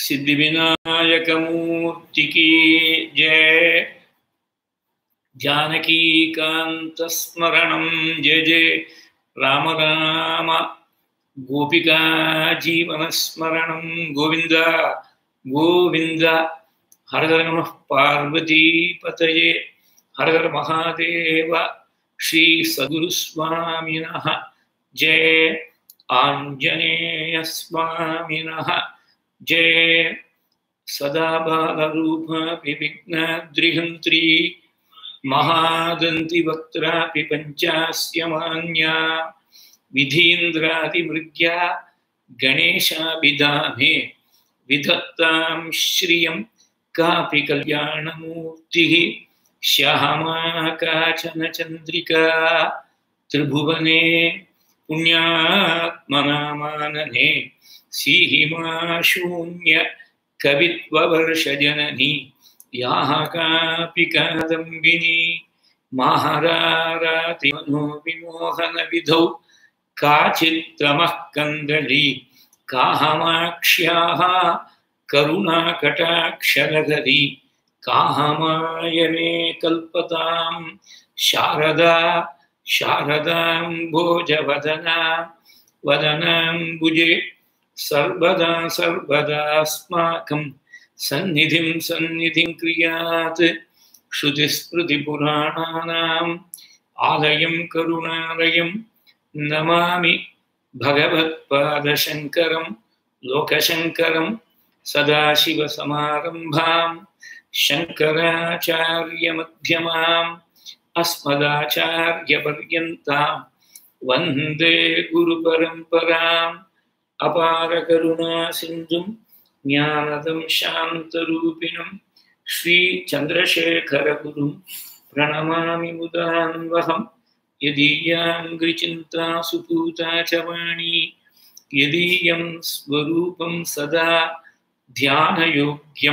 सिद्धिविनायकमूर्ति की जय जानकीकान्तस्मरणं जय जय राम राम गोपिका जीवनस्मरणं गोविन्द गोविन्द हर हर नमः पार्वतीपतये हर हर महादेव श्री सद्गुरुस्वामिनः जय आञ्जनेयस्वामिनः जय सदा बालरूपापि विघ्नाद्रिहन्त्री महादन्तिवक्त्रापि पञ्चास्य मान्या विधीन्द्रादिमृग्या गणेशाभिधाने विधत्तां श्रियं कापि कल्याणमूर्तिः श्यामा काचन चन्द्रिका त्रिभुवने पुण्यात्मनामानने सीहिमा शून्य कवित्ववर्षजननी याः कापि कादम्बिनी महारारातिमनोविमोहनविधौ काचित्तमः कन्दली काहमाक्ष्याः करुणाकटाक्षरगरी काहमाय मे कल्पतां शारदा शारदां भोजवदना वदनाम्बुजे सर्वदा सर्वदास्माकं सन्निधिं सन्निधिं क्रियात् श्रुतिस्मृतिपुराणानाम् आलयं करुणालयं नमामि भगवत्पादशङ्करं लोकशङ्करं सदाशिवसमारम्भां शङ्कराचार्यमध्यमाम् अस्मदाचार्यपर्यन्तां वन्दे गुरुपरम्पराम् अपारकरुणासिन्धुं ज्ञानदं शान्तरूपिणं श्रीचन्द्रशेखरगुरुं प्रणमामि मुदान्वहं यदीयाङ्घ्रिचिन्ता सुपूता च वाणी यदीयं स्वरूपं सदा ध्यानयोग्यं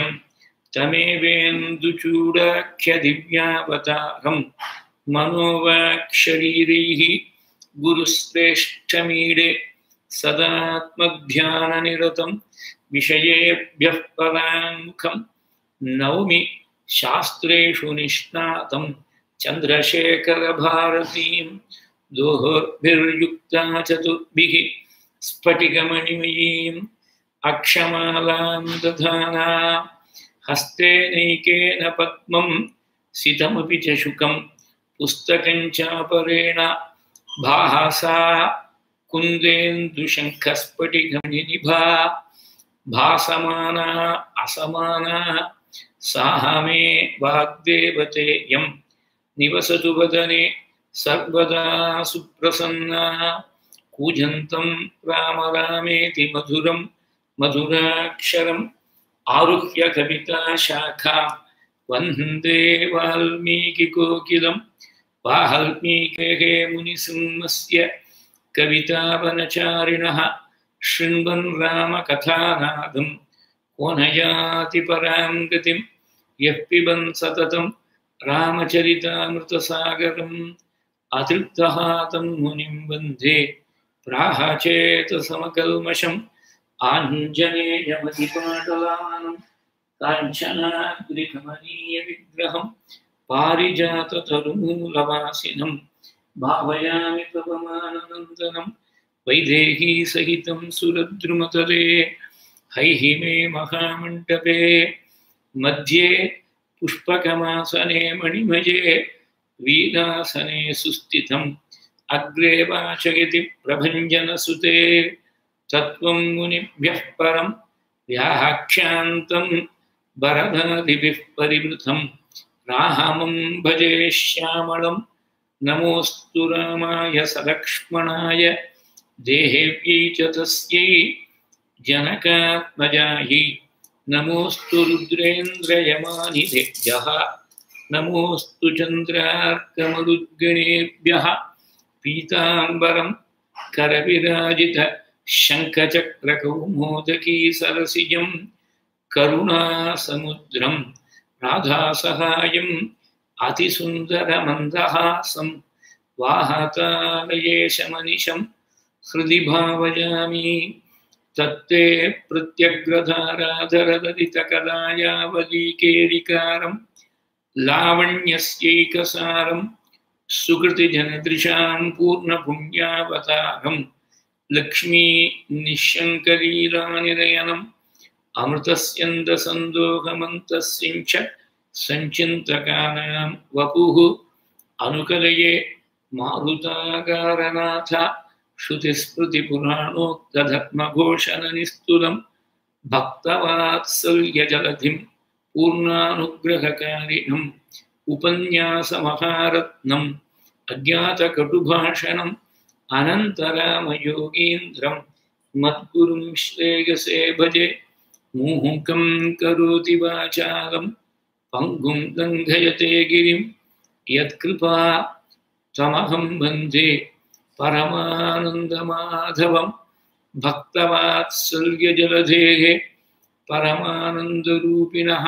तमेवेन्दुचूडाख्यदिव्यावतारं मनोवाक्शरीरैः गुरुश्रेष्ठमीडे सदात्मध्याननिरतं विषयेभ्यः पराङ्मुखं नौमि शास्त्रेषु निष्णातं चन्द्रशेखरभारतीं दोहोर्भिर्युक्ता चतुर्भिः स्फटिकमणिमयीम् अक्षमालां दधाना हस्ते नैकेन पद्मं सितमपि च शुकं पुस्तकं चापरेण भासा कुन्देन्दुशङ्खस्फटिकमणिनिभा भासमाना असमाना साह मे वाग्देवतेयं निवसतु वदने सर्वदा सुप्रसन्ना कूजन्तं राम रामेति मधुरं मधुराक्षरम् आरुह्य कविताशाखा वन्दे वाल्मीकिकोकिलं वाल्मीकेः मुनिसिंहस्य कवितावनचारिणः शृण्वन् रामकथानादं को न याति परां गतिं यः पिबन् सततं रामचरितामृतसागरम् अतृप्तः तं मुनिं वन्दे प्राहचेतसमकल्मषम् आञ्जनेयमधिपाटलानं काञ्चनाद्रिकमनीयविग्रहं पारिजाततरुमूलवासिनं भावयामि पवमाननन्दनं वैदेहीसहितं सुरद्रुमतले हैः मे महामण्डपे मध्ये पुष्पकमासने मणिमये वीरासने सुस्थितम् अग्रे वाचयति प्रभञ्जनसुते तत्त्वं मुनिभ्यः परं व्याख्यान्तं वरदादिभिः परिवृतं रामं भजे श्यामलं नमोऽस्तु रामाय सलक्ष्मणाय देहेव्यै च तस्यै जनकात्मजायै नमोऽस्तु रुद्रेन्द्रयमानिधेभ्यः नमोऽस्तु चन्द्रार्कमरुद्गणेभ्यः पीताम्बरं करविराजित शङ्खचक्रकौमोदकी सरसिजं करुणासमुद्रं राधासहायम् अतिसुन्दरमन्दहासं वाहतालयेशमनिशं हृदि भावयामि तत्ते प्रत्यग्रधाराधरदलितकलायावलीकेलिकारं लावण्यस्यैकसारं सुकृतिजनदृशां पूर्णपुण्यावतारं लक्ष्मी निःशङ्करीरानिरयनम् अमृतस्यन्दसन्दोहमन्तस्यञ्च सञ्चिन्तकानां वपुः अनुकलये मारुताकारनाथ श्रुतिस्मृतिपुराणोक्तधर्मघोषणनिस्तुलं भक्तवात्सल्यजलधिं पूर्णानुग्रहकारिणम् उपन्यासमहारत्नम् अज्ञातकटुभाषणम् अनन्तरामयोगीन्द्रं मद्गुरुं श्रेयसे भजे मूहुकं करोति वाचालं पङ्गुं लङ्घयते गिरिं यत्कृपा त्वमहं वन्दे परमानन्दमाधवं भक्तवात्सल्यजलधेः परमानन्दरूपिणः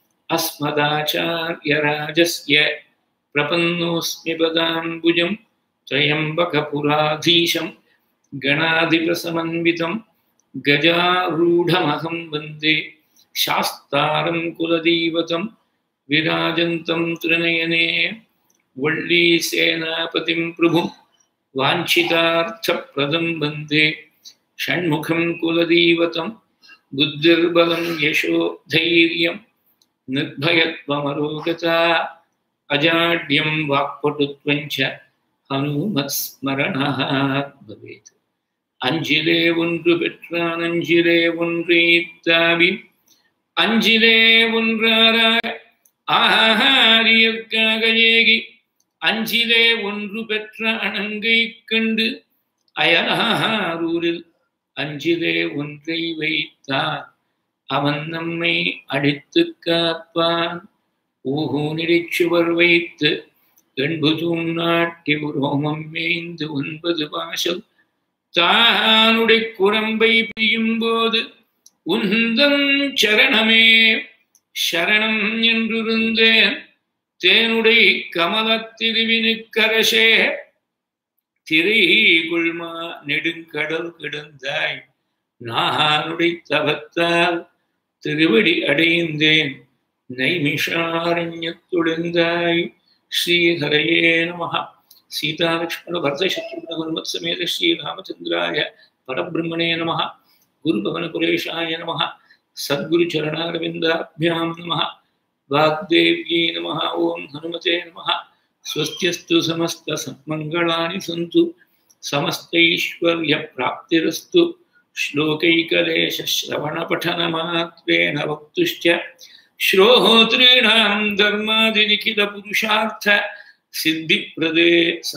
अस्मदाचार्यराजस्य प्रपन्नोऽस्मि पदाम्बुजं त्र्यम्बकपुराधीशं गणाधिपसमन्वितं गजारूढमहं वन्दे शास्तारं कुलदैवतं विराजन्तं त्रिनयने वल्लीसेनापतिं प्रभुं वाञ्छितार्थप्रदं वन्दे षण्मुखं कुलदैवतं बुद्धिर्बलं यशो धैर्यं निर्भयत्वमरोगता अजाड्यं वाक्पटुत्वञ्च हनुमत्स्मरणात् भवेत् அஞ்சிலே ஒன்று பெற்றான் அஞ்சிலே ஒன்று ஈத்தாவி அஞ்சிலே ஒன்றாராய் ஆகாரியற்காக ஏகி அஞ்சிலே ஒன்று பெற்ற அணங்கை கண்டு அயலாரூரில் அஞ்சிலே ஒன்றை வைத்தான் அவன் நம்மை அடித்து காப்பான் ஊகூனிடை சுவர் வைத்து எண்பதும் நாட்டி உரோமம் மேய்ந்து ஒன்பது வாசல் தானுடைய குரம்பை பியும் போது உந்தன் சரணமே சரணம் என்றிருந்தேன் தேனுடை கமலத்திருவினுக்கரசே திரைகுள்மா நெடுங்கடல் கிடந்தாய் நானுடைய தவத்தால் திருவடி அடைந்தேன் நைமிஷாரண்யத்துடைந்தாய் ஸ்ரீஹரையே நமஹா सीतालक्ष्मण भरतशत्रुघ्न हनुमत् समेत श्रीरामचन्द्राय परब्रह्मणे नमः गुरुभवनकुलेशाय नमः सद्गुरुचरणारविन्दाभ्यां नमः वाग्देव्यै नमः ॐ हनुमते नमः स्वस्त्यस्तु समस्तसन्मङ्गलानि सन्तु समस्तैश्वर्यप्राप्तिरस्तु श्लोकैकलेशश्रवणपठनमात्रेण वक्तुश्च श्रोतॄणां धर्मादिलिखितपुरुषार्थ सिद्धिप्रदे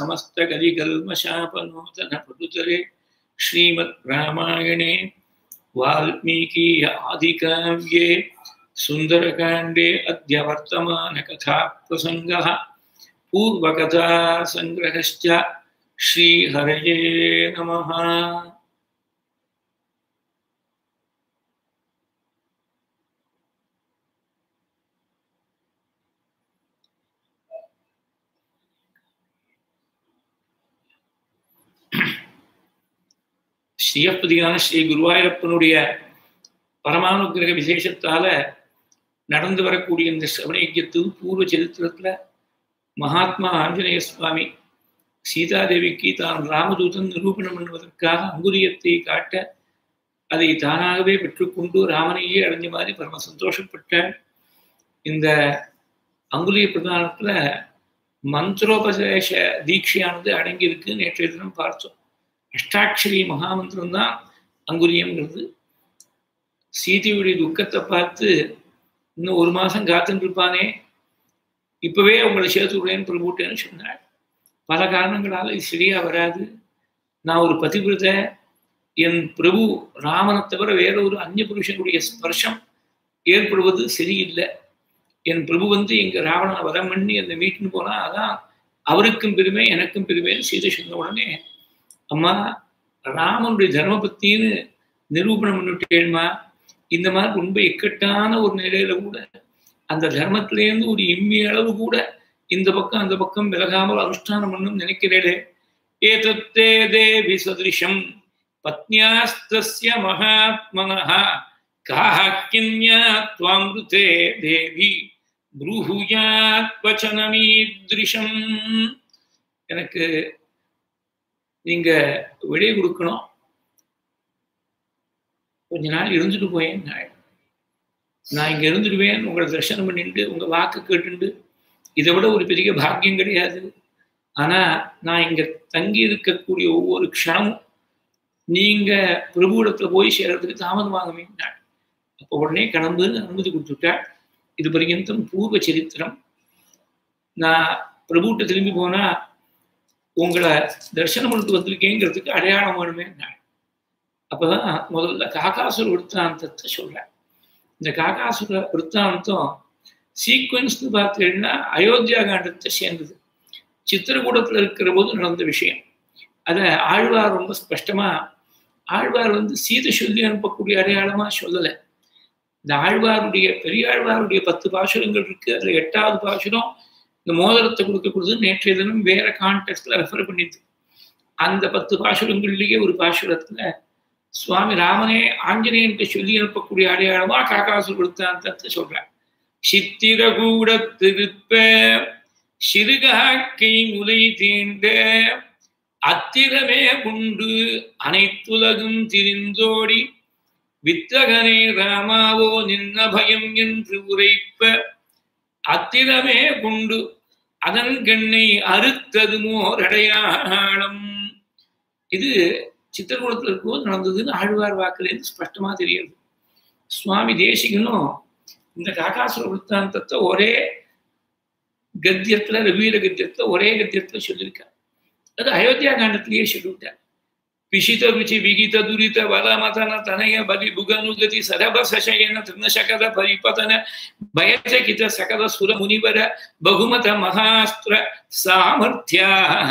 समस्तकलिकल्मषापनूतनपटुतरे श्रीमद् रामायणे वाल्मीकीय आदिकाव्ये सुन्दरकाण्डे अद्य वर्तमानकथाप्रसङ्गः पूर्वकथासङ्ग्रहश्च श्रीहरये नमः ஸ்ரீயப்பதியான ஸ்ரீ குருவாயூரப்பனுடைய பரமானுகிரக விசேஷத்தால நடந்து வரக்கூடிய இந்த சிரவணயஜத்து பூர்வ சரித்திரத்துல மகாத்மா ஆஞ்சநேய சுவாமி சீதாதேவிக்கு தான் ராமதூதன் நிரூபணம் பண்ணுவதற்காக அங்குரியத்தை காட்ட அதை தானாகவே பெற்றுக்கொண்டு ராமனையே அடைஞ்ச மாதிரி பரம சந்தோஷப்பட்ட இந்த அங்குலிய பிரதானத்துல மந்திரோபதேச தீட்சையானது அடங்கியிருக்கு நேற்றைய தினம் பார்த்தோம் அஷ்டாட்சரி மகாமந்திரம் தான் அங்குரியம்ங்கிறது சீதையுடைய துக்கத்தை பார்த்து இன்னும் ஒரு மாதம் காத்துட்டு இருப்பானே இப்பவே உங்களை சேர்த்து விடுறேன்னு பிரபுட்டேன்னு சொன்னாள் பல காரணங்களால் இது சரியா வராது நான் ஒரு பதிவிரத என் பிரபு ராமனை தவிர வேற ஒரு அந்நிய புருஷனுடைய ஸ்பர்ஷம் ஏற்படுவது சரியில்லை என் பிரபு வந்து இங்க ராவணனை வதம் பண்ணி அந்த மீட்டுன்னு போனா அதான் அவருக்கும் பெருமை எனக்கும் பெருமைன்னு சீதை சொன்ன உடனே அம்மா ராமனுடைய தர்ம பத்தின்னு நிரூபணம் பண்ணிட்டேன்மா இந்த மாதிரி ரொம்ப இக்கட்டான ஒரு நிலையில கூட அந்த தர்மத்திலேருந்து ஒரு இம்மி அளவு கூட இந்த பக்கம் அந்த பக்கம் விலகாமல் அனுஷ்டானம் பண்ணும் நினைக்கிறேளே ஏதத்தே தேவி சதிருஷம் பத்னியாஸ்தஸ்ய மகாத்மனः காஹ்யன்யா त्वामृते தேவி ப்ரூஹுயாத் வச்சனமீத்ரிஷம் எனக்கு நீங்க விடை கொடுக்கணும் கொஞ்ச நாள் இருந்துட்டு போயேன் நான் இங்க இருந்துடுவேன் உங்களை தரிசனம் பண்ணிட்டு உங்க வாக்கு கேட்டுண்டு இதை விட ஒரு பெரிய பாக்கியம் கிடையாது ஆனா நான் இங்க தங்கி இருக்கக்கூடிய ஒவ்வொரு க்ஷணமும் நீங்க பிரபுடத்துல போய் சேர்றதுக்கு தாமதமாகவே அப்போ உடனே கிளம்பு அனுமதி கொடுத்துட்டாள் இது பர்யந்தம் பூர்வ சரித்திரம் நான் பிரபுட்ட திரும்பி போனா உங்களை தரிசனம் பண்ணிட்டு வந்திருக்கேங்கிறதுக்கு அடையாளம் வேணுமே அப்பதான் முதல்ல காக்காசுர விற்த்தாந்தத்தை சொல்றேன் இந்த காக்காசுர விற்த்தாந்தம் சீக்வன்ஸ்னு பார்த்தீங்கன்னா அயோத்தியா காண்டத்தை சேர்ந்தது சித்திரகூடத்தில் இருக்கிற போது நடந்த விஷயம் அதை ஆழ்வார் ரொம்ப ஸ்பஷ்டமா ஆழ்வார் வந்து சீதை சொல்லி அனுப்பக்கூடிய அடையாளமா சொல்லலை இந்த ஆழ்வாருடைய பெரியாழ்வாருடைய பத்து பாசுரங்கள் இருக்கு அதுல எட்டாவது பாசுரம் இந்த மோதிரத்தை கொடுக்கக்கூடியது நேற்றைய தினம் வேற கான்டெக்ட்ல ரெஃபர் பண்ணிது அந்த பத்து பாசுரங்கள்லயே ஒரு பாசுரத்துல சுவாமி ராமனே ஆஞ்சநேயனுக்கு சொல்லி அனுப்பக்கூடிய அடையாளமா காக்காசு கொடுத்தாந்தத்தை சொல்றேன் சித்திரகூட திருப்ப சிறுகாக்கை முலை தீண்ட அத்திரமே உண்டு அனைத்துலகும் திரிந்தோடி வித்தகனே ராமாவோ நின்ன பயம் என்று உரைப்ப அத்திரமே கொண்டு அதன் கண்ணை அறுத்தது மோரடையாளம் இது சித்திரகுளத்தில் இருக்கும்போது நடந்ததுன்னு ஆழ்வார் வாக்குலேருந்து ஸ்பஷ்டமா தெரியுது சுவாமி தேசிகனும் இந்த காக்காசுர விற்த்தாந்தத்தை ஒரே கத்தியத்துல ரவீர கத்தியத்துல ஒரே கத்தியத்துல சொல்லியிருக்கார் அது அயோத்தியா காண்டத்திலேயே சொல்லிவிட்டார் பிஷித ருச்சி விகித துரித வலமதன தனய பலி புகனுகதி சரப சசயன திருநசகத பரிபதன பயசகித சகத சுர முனிவர பகுமத மகாஸ்திர சாமர்த்தியா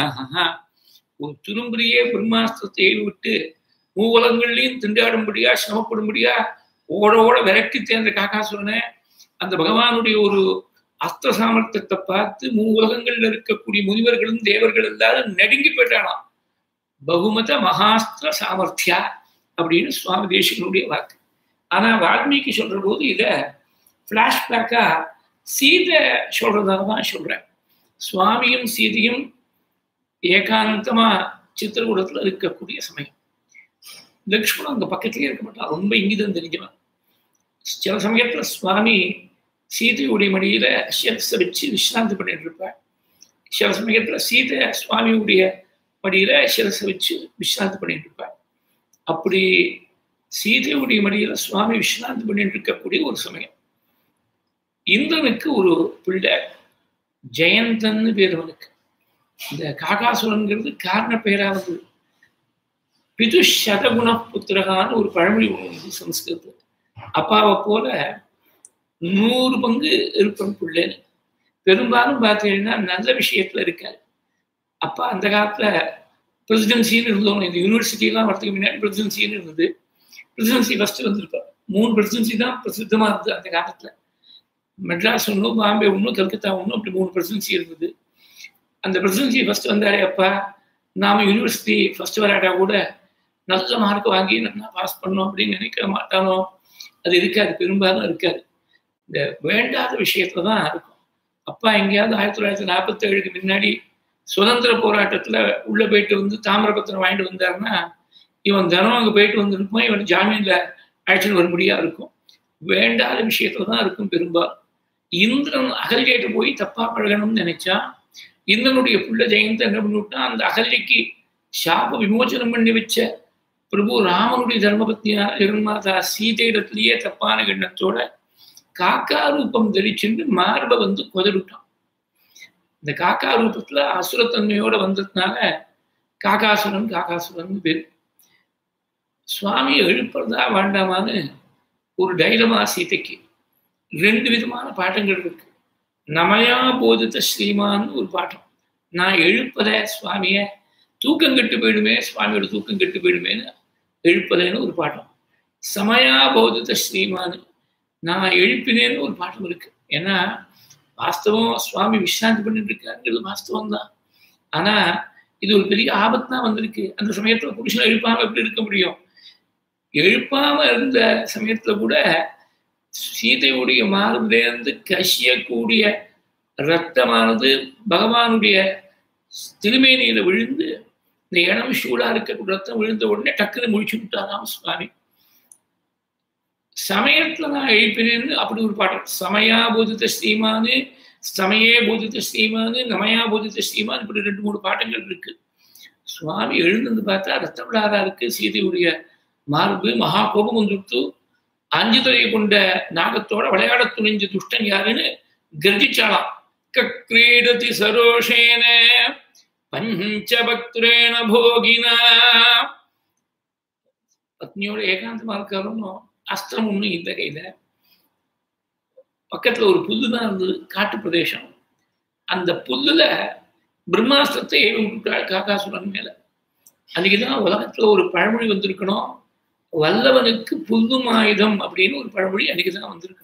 ஒரு துரும்புரியே பிரம்மாஸ்திரத்தை விட்டு மூவலங்கள்லையும் திண்டாடும்படியா சிரமப்படும்படியா ஓட ஓட விரட்டி தேர்ந்த காக்காசுரனை அந்த பகவானுடைய ஒரு அஸ்திர சாமர்த்தியத்தை பார்த்து மூ உலகங்கள்ல இருக்கக்கூடிய முனிவர்களும் தேவர்கள் எல்லாரும் நடுங்கி போயிட்டானாம் பகுமத மகாஸ்திர சாமர்த்தியா அப்படின்னு சுவாமி தேசிகனுடைய வாக்கு ஆனா வால்மீகி சொல்ற போது இத பிளாஷ்பேக்கா சீதை சொல்றதாக தான் சொல்றேன் சுவாமியும் சீதையும் ஏகாந்தமா சித்திரகூடத்துல இருக்கக்கூடிய சமயம் லக்ஷ்மணன் அந்த பக்கத்திலே இருக்க மாட்டான் ரொம்ப இங்கிதம் தெரிஞ்சவன் சில சமயத்துல சுவாமி சீதையுடைய மடியில சிரஸை வச்சு விஸ்ராந்தி பண்ணிட்டு இருப்பார் சில சமயத்துல சீதை சுவாமியுடைய மடியில சிரஸை வச்சு விஸ்ராந்தி பண்ணிட்டு இருப்பார் அப்படி சீதையுடைய மடியில சுவாமி விஸ்ராந்தி பண்ணிட்டு இருக்கக்கூடிய ஒரு சமயம் இந்திரனுக்கு ஒரு பிள்ளை ஜெயந்தன்னு பேர் அவனுக்கு இந்த காகாசுரன்கிறது காரண பெயரானது பிது சதகுண புத்திரகான்னு ஒரு பழமொழி ஒன்று சம்ஸ்கிருதத்தில் அப்பாவை போல நூறு பங்கு இருப்பன் பிள்ளைன்னு பெரும்பாலும் பார்த்தீங்கன்னா நல்ல விஷயத்துல இருக்காரு அப்பா அந்த காலத்துல பிரசிடென்சின்னு இருந்தோம் இந்த யூனிவர்சிட்டியெல்லாம் வரதுக்கு முன்னாடி பிரசிடென்சின்னு இருந்தது பிரசிடென்சி ஃபர்ஸ்ட் வந்திருப்பார் மூணு பிரசிடென்சி தான் பிரசித்தமா இருந்தது அந்த காலத்துல மெட்ராஸ் ஒன்றும் பாம்பே ஒன்றும் கல்கத்தா ஒன்றும் அப்படி மூணு பிரசிடென்சி இருந்தது அந்த பிரசிடென்சி ஃபர்ஸ்ட் வந்தாரே அப்பா நாம யூனிவர்சிட்டி ஃபர்ஸ்ட் வராட்டா கூட நல்ல மார்க் வாங்கி நல்லா பாஸ் பண்ணோம் அப்படின்னு நினைக்க மாட்டானோ அது இருக்காது பெரும்பாலும் இருக்காது இந்த வேண்டாத விஷயத்துல தான் இருக்கும் அப்பா எங்கேயாவது ஆயிரத்தி தொள்ளாயிரத்தி நாற்பத்தி ஏழுக்கு முன்னாடி சுதந்திர போராட்டத்துல உள்ள போயிட்டு வந்து தாமிரபத்திரம் வாங்கிட்டு வந்தாருன்னா இவன் தினம் அங்கே போயிட்டு வந்திருப்போம் இவன் ஜாமீன்ல அழைச்சிட்டு வரும்படியா இருக்கும் வேண்டாத விஷயத்துல தான் இருக்கும் பெரும்பாலும் இந்திரன் அகல்கிட்ட போய் தப்பா பழகணும்னு நினைச்சா இந்திரனுடைய புள்ள ஜெயந்த என்ன பண்ணிவிட்டா அந்த அகல்யக்கு சாப விமோச்சனம் பண்ணி வச்ச பிரபு ராமனுடைய தர்மபத்னியா ஜெகன்மாதா சீதையிடத்திலேயே தப்பான எண்ணத்தோட காக்கா ரூபம் தரிச்சுட்டு மார்பை வந்து கொதவிட்டான் இந்த காக்கா ரூபத்துல அசுரத்தன்மையோட வந்ததுனால காக்காசுரன் காக்காசுரன் பேர் சுவாமி எழுப்புறதா வேண்டாமான்னு ஒரு டைலமா சீதைக்கு ரெண்டு விதமான பாட்டங்கள் இருக்கு நமையா போதித்த ஸ்ரீமான் ஒரு பாட்டம் நான் எழுப்பத சுவாமிய தூக்கம் கெட்டு போயிடுமே சுவாமியோட தூக்கம் கெட்டு போயிடுமேன்னு எழுப்பதேன்னு ஒரு பாட்டம் சமயா போதித்த ஸ்ரீமான் நான் எழுப்பினேன்னு ஒரு பாட்டம் இருக்கு ஏன்னா வாஸ்தவம் சுவாமி விஸ்ராந்தி பண்ணிட்டு இருக்காருங்கிறது வாஸ்தவம் தான் ஆனா இது ஒரு பெரிய ஆபத்து தான் வந்திருக்கு அந்த சமயத்துல புருஷனை எழுப்பாம எப்படி இருக்க முடியும் எழுப்பாம இருந்த சமயத்துல கூட சீதையுடைய மார்பிலேருந்து கசியக்கூடிய ரத்தமானது பகவானுடைய திருமேனியில விழுந்து இந்த இடம் சூடா இருக்க ரத்தம் விழுந்த உடனே டக்குன்னு முடிச்சு விட்டாராம் சுவாமி சமயத்துல நான் எழுப்பினேன்னு அப்படி ஒரு பாட்டு சமயா போதித்த ஸ்ரீமானு சமயே போதித்த ஸ்ரீமானு நமயா போதித்த ஸ்ரீமான் இப்படி ரெண்டு மூணு பாட்டங்கள் இருக்கு சுவாமி எழுந்து பார்த்தா ரத்த விழாரா இருக்கு சீதையுடைய மார்பு மகா கோபம் வந்துட்டு அஞ்சுதுறை கொண்ட நாகத்தோட விளையாட துணிஞ்ச துஷ்டன் யாருன்னு கர்ஜிச்சாலாம் கக்ரீடதி சரோஷேன பஞ்சபக்திரேண போகினா பத்னியோட ஏகாந்தமா இருக்காரும் அஸ்திரம் ஒண்ணும் இந்த கையில பக்கத்துல ஒரு புல்லு தான் இருந்தது காட்டு பிரதேசம் அந்த புல்லுல பிரம்மாஸ்திரத்தை ஏவி விட்டுட்டாள் காக்காசுரன் மேல அன்னைக்குதான் உலகத்துல ஒரு பழமொழி வந்திருக்கணும் வல்லவனுக்கு புல்லும் ஆயுதம் அப்படின்னு ஒரு பழமொழி அன்னைக்குதான் வந்திருக்கணும்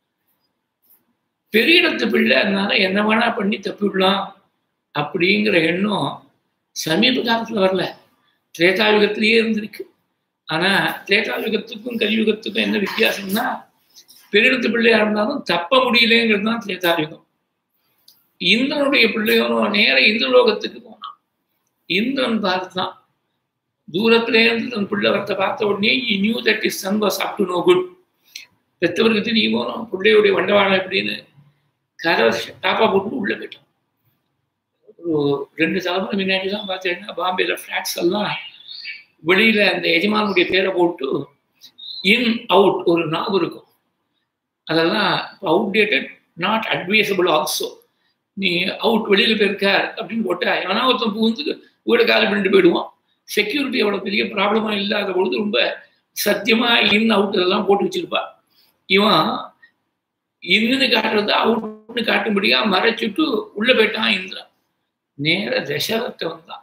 பெரிய இடத்து பிள்ளை அதனால என்ன வேணா பண்ணி தப்பிவிடலாம் அப்படிங்கிற எண்ணம் சமீப காலத்துல வரல திரேதாயுகத்திலேயே இருந்திருக்கு ஆனா திரேதாயுகத்துக்கும் கலியுகத்துக்கும் என்ன வித்தியாசம்னா பெரிடத்து பிள்ளையா இருந்தாலும் தப்ப முடியலங்கிறது தான் திரேதாயுகம் இந்திரனுடைய பிள்ளையோனும் நேர இந்திரலோகத்துக்கு போனான் இந்திரன் பார்த்தான் தூரத்துல இருந்து தன் பிள்ளை வரத்தை பார்த்த உடனே he knew that his son was up to no good பெத்தவருக்கு நீ போனோம் பிள்ளையுடைய வண்டவாளம் எப்படின்னு கதை டாப்பா போட்டு உள்ள போயிட்டான் ஒரு ரெண்டு தலைமுறை முன்னாடி தான் பார்த்தீங்கன்னா பாம்பேல ஃப்ளாட்ஸ் எல்லாம் வெளியில அந்த எஜமானுடைய பேரை போட்டு இன் அவுட் ஒரு நாவு இருக்கும் அதெல்லாம் அவுடேட்டட் நாட் அட்வைசபிள் ஆல்சோ நீ அவுட் வெளியில போயிருக்க அப்படின்னு போட்டா எவனா ஒருத்தன் புகுந்து வீட காலி பண்ணிட்டு போயிடுவான் செக்யூரிட்டி அவ்வளோ பெரிய ப்ராப்ளமா இல்லாத பொழுது ரொம்ப சத்தியமா இன் அவுட் இதெல்லாம் போட்டு வச்சிருப்பா இவன் இன்னுன்னு காட்டுறது அவுட்னு காட்டும்படியா மறைச்சிட்டு உள்ள போயிட்டான் இந்திரன் நேர தசரத்தை வந்தான்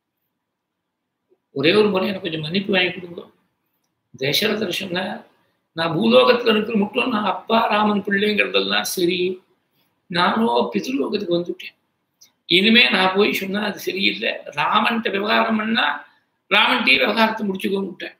ஒரே ஒரு முறை எனக்கு கொஞ்சம் மன்னிப்பு வாங்கி கொடுங்க தசரதர் சொன்ன நான் பூலோகத்துல இருக்கிற மட்டும் நான் அப்பா ராமன் பிள்ளைங்கிறதெல்லாம் சரி நானும் பித்ருலோகத்துக்கு வந்துட்டேன் இனிமே நான் போய் சொன்னா அது சரியில்லை ராமன்கிட்ட விவகாரம் பண்ணா ராமன்கிட்டே விவகாரத்தை முடிச்சுக்கோன்னு விட்டேன்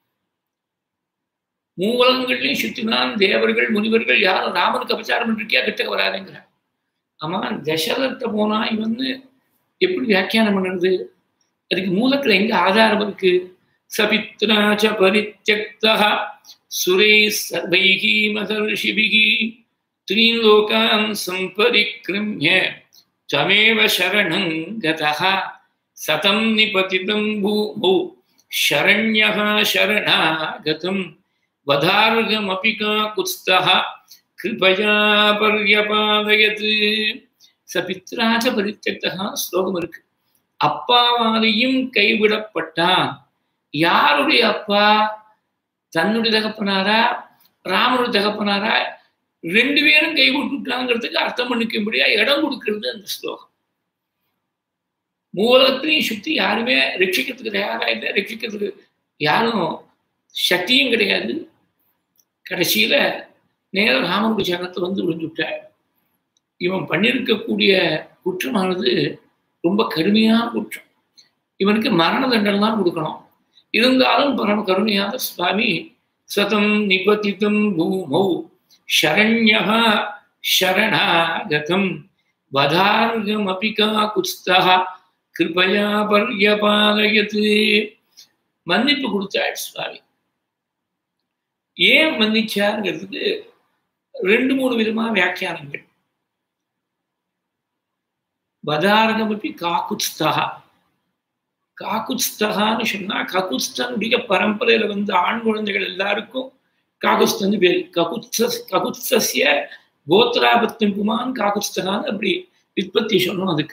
மூவலங்கள்லையும் சுத்தினான் தேவர்கள் முனிவர்கள் யாரும் ராமனுக்கு அபச்சாரம் பண்ணிருக்கியா கிட்டக்க வராதுங்கிறான் ஆமா தசரத்தை போனா இவன் எப்படி வியாக்கியானம் பண்ணுறது அதுக்கு மூலத்துல எங்க ஆதாரம் இருக்கு சபித்ராச்ச பரித்தியக்தா சுரே சர்வைகி மகர்ஷிபிகி த்ரீன் லோகான் சம்பரிக்ரமிய தமேவ சரணங் கதः சதம் நிபதிதம் பூமௌ शरण्यः शरणागतं वधार्गमपि काकुत्स्थः कृपया पर्यपादयत् சபித்ராஜ பரித்தக்தகா ஸ்லோகம் இருக்கு அப்பாவாலையும் கைவிடப்பட்டான் யாருடைய அப்பா தன்னுடைய தகப்பனாரா ராமனுடைய தகப்பனாரா ரெண்டு பேரும் கை விட்டுட்டாங்கிறதுக்கு அர்த்தம் பண்ணிக்கும்படியா இடம் கொடுக்கிறது அந்த ஸ்லோகம் மூலத்திலையும் சுத்தி யாருமே ரட்சிக்கிறதுக்கு தயாரா இல்லை ரட்சிக்கிறதுக்கு யாரும் சக்தியும் கிடையாது கடைசியில நேர ராமனுடைய சரணத்தை வந்து விழுந்துட்டார் இவன் பண்ணியிருக்கக்கூடிய குற்றமானது ரொம்ப கடுமையான குற்றம் இவனுக்கு மரண தண்டனை தான் கொடுக்கணும் இருந்தாலும் பரம கருணையான சுவாமி சதம் நிபதிதம் பூமௌ शरण्यः शरणागतं वधार्गमपि काकुत्स्थः கிருபையா பர்யபாலயத்து மன்னிப்பு கொடுத்தாள் சுவாமி ஏன் மன்னிச்சாருங்கிறதுக்கு ரெண்டு மூணு விதமா வியாக்கியானங்கள் வதாரகமப்பி காக்குத்ஸ்தா காக்குத்ஸ்தகான்னு சொன்னா ககுத்ஸ்தனுடைய பரம்பரையில வந்த ஆண் குழந்தைகள் எல்லாருக்கும் காகுஸ்தன் பேர் ககுத்ஸ ககுத்ஸிய கோத்ராபத்தின் புமான் காகுஸ்தகான்னு அப்படி விற்பத்தி சொன்னோம் அதுக்கு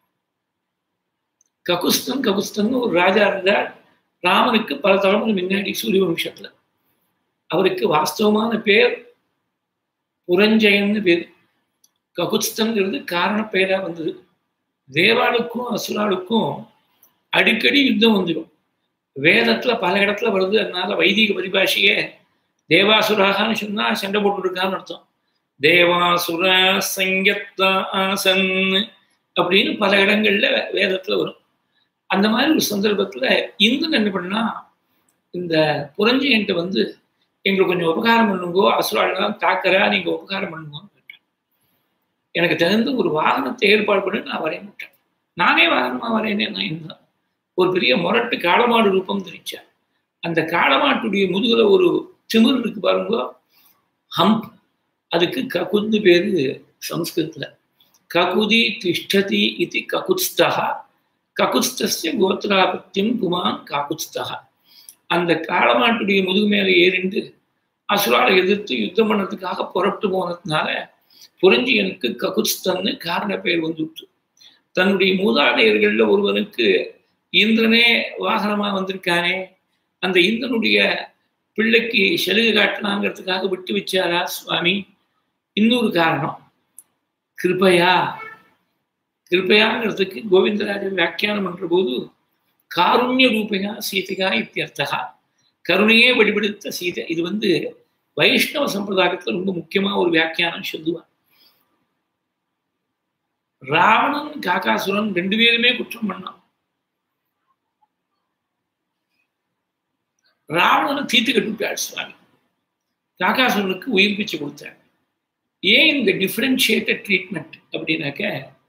ககுஸ்தன் ககுஸ்தன் ஒரு ராஜா இருந்தார் ராமனுக்கு பல தலைமுறை முன்னாடி சூரிய வம்சத்துல அவருக்கு வாஸ்தவமான பேர் புரஞ்சயன்னு பேர் ககுஸ்தன்கிறது காரண பெயரா வந்தது தேவாளுக்கும் அசுராளுக்கும் அடிக்கடி யுத்தம் வந்துடும் வேதத்துல பல இடத்துல வருது அதனால வைதிக பரிபாஷையே தேவாசுராகான்னு சொன்னா சண்டை போட்டுருக்கான்னு அர்த்தம் தேவாசுர சங்கத்த ஆசன் அப்படின்னு பல இடங்கள்ல வேதத்துல வரும் அந்த மாதிரி ஒரு சந்தர்ப்பத்துல இந்திரன் என்ன பண்ணா இந்த புரஞ்சயன்ட்ட வந்து எங்களுக்கு கொஞ்சம் உபகாரம் பண்ணுங்கோ அசுராலாம் தாக்கறா நீங்க உபகாரம் பண்ணுங்கோன்னு கேட்டேன் எனக்கு தகுந்த ஒரு வாகனத்தை ஏற்பாடு பண்ணி நான் வரைய மாட்டேன் நானே வாகனமா வரையனே நான் இந்திரன் ஒரு பெரிய முரட்டு காளமாடு ரூபம் தெரிச்சேன் அந்த காளமாட்டுடைய முதுகுல ஒரு திமிர் இருக்கு பாருங்க ஹம்ப் அதுக்கு ககுந்து பேரு சம்ஸ்கிருதத்துல ககுதி திஷ்டதி இது ககுத்ஸ்தா ககுத்ஸ்தஸ்ய கோத்திராபத்தியம் குமான் காகுத்ஸ்தா அந்த காளமாட்டுடைய முதுகு மேலே ஏறிண்டு அசுராலை எதிர்த்து யுத்தம் பண்ணதுக்காக புறப்பட்டு போனதுனால புரஞ்சியனுக்கு ககுத்ஸ்தன்னு காரண பெயர் வந்துவிட்டு தன்னுடைய மூதாதையர்கள்ல ஒருவனுக்கு இந்திரனே வாகனமா வந்திருக்கானே அந்த இந்திரனுடைய பிள்ளைக்கு செலுகு காட்டலாங்கிறதுக்காக விட்டு வச்சாரா சுவாமி இன்னொரு காரணம் கிருபையா கிருபையாங்கிறதுக்கு கோவிந்தராஜர் வியாக்கியானம் பண்ற போது காருண்ய ரூபையா சீதையா இத்தியர்த்தகா கருணையே வெளிப்படுத்த சீதை இது வந்து வைஷ்ணவ சம்பிரதாயத்துல ரொம்ப முக்கியமா ஒரு வியாக்கியானம் சொல்லுவார் ராவணன் காகாசுரன் ரெண்டு பேருமே குற்றம் பண்ணான் ராவணனை தீர்த்து கட்டுவிட்டார் சுவாமி காகாசுரனுக்கு உயிர் பிச்சு கொடுத்தார் ஏன் இந்த டிஃப்ரென்ஷியேட்டட் ட்ரீட்மெண்ட் அப்படின்னாக்க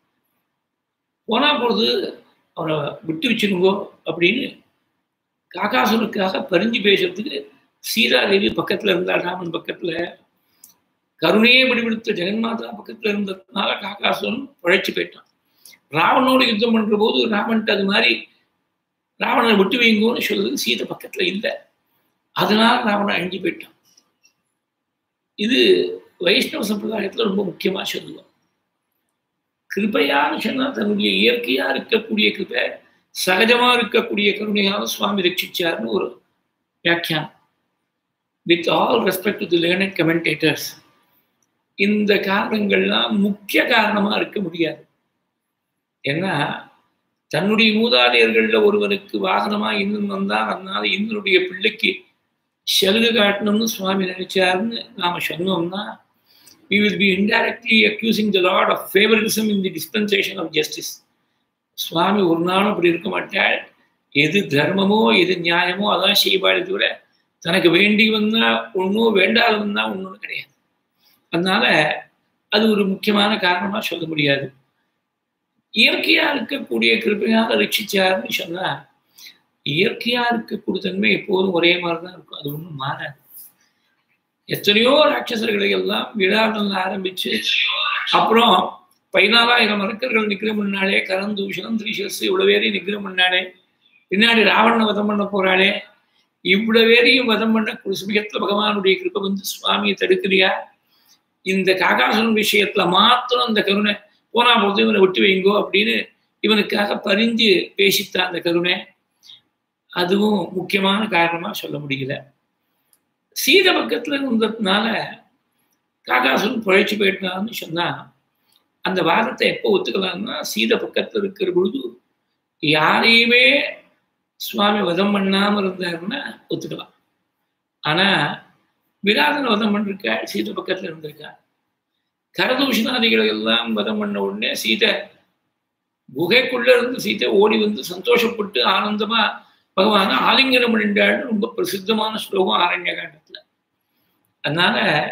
போனா பொழுது அவரை விட்டு வச்சிருங்கோ அப்படின்னு காகாசுரனுக்காக பறிஞ்சு பேசுறதுக்கு சீதாதேவி பக்கத்துல இருந்தாள் ராமன் பக்கத்துல கருணையே வெளிப்படுத்த ஜெகன்மாதா பக்கத்துல இருந்ததுனால காகாசுரன் பழைச்சு போயிட்டான் ராவனோடு யுத்தம் பண்ற போது ராமன்ட்டு அது மாதிரி ராவணனை விட்டு வைங்கோன்னு சொல்றது சீதை பக்கத்துல இல்லை அதனால ராவணன் அழிஞ்சு போயிட்டான் இது வைஷ்ணவ சம்பிரதாயத்துல ரொம்ப முக்கியமா சொல்லுவோம் கிருபையான்னு சொன்னா தன்னுடைய இயற்கையா இருக்கக்கூடிய கிருபை சகஜமா இருக்கக்கூடிய கருணையால சுவாமி ரட்சிச்சார்னு ஒரு வியாக்கியானம் with all respect to the learned commentators இந்த காரணங்கள்லாம் முக்கிய காரணமா இருக்க முடியாது ஏன்னா தன்னுடைய மூதாதையர்கள்ல ஒருவனுக்கு வாகனமா இன்னும் வந்தான் அதனால இன்னனுடைய பிள்ளைக்கு செலுகு காட்டணும்னு சுவாமி நினைச்சாருன்னு நாம சொன்னோம்னா we will be indirectly accusing the Lord of favoritism in the dispensation of justice. சுவாமி ஒரு நாளும் அப்படி இருக்க மாட்டாள் எது தர்மமோ எது நியாயமோ அதான் செய்வாளே தவிர தனக்கு வேண்டி வந்தா ஒன்றும் வேண்டாத வந்தா ஒன்றும் கிடையாது அதனால அது ஒரு முக்கியமான காரணமா சொல்ல முடியாது இயற்கையா இருக்கக்கூடிய கிருப்பையாக ரட்சிச்சாருன்னு சொன்னா இயற்கையா இருக்கக்கூடிய தன்மை எப்போதும் ஒரே மாதிரி தான் இருக்கும் அது ஒன்றும் மாறாது எத்தனையோ ராட்சசர்களை எல்லாம் விழாவில் ஆரம்பிச்சு அப்புறம் பதினாலாயிரம் அரக்கர்கள் நிக்கிற முன்னாலே கரந்தூஷணம் திரிசஸ் இவ்வளவு பேரையும் நிக்கிற முன்னாலே பின்னாடி ராவணனை வதம் பண்ண போறாளே இவ்வளவு பேரையும் வதம் பண்ண சமயத்துல பகவானுடைய கிருப்பை வந்து சுவாமியை தடுக்கிறியா இந்த காகாசுரன் விஷயத்துல மாத்திரம் அந்த கருணை போனா போது இவனை விட்டு வைங்கோ அப்படின்னு இவனுக்காக பரிஞ்சு பேசித்தான் அந்த கருணை அதுவும் முக்கியமான காரணமா சொல்ல முடியல சீத பக்கத்துல இருந்ததுனால காகாசுரன் பழைச்சு போயிட்டான்னு சொன்னா அந்த வாதத்தை எப்போ ஒத்துக்கலாம்னா சீத பக்கத்துல இருக்கிற பொழுது யாரையுமே சுவாமி வதம் பண்ணாம இருந்தாருன்னா ஒத்துக்கலாம் ஆனா விராதனை வதம் பண்ணிருக்கா சீத பக்கத்துல இருந்திருக்கா கரதூஷணாதிகளை எல்லாம் வதம் பண்ண உடனே சீதை குகைக்குள்ள இருந்து சீதை ஓடி வந்து சந்தோஷப்பட்டு ஆனந்தமா பகவான ஆலிங்கனம் பண்ணிட்டாள்னு ரொம்ப பிரசித்தமான ஸ்லோகம் ஆரண்ய காண்டத்துல அதனால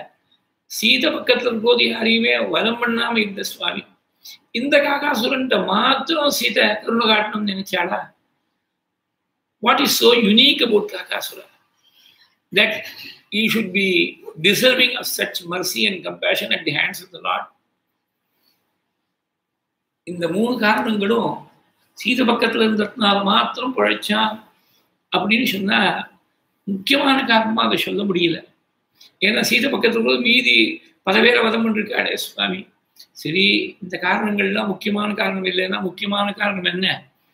சீத பக்கத்துல இருக்கும்போது யாரையுமே வதம் பண்ணாம இந்த சுவாமி இந்த காகாசுரன்ட்ட மாத்திரம் சீதை கருணை காட்டணும்னு நினைச்சாளா what is so unique about Kakasuran that he should be deserving of such mercy and compassion at the hands of the lord இந்த மூணு காரணங்களும் சீத பக்கத்துல இருந்ததுனால மாத்திரம் பழைச்சான் அப்படின்னு சொன்னா முக்கியமான காரணமா அதை சொல்ல முடியல ஏன்னா சீத பக்கத்துல போது மீதி பல பேரை வதம் பண்ணிருக்காடே சுவாமி சரி இந்த காரணங்கள்லாம் முக்கியமான காரணம் இல்லைன்னா முக்கியமான காரணம் என்ன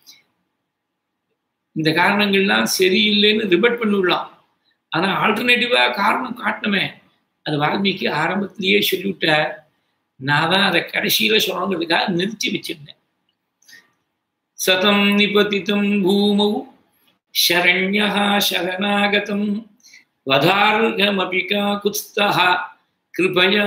இந்த காரணங்கள்லாம் சரியில்லைன்னு ரிபட் பண்ணிவிடலாம் ஆனா ஆல்டர்னேட்டிவா காரணம் காட்டணுமே அது வால்மீகி ஆரம்பத்திலேயே சொல்லிவிட்ட நான் தான் அதை கடைசியில சொல்லணுங்கிறதுக்காக நிறுத்தி வச்சிருந்தேன் சதம் நிபதித்தம் பூமௌ शरण्यः शरणागतं वधार्घमपि काकुत्स्थः கிருபையா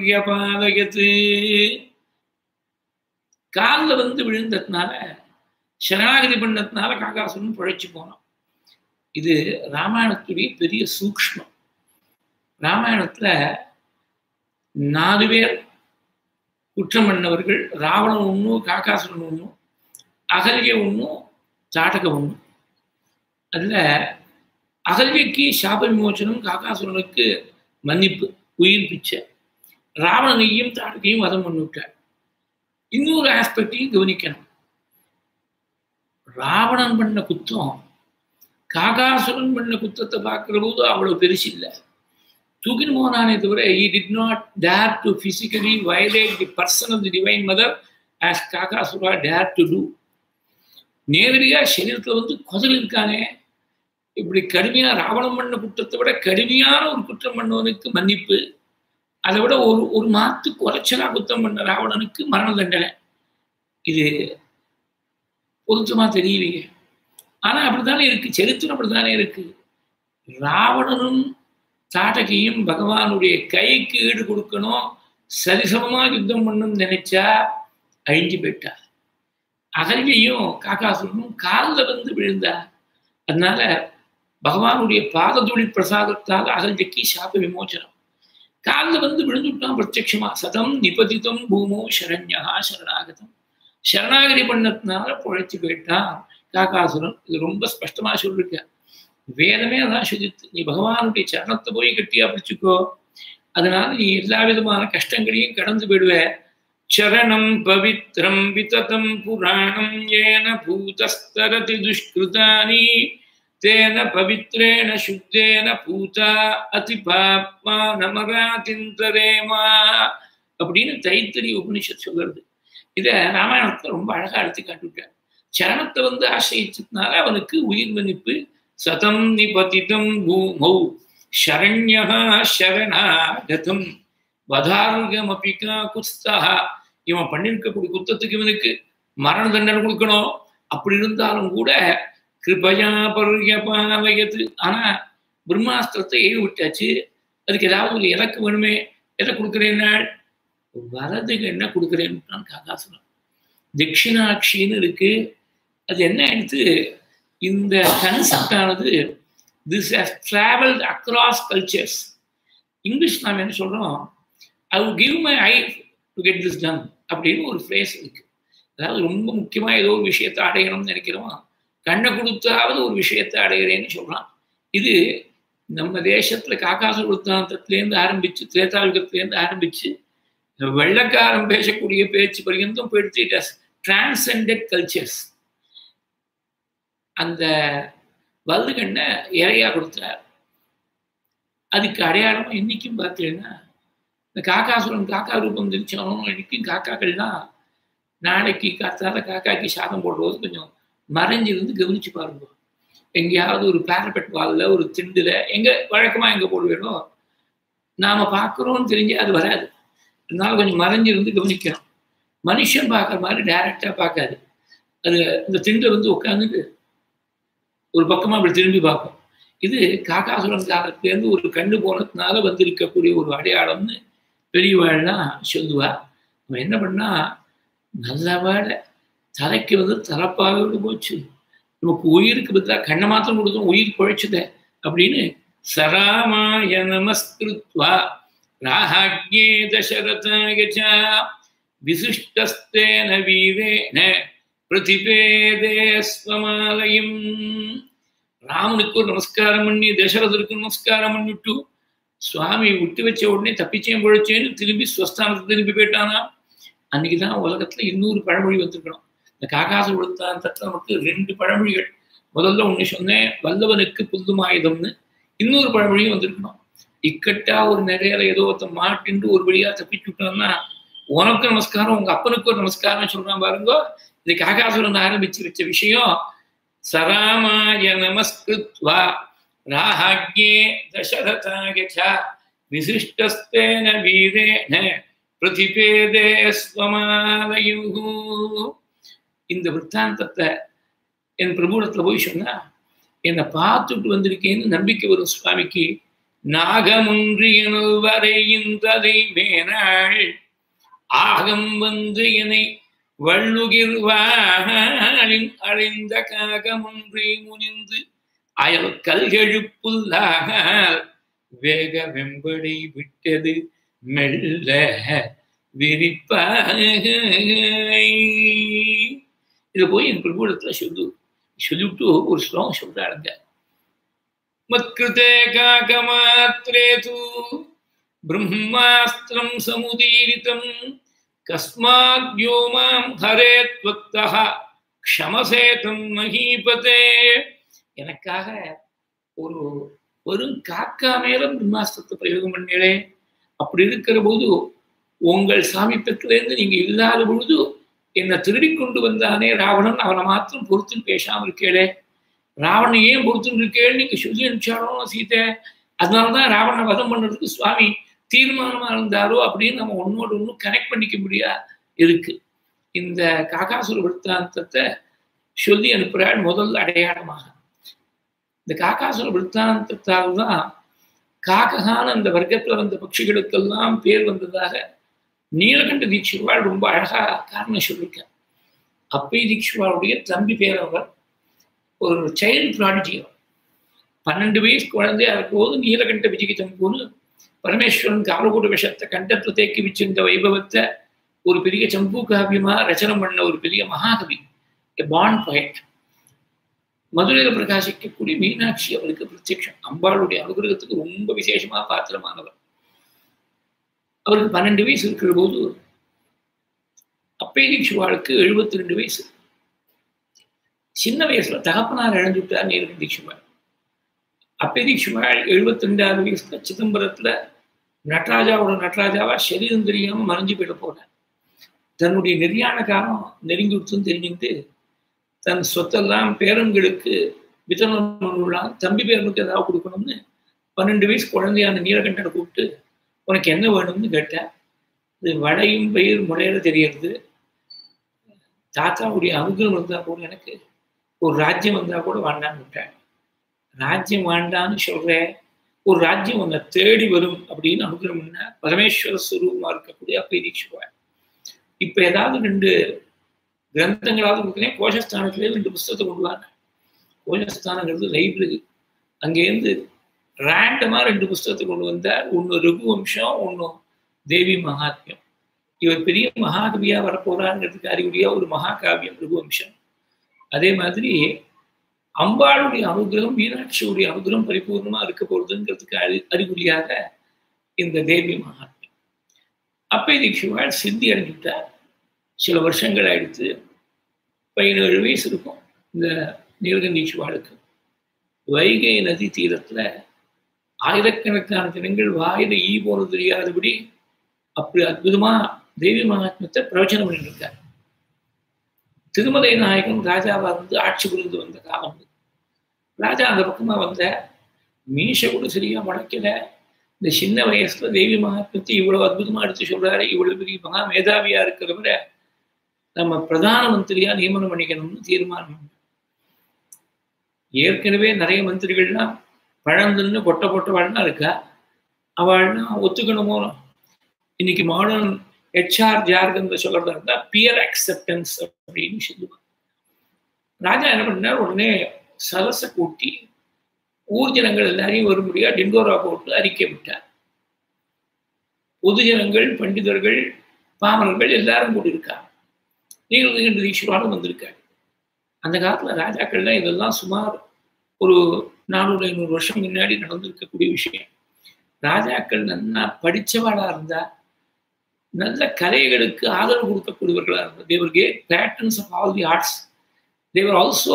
பர்யபாலயத்து காலில் வந்து விழுந்ததுனால சரணாகதி பண்ணதுனால காகாசுரன் பிழைச்சு போனான் இது ராமாயணத்துடைய பெரிய சூக்ஷ்மம் ராமாயணத்துல நாலு பேர் குற்றம் பண்ணவர்கள் ராவணன் ஒன்றும் காக்காசுரன் ஒன்றும் அகல்ய ஒன்றும் சாட்டக ஒன்றும் அதில் அகல்யக்கு சாப விமோச்சனம் காக்காசுரனுக்கு மன்னிப்பு உயிர் பிச்சை ராவணனையும் தாட்டகையும் வதம் பண்ணிவிட்டார் இன்னொரு ஆஸ்பெக்டையும் கவனிக்கணும் ராவணன் பண்ண குத்தம் காகாசுரன் பண்ண குத்தத்தை பார்க்கிற போது அவ்வளவு பெருசு இல்லை தூக்கின்னு போனானே தவிர he did not dare to physically violate the person of the divine mother as காகாசுரா dare to do நேரடியா சரீரத்துல வந்து குதல் இருக்கானே இப்படி கடுமையா ராவணம் பண்ண குற்றத்தை விட கடுமையான ஒரு குற்றம் பண்ணவனுக்கு மன்னிப்பு அதை விட ஒரு ஒரு மாத்து குறைச்சலா குத்தம் பண்ண ராவணனுக்கு மரண தண்டனை இது பொருத்தமா தெரியலையே ஆனா அப்படித்தானே இருக்கு சரித்திரம் அப்படித்தானே இருக்கு ராவணனும் தாட்டகையும் பகவானுடைய கைக்கு ஈடு கொடுக்கணும் சரிசமமா யுத்தம் பண்ணணும்னு நினைச்சா அழிஞ்சு போயிட்டா அகல்யையும் காக்காசுரனும் காலில் வந்து விழுந்தா அதனால பகவானுடைய பாததுளி பிரசாதத்தால் அகல்யக்கு சாப விமோச்சனம் காலில் வந்து விழுந்துட்டான் பிரத்யட்சமா சதம் நிபதிதம் பூமோ சரண்யா சரணாகதம் சரணாகதி பண்ணதுனால பொழைச்சு போயிட்டான் காக்காசுரன் இது ரொம்ப ஸ்பஷ்டமா சொல்லிருக்க வேதமே அதான் சொல்லித்து நீ பகவானுடைய சரணத்தை போய் கட்டியா பிடிச்சுக்கோ அதனால நீ எல்லா விதமான கஷ்டங்களையும் கடந்து போயிடுவ சரணம் பவித்ரம் விததம் புராணம் ஏன பூதஸ்தரதி துஷ்கிருதானி தேன பவித்ரேன சுத்தேன பூதா அதி பாப்மா நமராதிந்தரேமா அப்படின்னு தைத்தறி உபனிஷத் சொல்றது இத ராமாயணத்தை ரொம்ப அழகா எடுத்து காட்டுவிட்டார் சரணத்தை வந்து ஆசிரியச்சதுனால அவனுக்கு உயிர் மன்னிப்பு சதம் நிபதிதம் பூமௌ சரண்யா சரணாகதம் வதாருகம் அப்பிகா குஸ்தா இவன் பண்ணிருக்கக்கூடிய குத்தத்துக்கு இவனுக்கு மரண தண்டனை கொடுக்கணும் அப்படி இருந்தாலும் கூட கிருபயா பருகபாவயத்து ஆனா பிரம்மாஸ்திரத்தை ஏவி விட்டாச்சு அதுக்கு ஏதாவது ஒரு இலக்கு வேணுமே எதை கொடுக்குறேன்னா வரதுக்கு என்ன கொடுக்குறேன்னு காகாசுரம் தட்சிணாட்சின்னு இருக்கு அது என்ன ஆயிடுத்து இந்த கன்செப்ட் ஆனது this has travelled across cultures English நாம் என்ன சொல்றோம் I will give my eye to get this done அப்படின்னு ஒரு ஃப்ரேஸ் இருக்கு அதாவது ரொம்ப முக்கியமா ஏதோ ஒரு விஷயத்தை அடையணும்னு நினைக்கிறோம் கண்ணை கொடுத்தாவது ஒரு விஷயத்தை அடைகிறேன்னு சொல்றான் இது நம்ம தேசத்துல காக்காச விருத்தாந்தத்திலேருந்து ஆரம்பிச்சு திரேதாயுகத்திலேருந்து ஆரம்பிச்சு வெள்ளக்காரன் பேசக்கூடிய பேச்சு பர்யந்தம் போயிடுச்சு இட் ஹஸ் டிரான்செண்டட் கல்ச்சர்ஸ் அந்த வலது கண்ணை இறையா கொடுத்தார் அதுக்கு அடையாளமா இன்னைக்கும் பார்த்தீங்கன்னா இந்த காக்காசுரன் காக்கா ரூபம் தெரிச்சாலும் இன்னைக்கும் காக்காக்கள்லாம் நாளைக்கு காத்தால காக்காக்கு சாதம் போடுறது கொஞ்சம் மறைஞ்சிருந்து கவனிச்சு பாருங்க எங்கேயாவது ஒரு பேரபெட் வாலில் ஒரு திண்டுல எங்க வழக்கமா எங்க போடுவேனோ நாம பார்க்குறோம்னு தெரிஞ்சு அது வராது அதனால கொஞ்சம் மறைஞ்சிருந்து கவனிக்கணும் மனுஷன் பார்க்குற மாதிரி டைரக்டா பார்க்காது அது இந்த திண்டை வந்து உட்காந்துட்டு ஒரு பக்கமா அப்படி திரும்பி பார்ப்போம் இது காக்காசுரன் காலத்திலேருந்து ஒரு கண்ணு போனதுனால வந்திருக்கக்கூடிய ஒரு அடையாளம்னு பெரியவாள்லாம் சொல்லுவா அவன் என்ன பண்ணா நல்ல வேலை தலைக்கு வந்து தலப்பாக விட்டு போச்சு நமக்கு உயிருக்கு பதிலாக கண்ணை மாத்திரம் கொடுத்தோம் உயிர் குழைச்சுத அப்படின்னு சராமாய நமஸ்கிருத்வா ராஹாக்யே தசரதாய விசிஷ்டஸ்தேன வீரேன பிரதிபேதே ஸ்வமாலயம் ராமனுக்கு ஒரு நமஸ்காரம் பண்ணி தசரதருக்கு நமஸ்காரம் பண்ணிட்டு சுவாமி விட்டு வச்ச உடனே தப்பிச்சேன் பொழைச்சேன்னு திரும்பி ஸ்வஸ்தானத்துக்கு திரும்பி போயிட்டானா அன்னைக்கு தான் உலகத்துல இன்னொரு பழமொழி வந்திருக்கணும் இந்த காகாச விழுத்தாந்தத்துல நமக்கு ரெண்டு பழமொழிகள் முதல்ல ஒண்ணு சொன்னேன் வல்லவனுக்கு புல்லுமாயுதம்னு இன்னொரு பழமொழியும் வந்திருக்கணும் இக்கட்டா ஒரு நிறைய ஏதோ ஒருத்த மாட்டின்ட்டு ஒரு வழியா தப்பிச்சு விட்டோம்னா உனக்கு நமஸ்காரம் உங்க அப்பனுக்கு ஒரு நமஸ்காரம் சொல்றான் பாருங்க இது காகாசுரன் ஆரம்பிச்சு வச்ச விஷயம் சராமாய நமஸ்கிருத்வா ராஹாக்யே தசரதாய விசிஷ்டஸ்தேன வீரேன பிரதிபேதே ஸ்வமாலயு இந்த விற்த்தாந்தத்தை என் பிரபுடத்துல போய் சொன்னா என்னை பார்த்துட்டு வந்திருக்கேன்னு நம்பிக்கை வரும் சுவாமிக்கு நாகமுன்றியனு வரையின்றதை மேனாள் ஆகம் வந்து என்னை வள்ளுகிர்வாளின் அழிந்த காகமொன்றி முனிந்து அயல் கல்கெழுப்புல்லாக வேக வெம்படி விட்டது மெல்ல விரிப்பாக இது போய் என் பிரபுடத்துல சொல்லு சொல்லிவிட்டு ஒரு ஸ்லோகம் சொல்றாருங்க மத்கிருதே காகமாத்ரே தூ பிரம்மாஸ்திரம் சமுதீரிதம் கஸ்மாத் யோமாம் ஹரே त्वत्तः க்ஷமசேதம் மகீபதே எனக்காக ஒரு வெறும் காக்கா மேல பிரம்மாஸ்திரத்தை பிரயோகம் பண்ணீங்களே அப்படி இருக்கிற போது உங்கள் சாமிப்பத்திலிருந்து நீங்க இல்லாத பொழுது என்னை திருடி கொண்டு வந்தானே ராவணன் அவனை மாத்திரம் பொறுத்துன்னு பேசாம இருக்கேளே ராவணன் ஏன் பொறுத்துன்னு இருக்கேன்னு நீங்க சொல்லி அனுப்பிச்சாலும் சீதை அதனாலதான் ராவணனை வதம் பண்றதுக்கு சுவாமி தீர்மானமா இருந்தாரோ அப்படின்னு நம்ம ஒன்னோடு ஒன்றும் கனெக்ட் பண்ணிக்க முடியா இருக்கு இந்த காகாசுர விற்த்தாந்தத்தை சொல்லி அனுப்புறாள் முதல் அடையாளமாக இந்த காகாசுர விற்த்தாந்தத்தால் தான் காக்ககான அந்த வர்க்கத்துல வந்த பட்சிகளுக்கெல்லாம் பேர் வந்ததாக நீலகண்ட தீட்சிவாள் ரொம்ப அழகா காரணம் சொல்லியிருக்கார் அப்பை தீட்சிவாளுடைய தம்பி பேர் அவர் ஒரு சைல்டு ப்ராடிஜி அவர் பன்னெண்டு வயசு குழந்தையா இருக்கும்போது நீலகண்ட விஜய் சம்புன்னு பரமேஸ்வரன் காலகூட விஷத்தை கண்டத்துல தேக்கி வச்சிருந்த வைபவத்தை ஒரு பெரிய சம்பு காவியமா ரச்சனை பண்ண ஒரு பெரிய மகாகவி பான் பயட் மதுரையில் பிரகாசிக்கக்கூடிய மீனாட்சி அவருக்கு பிரத்யட்சம் அம்பாளுடைய அனுகிரகத்துக்கு ரொம்ப விசேஷமா பாத்திரமானவர் அவருக்கு பன்னெண்டு வயசு இருக்கிற போது அப்பே தீட்சிவாளுக்கு எழுபத்தி ரெண்டு வயசு சின்ன வயசுல தகப்பனார் இழந்துட்டார் நீலகண்ட தீட்சிவாள் அப்பே தீட்சிவாள் எழுபத்தி ரெண்டாவது வயசுல சிதம்பரத்துல நடராஜாவோட நடராஜாவா சரீரம் தெரியாம மறைஞ்சு போயிட போனார் தன்னுடைய நெறியான காலம் நெருங்கி விட்டுன்னு தெரிஞ்சுட்டு தன் சொத்தெல்லாம் பேரன்களுக்கு வித்தரணம் பண்ணலாம் தம்பி பேரனுக்கு ஏதாவது கொடுக்கணும்னு பன்னெண்டு வயசு குழந்தையான நீலகண்டனை கூப்பிட்டு உனக்கு என்ன வேணும்னு கேட்டேன் இது வளையும் பயிர் முறையில தெரியறது தாத்தாவுடைய அனுகிரம் இருந்தால் கூட எனக்கு ஒரு ராஜ்யம் வந்தால் கூட வேண்டான்னு விட்டேன் ராஜ்யம் வேண்டான்னு சொல்கிறேன் ஒரு ராஜ்யம் உன்னை தேடி வரும் அப்படின்னு அனுகிரம் பண்ண பரமேஸ்வர சுரூபமாக இருக்கக்கூடிய அப்பை தீட்சிவார் இப்போ ஏதாவது ரெண்டு கிரந்தங்களாவது கொடுக்குறேன் கோஷஸ்தானத்திலே ரெண்டு புஸ்தகத்தை கொண்டு வாங்க கோஷஸ்தானங்கிறது லைப்ரரி அங்கேருந்து ரேண்டமாக ரெண்டு புஸ்தகத்தை கொண்டு வந்தார் ஒன்று ரகுவம்சம் ஒன்று தேவி மகாத்மியம் இவர் பெரிய மகாகவியாக வரப்போறாங்கிறதுக்கு அறிகுறியாக ஒரு மகாகாவியம் ரகுவம்சம் அதே மாதிரி அம்பாளுடைய அனுகிரகம் மீனாட்சியுடைய அனுகிரகம் பரிபூர்ணமாக இருக்க போகுதுங்கிறதுக்கு அறி அறிகுறியாக இந்த தேவி மகாத்மியம் அப்பை தீட்சிவாள் சித்தி அடைஞ்சுட்டார் சில வருஷங்கள் ஆயிடுத்து பதினேழு வயசு இருக்கும் இந்த நீலகண்டீஸ்வாளுக்கு வைகை நதி தீரத்துல ஆயிரக்கணக்கான தினங்கள் வாயில ஈ போன தெரியாதபடி அப்படி அற்புதமா தேவி மகாத்மத்தை பிரவச்சனம் பண்ணிட்டு இருக்கார் திருமலை நாயகன் ராஜாவா இருந்து ஆட்சி புரிந்து வந்த காலம் ராஜா அந்த பக்கமா வந்த மீசை கூட சரியா முளைக்கல இந்த சின்ன வயசுல தேவி மகாத்மத்தை இவ்வளவு அற்புதமா எடுத்து சொல்றாரு இவ்வளவு பெரிய மகா மேதாவியா இருக்கிறவரை நம்ம பிரதான மந்திரியா நியமனம் பண்ணிக்கணும்னு தீர்மானம் ஏற்கனவே நிறைய மந்திரிகள்லாம் பழந்துன்னு கொட்ட போட்டவாள்னா இருக்கா அவள்னா ஒத்துக்கணுமோ இன்னைக்கு மாடர்ன் ஹெச்ஆர் ஜார்கன்ல சொல்றதா இருந்தா பியர் அக்செப்டன்ஸ் அப்படின்னு சொல்லுவாங்க ராஜா என்ன பண்ணார் உடனே சலசை கூட்டி ஊர்ஜனங்கள் எல்லாரையும் வரும்படியா டிண்டோரா போட்டு அறிக்கை விட்டார் பொதுஜனங்கள் பண்டிதர்கள் பாமரர்கள் எல்லாரும் கூடியிருக்காங்க நீலகண்ட ஈஸ்வராலும் வந்திருக்காரு அந்த காலத்துல ராஜாக்கள்லாம் இதெல்லாம் சுமார் ஒரு நானூறு ஐநூறு வருஷம் முன்னாடி நடந்திருக்கக்கூடிய விஷயம் ராஜாக்கள் நல்லா படிச்சவாளா இருந்தா நல்ல கலைகளுக்கு ஆதரவு கொடுக்கக்கூடியவர்களா இருந்தா they were great patrons of all the arts they were also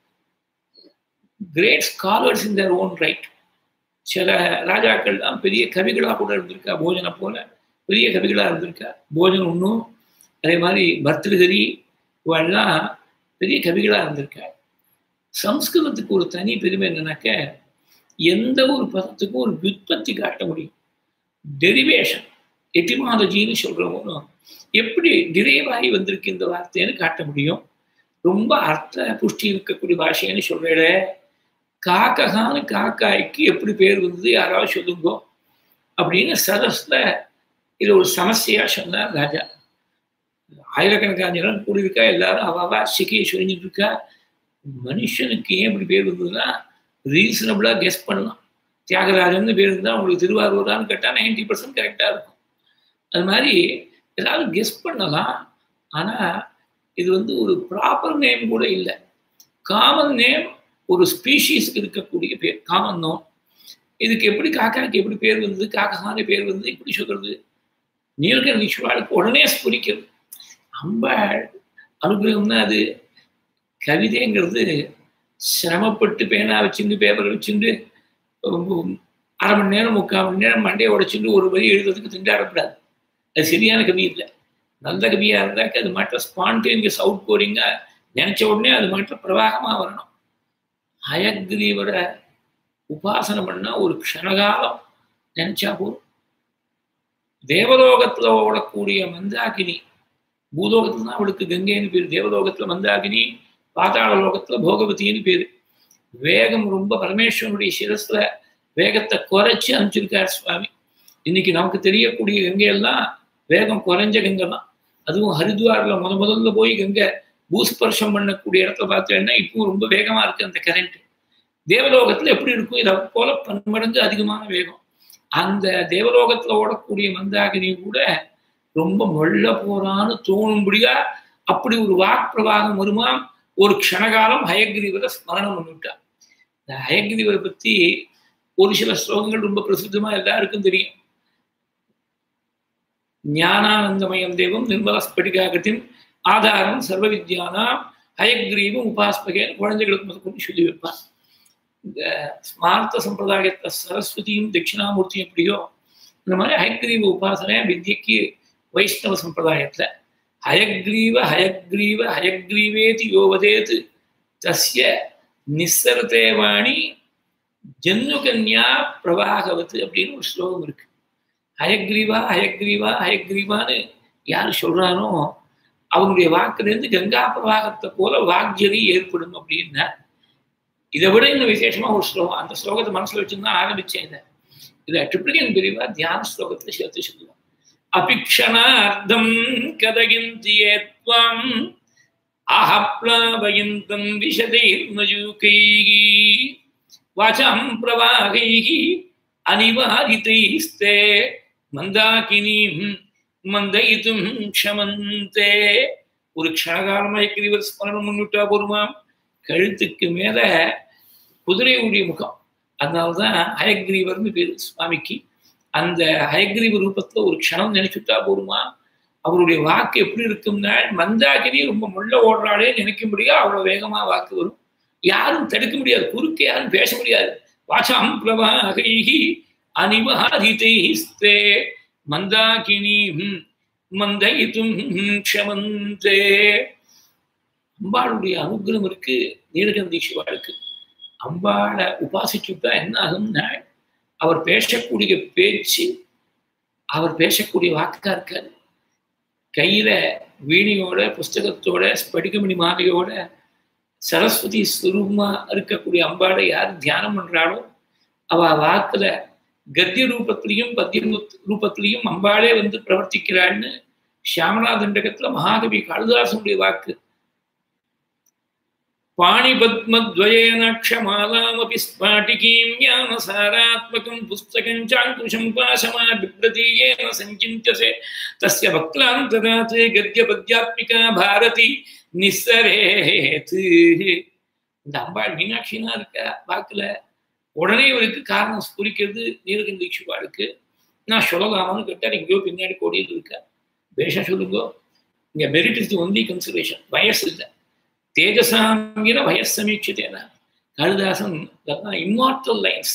great scholars in their own right சில ராஜாக்கள்லாம் பெரிய கவிகளா கூட இருந்திருக்கா போஜனை போல பெரிய கவிகளா இருந்திருக்கா போஜனம் ஒன்றும் அதே மாதிரி பர்திருகரி இவெல்லாம் பெரிய கவிகளா இருந்திருக்கா சம்ஸ்கிருதத்துக்கு ஒரு தனி பெருமை என்னன்னாக்க எந்த ஒரு பதத்துக்கும் ஒரு விற்பத்தி காட்ட முடியும் டெரிவேஷன் எட்டிமாலஜின்னு சொல்றவங்க எப்படி டிரைவாகி வந்திருக்கு இந்த வார்த்தைன்னு காட்ட முடியும் ரொம்ப அர்த்த புஷ்டி இருக்கக்கூடிய பாஷைன்னு சொல்றேட காக்ககான்னு காக்காய்க்கு எப்படி பேர் வந்தது யாராவது சொல்லுங்கோ அப்படின்னு சதஸ்ல இது ஒரு சமஸ்தையா சொன்னார் ராஜா ஆயிரக்கணக்கான ஜனம் கூடியிருக்கா எல்லாரும் அவாவா சிக்கையை சொல்லிட்டு இருக்கா மனுஷனுக்கு ஏன் இப்படி பேர் வந்ததுன்னா ரீசனபிளா கெஸ் பண்ணலாம் தியாகராஜன் பேர் இருந்தால் உங்களுக்கு திருவாரூரான்னு கேட்டால் நைன்டி பர்சன்ட் கரெக்டாக இருக்கும் அது மாதிரி ஏதாவது கெஸ் பண்ணலாம் ஆனால் இது வந்து ஒரு ப்ராப்பர் நேம் கூட இல்லை காமன் நேம் ஒரு ஸ்பீஷீஸ்க்கு இருக்கக்கூடிய பேர் காமன் நோம் இதுக்கு எப்படி காக்காக்கு எப்படி பேர் வந்தது காக்கான பேர் வந்தது எப்படி சொல்றது நீலகண்ட ஈஸ்வராளுக்கு உடனே ஸ்புரிக்கிறது அம்பாள் அனுகிரகம்னா அது கவிதைங்கிறது சிரமப்பட்டு பேனா வச்சுட்டு பேப்பர் வச்சுட்டு அரை மணி நேரம் முக்கால் மணி நேரம் மண்டையை உடைச்சிட்டு ஒரு வரி எழுதுறதுக்கு திண்டாடப்படாது அது சரியான கவி இல்லை நல்ல கவியாக இருந்தாக்க அது மாட்ட ஸ்பான்டேனியஸ் அவுட் போரிங்காக நினச்ச உடனே அது மாட்ட பிரவாகமாக வரணும் ஹயக்ரீவர உபாசனை பண்ணால் ஒரு க்ஷணகாலம் நினச்சா போதும் தேவலோகத்தில் ஓடக்கூடிய மந்தாகினி பூலோகத்துல தான் அவளுக்கு கங்கைன்னு பேர் தேவலோகத்துல மந்தாகினி பாதாள லோகத்துல போகவதின்னு பேரு வேகம் ரொம்ப பரமேஸ்வரனுடைய சிரஸ்ல வேகத்தை குறைச்சி அனுப்பிச்சிருக்கார் சுவாமி இன்னைக்கு நமக்கு தெரியக்கூடிய கங்கையெல்லாம் வேகம் குறைஞ்ச கங்கை தான் அதுவும் ஹரித்வார்ல முத முதல்ல போய் கங்கை பூஸ்பர்ஷம் பண்ணக்கூடிய இடத்துல பார்த்தேன்னா இப்பவும் ரொம்ப வேகமா இருக்கு அந்த கரண்ட் தேவலோகத்துல எப்படி இருக்கும் இதை போல பன்மடங்கு அதிகமான வேகம் அந்த தேவலோகத்துல ஓடக்கூடிய மந்தாகினி கூட ரொம்ப மொள்ள போறான்னு தோணும்படியா அப்படி ஒரு வாக் பிரவாகம் வருமா ஒரு க்ஷணகாலம் ஹயகிரிவரை ஸ்மரணம் பண்ணிவிட்டார் இந்த ஹயகிரிவரை பத்தி ஒரு சில ஸ்லோகங்கள் ரொம்ப பிரசித்தமா எல்லாருக்கும் தெரியும் ஞானானந்தமயம் தேவம் நிர்மல ஸ்படிகாகத்தின் ஆதாரம் சர்வ வித்யானாம் ஹயக்ரீவம் உபாஸ்மகேன்னு குழந்தைகளுக்கு முதல் கொண்டு சொல்லி வைப்பார் இந்த ஸ்மார்த்த சம்பிரதாயத்தை சரஸ்வதியும் தட்சிணாமூர்த்தியும் எப்படியோ இந்த மாதிரி ஹயக்ரீவ உபாசனை வித்யக்கு வைஷ்ணவ சம்பிரதாயத்துல ஹயக்ரீவ ஹயக்ரீவ ஹயக்ரீவேதி யோவதேத் தஸ்ய நிஸ்ஸரதே வாணி ஜன்னுகன்யா பிரவாகவத்து அப்படின்னு ஒரு ஸ்லோகம் இருக்கு ஹயக்ரீவா ஹயக்ரீவா ஹயக்ரீவான்னு யார் சொல்றானோ அவங்களுடைய வாக்குலேருந்து கங்கா பிரவாகத்தை போல வாக்ஜரி ஏற்படும் அப்படின்னா இதை விட இன்னும் விசேஷமா ஒரு ஸ்லோகம் அந்த ஸ்லோகத்தை மனசுல வச்சுதான் ஆரம்பிச்சேன் இதை இதை ட்ரிப்ளிகன் பிரிவா தியான ஸ்லோகத்துல சேர்த்து சொல்லுவான் அபிக்ஷணார்த்தம் கதகிந்தியே त्वम् आहप्लावयन्तं विशदैर्मयूकैः वाचां प्रवाहैः अनिवारितैस्ते மந்தாகினீம் மந்தயித்தும் க்ஷமந்தே ஒரு க்ஷணகாலமாக கிரிவர் ஸ்மரணம் முன்னிட்டா போருமா கழுத்துக்கு மேல குதிரையுடைய முகம் அதனால்தான் ஹயக்ரீவர்னு பேரு சுவாமிக்கு அந்த ஹயக்ரீவ ரூபத்துல ஒரு க்ஷணம் நினைச்சுட்டா போருமா அவருடைய வாக்கு எப்படி இருக்கும்னா மந்தாகினி ரொம்ப முள்ள ஓடுறாளே நினைக்கும்படியா அவ்வளவு வேகமா வாக்கு வரும் யாரும் தடுக்க முடியாது குறுக்க யாரும் பேச முடியாது வாசாம் பிரவாகி அனிவாதிதைஸ்தே மந்தாகினீம் மந்தயித்தும் க்ஷமந்தே அம்பாளுடைய அனுகிரகம் இருக்கு நீலகந்தீஸ்வருக்கு அம்பாளை உபாசிச்சுட்டா என்ன ஆகும்னா அவர் பேசக்கூடிய பேச்சு அவர் பேசக்கூடிய வாக்கா இருக்காது கையில வீணியோட புஸ்தகத்தோட ஸ்படிகமணி மாலையோட சரஸ்வதி ஸ்வரூபமா இருக்கக்கூடிய அம்பாளை யார் தியானம் பண்றாளோ அவ வாக்குல கத்திய ரூபத்திலையும் பத்திய ரூபத்திலையும் அம்பாளே வந்து பிரவர்த்திக்கிறாள்னு சியாமலா தண்டகத்துல மகாகவி காளிதாசனுடைய வாக்கு பாணிபத்மத்வயேன க்ஷமாலாமபி ஸ்பாட்டிகீம் ஞானசாராத்மகம் புஸ்தகம் சாங்குஷம் பாசமா பிப்ரதீயேன சஞ்சிந்தியசே தஸ்ய வக்லாந்தராதே கத்யபத்யாத்மிகா பாரதி நிஸ்ஸரேத் இந்த அம்பாள் மீனாட்சினா இருக்க வாக்குல உடனே இவருக்கு காரணம் ஸ்புரிக்கிறது நீலகண்டீஸ்வராளுக்கு நான் சொல்லலாமான்னு கேட்டால் எங்கேயோ பின்னாடி கோடியில் இருக்கா வேஷம் சொல்லுங்கோ இங்க merit is the only consideration வயசு இல்லை தேஜசாங்கிற வயசு சமீட்சித்தேனா காளிதாசன் இம்மார்டல் லைன்ஸ்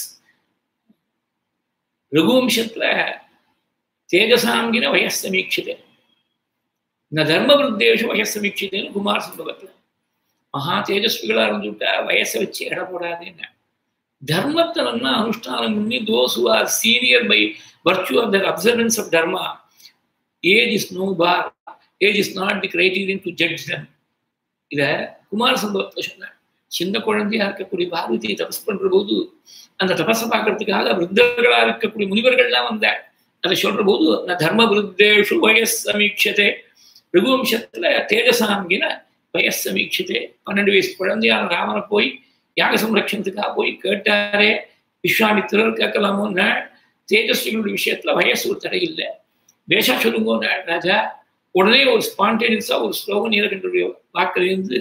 ரகுவம்சத்துல தேஜசாங்கிற வயசு சமீட்சித்தே இந்த தர்மவிருத்தேஷு வயசு சமீட்சித்தேன்னு குமார் சம்பவத்துல மகா தேஜஸ்விகளா இருந்துட்டா வயசை வச்சு இட போடாதேன்னு தர்மத்தை நல்லா அனுஷ்டானம் பண்ணி those who are senior by virtue of their observance of dharma age is no bar age is not the criterion to judge them இத குமார சம்பவத்தில் சொன்னார் சின்ன குழந்தையா இருக்கக்கூடிய பார்வதியை தபஸ் பண்ற போது அந்த தபஸை பார்க்கறதுக்காக விருத்தர்களா இருக்கக்கூடிய முனிவர்கள்லாம் வந்தார் அதை சொல்ற போது நான் தர்ம விருத்தேஷு வயஸ் சமீட்சதே ரகுவம்சத்துல தேஜசாங்கின வயசு சமீட்சித்தே பன்னெண்டு வயசு குழந்தையான ராமனை போய் யாக சம்ரட்சணத்துக்காக போய் கேட்டாரே விஸ்வாமித்திரர் கேட்கலாமோன்னா தேஜஸ்விகளுடைய விஷயத்துல வயசு ஒரு தடை இல்லை பேஷா சொல்லுங்க ராஜா உடனே ஒரு ஸ்பான்டேனியஸா ஒரு ஸ்லோகம் நீலகண்டருடைய வாக்கிலிருந்து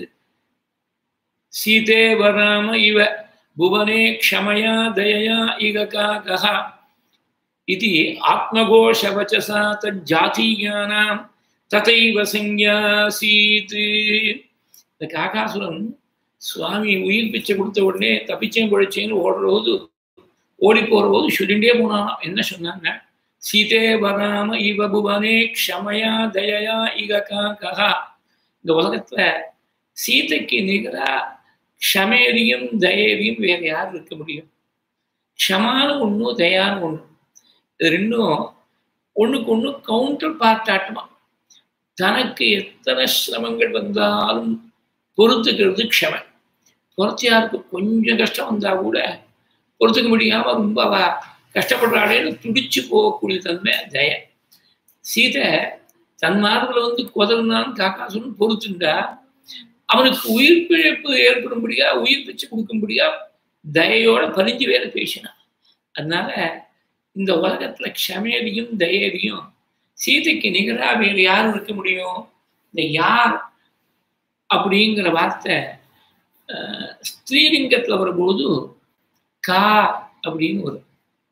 சீதே வராம இவ புவனே க்ஷமயா தயயா இக காகः इति आत्मघोषवचसा तज्जातीयानां ததைவ சஞ்ஞாசீத் இந்த காகாசுரன் சுவாமி உயிர் பிச்சை கொடுத்த உடனே தப்பிச்சேன் பிழைச்சேன்னு ஓடுற போது ஓடி போற போது சொல்லிண்டே போனான் என்ன சொன்னாங்க சீதே வராம இவ புவனே க்ஷமயா தயயா இக காகா இந்த உலகத்துல சீதைக்கு நிகரா க்ஷமேரியும் தயேரியும் வேற யார் இருக்க முடியும் க்ஷமானு ஒன்றும் தயான்னு ஒன்று இது ரெண்டும் ஒண்ணுக்கு ஒண்ணு கவுண்டர் பார்ட் ஆட்டமா தனக்கு எத்தனை சிரமங்கள் வந்தாலும் பொறுத்துக்கிறது க்ஷமை பொறுத்தியாருக்கு கொஞ்சம் கஷ்டம் வந்தா கூட பொறுத்துக்க முடியாம ரொம்ப அவ கஷ்டப்படுறாளேன்னு துடிச்சு போகக்கூடிய தன்மை தய சீதை தன் மார்பில் வந்து குதறினான்னு காக்காசுன்னு பொறுத்துண்டா அவனுக்கு உயிர் பிழைப்பு ஏற்படும்படியா உயிர் பிச்சு கொடுக்கும்படியா தயையோட பறிஞ்சு வேற பேசினான் அதனால இந்த உலகத்துல க்ஷமேதியும் தயேதியும் சீதைக்கு நிகரா வேறு யார் இருக்க முடியும் இந்த யார் அப்படிங்கிற வார்த்தை ஸ்ரீலிங்கத்துல வரும்போது கா அப்படின்னு வரும்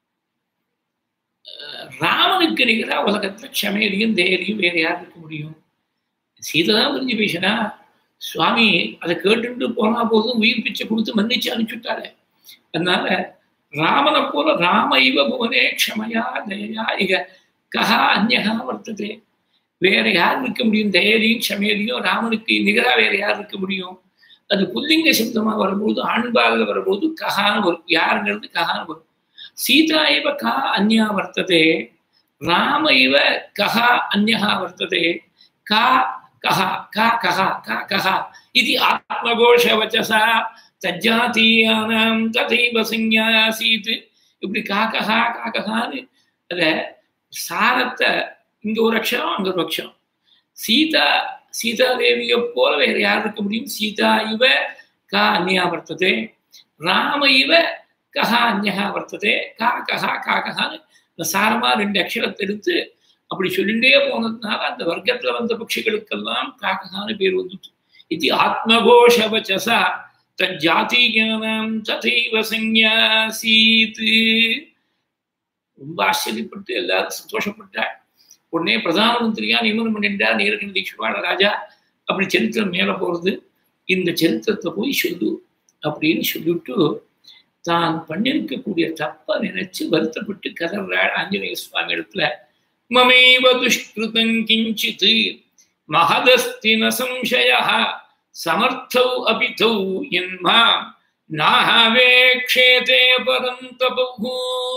ராமனுக்கு நிகரா உலகத்துல க்ஷமேதியும் தயேதியும் வேற யார் இருக்க முடியும் சீதை தான் புரிஞ்சு பேசினா சுவாமி அதை கேட்டுட்டு போனா போதும் உயிர் பிச்சை கொடுத்து மன்னிச்சு அனுப்பிச்சுட்டாரு அதனால ராமனை போல ராம இவ புவனே க்ஷமையா தயா இக கஹா அந்நகா வர்த்ததே வேற யார் இருக்க முடியும் தயரியும் க்ஷமேரியும் ராமனுக்கு நிகரா வேற யார் இருக்க முடியும் அது புல்லிங்க சப்தமா வரும்போது ஆண்பாக வரும்போது கஹான்னு வரும் யாருங்கிறது கஹான்னு வரும் சீதா இவ கா அந்யா வர்த்ததே ராம இவ கஹா அந்நகா வர்த்ததே கா கஹா கா கஹா கா கஹா இது ஆத்மகோஷவச்சசா தஜாத்தீயானாம் ததைவ சஞ்ஞாசீத் இப்படி காக்கஹா காக்கஹான்னு அத சாரத்தை இங்க ஒரு அக்ஷரம் அங்க ஒரு அக்ஷரம் சீதா சீதா தேவியை போல வேற யார் இருக்க முடியும் சீதா இவ கா அந்நியா வர்த்ததே ராம இவ கஹா அந்நகா வர்த்ததே கா கஹா காக்கஹான்னு இந்த சாரமா ரெண்டு அக்ஷரத்தை எடுத்து அப்படி சொல்லிண்டே போனதுனால அந்த வர்க்கத்துல வந்த பட்சிகளுக்கெல்லாம் காக்கஹான்னு பேர் வந்துட்டு இது ஆத்மகோஷவச்சசா தஜாத்தீயானாம் ததைவ சஞ்ஞாசீத் ரொம்ப ஆச்சரியப்பட்டு எல்லாரும் சந்தோஷப்பட்டாள் உடனே பிரதான மந்திரியா நியமனம் பண்ணிட்டார் நீலகண்ட தீட்சிவாட ராஜா அப்படி சரித்திரம் மேல போறது இந்த சரித்திரத்தை போய் சொல்லு அப்படின்னு சொல்லிவிட்டு தான் பண்ணிருக்கக்கூடிய தப்ப நினைச்சு வருத்தப்பட்டு கதறாள் ஆஞ்சநேய சுவாமி இடத்துல மமேவ துஷ்கிருதம் கிஞ்சித் மகதஸ்தி ந சம்சய சமர்த்தௌ அபிதௌ என்மா நாவேக்ஷேதே பரம் தபு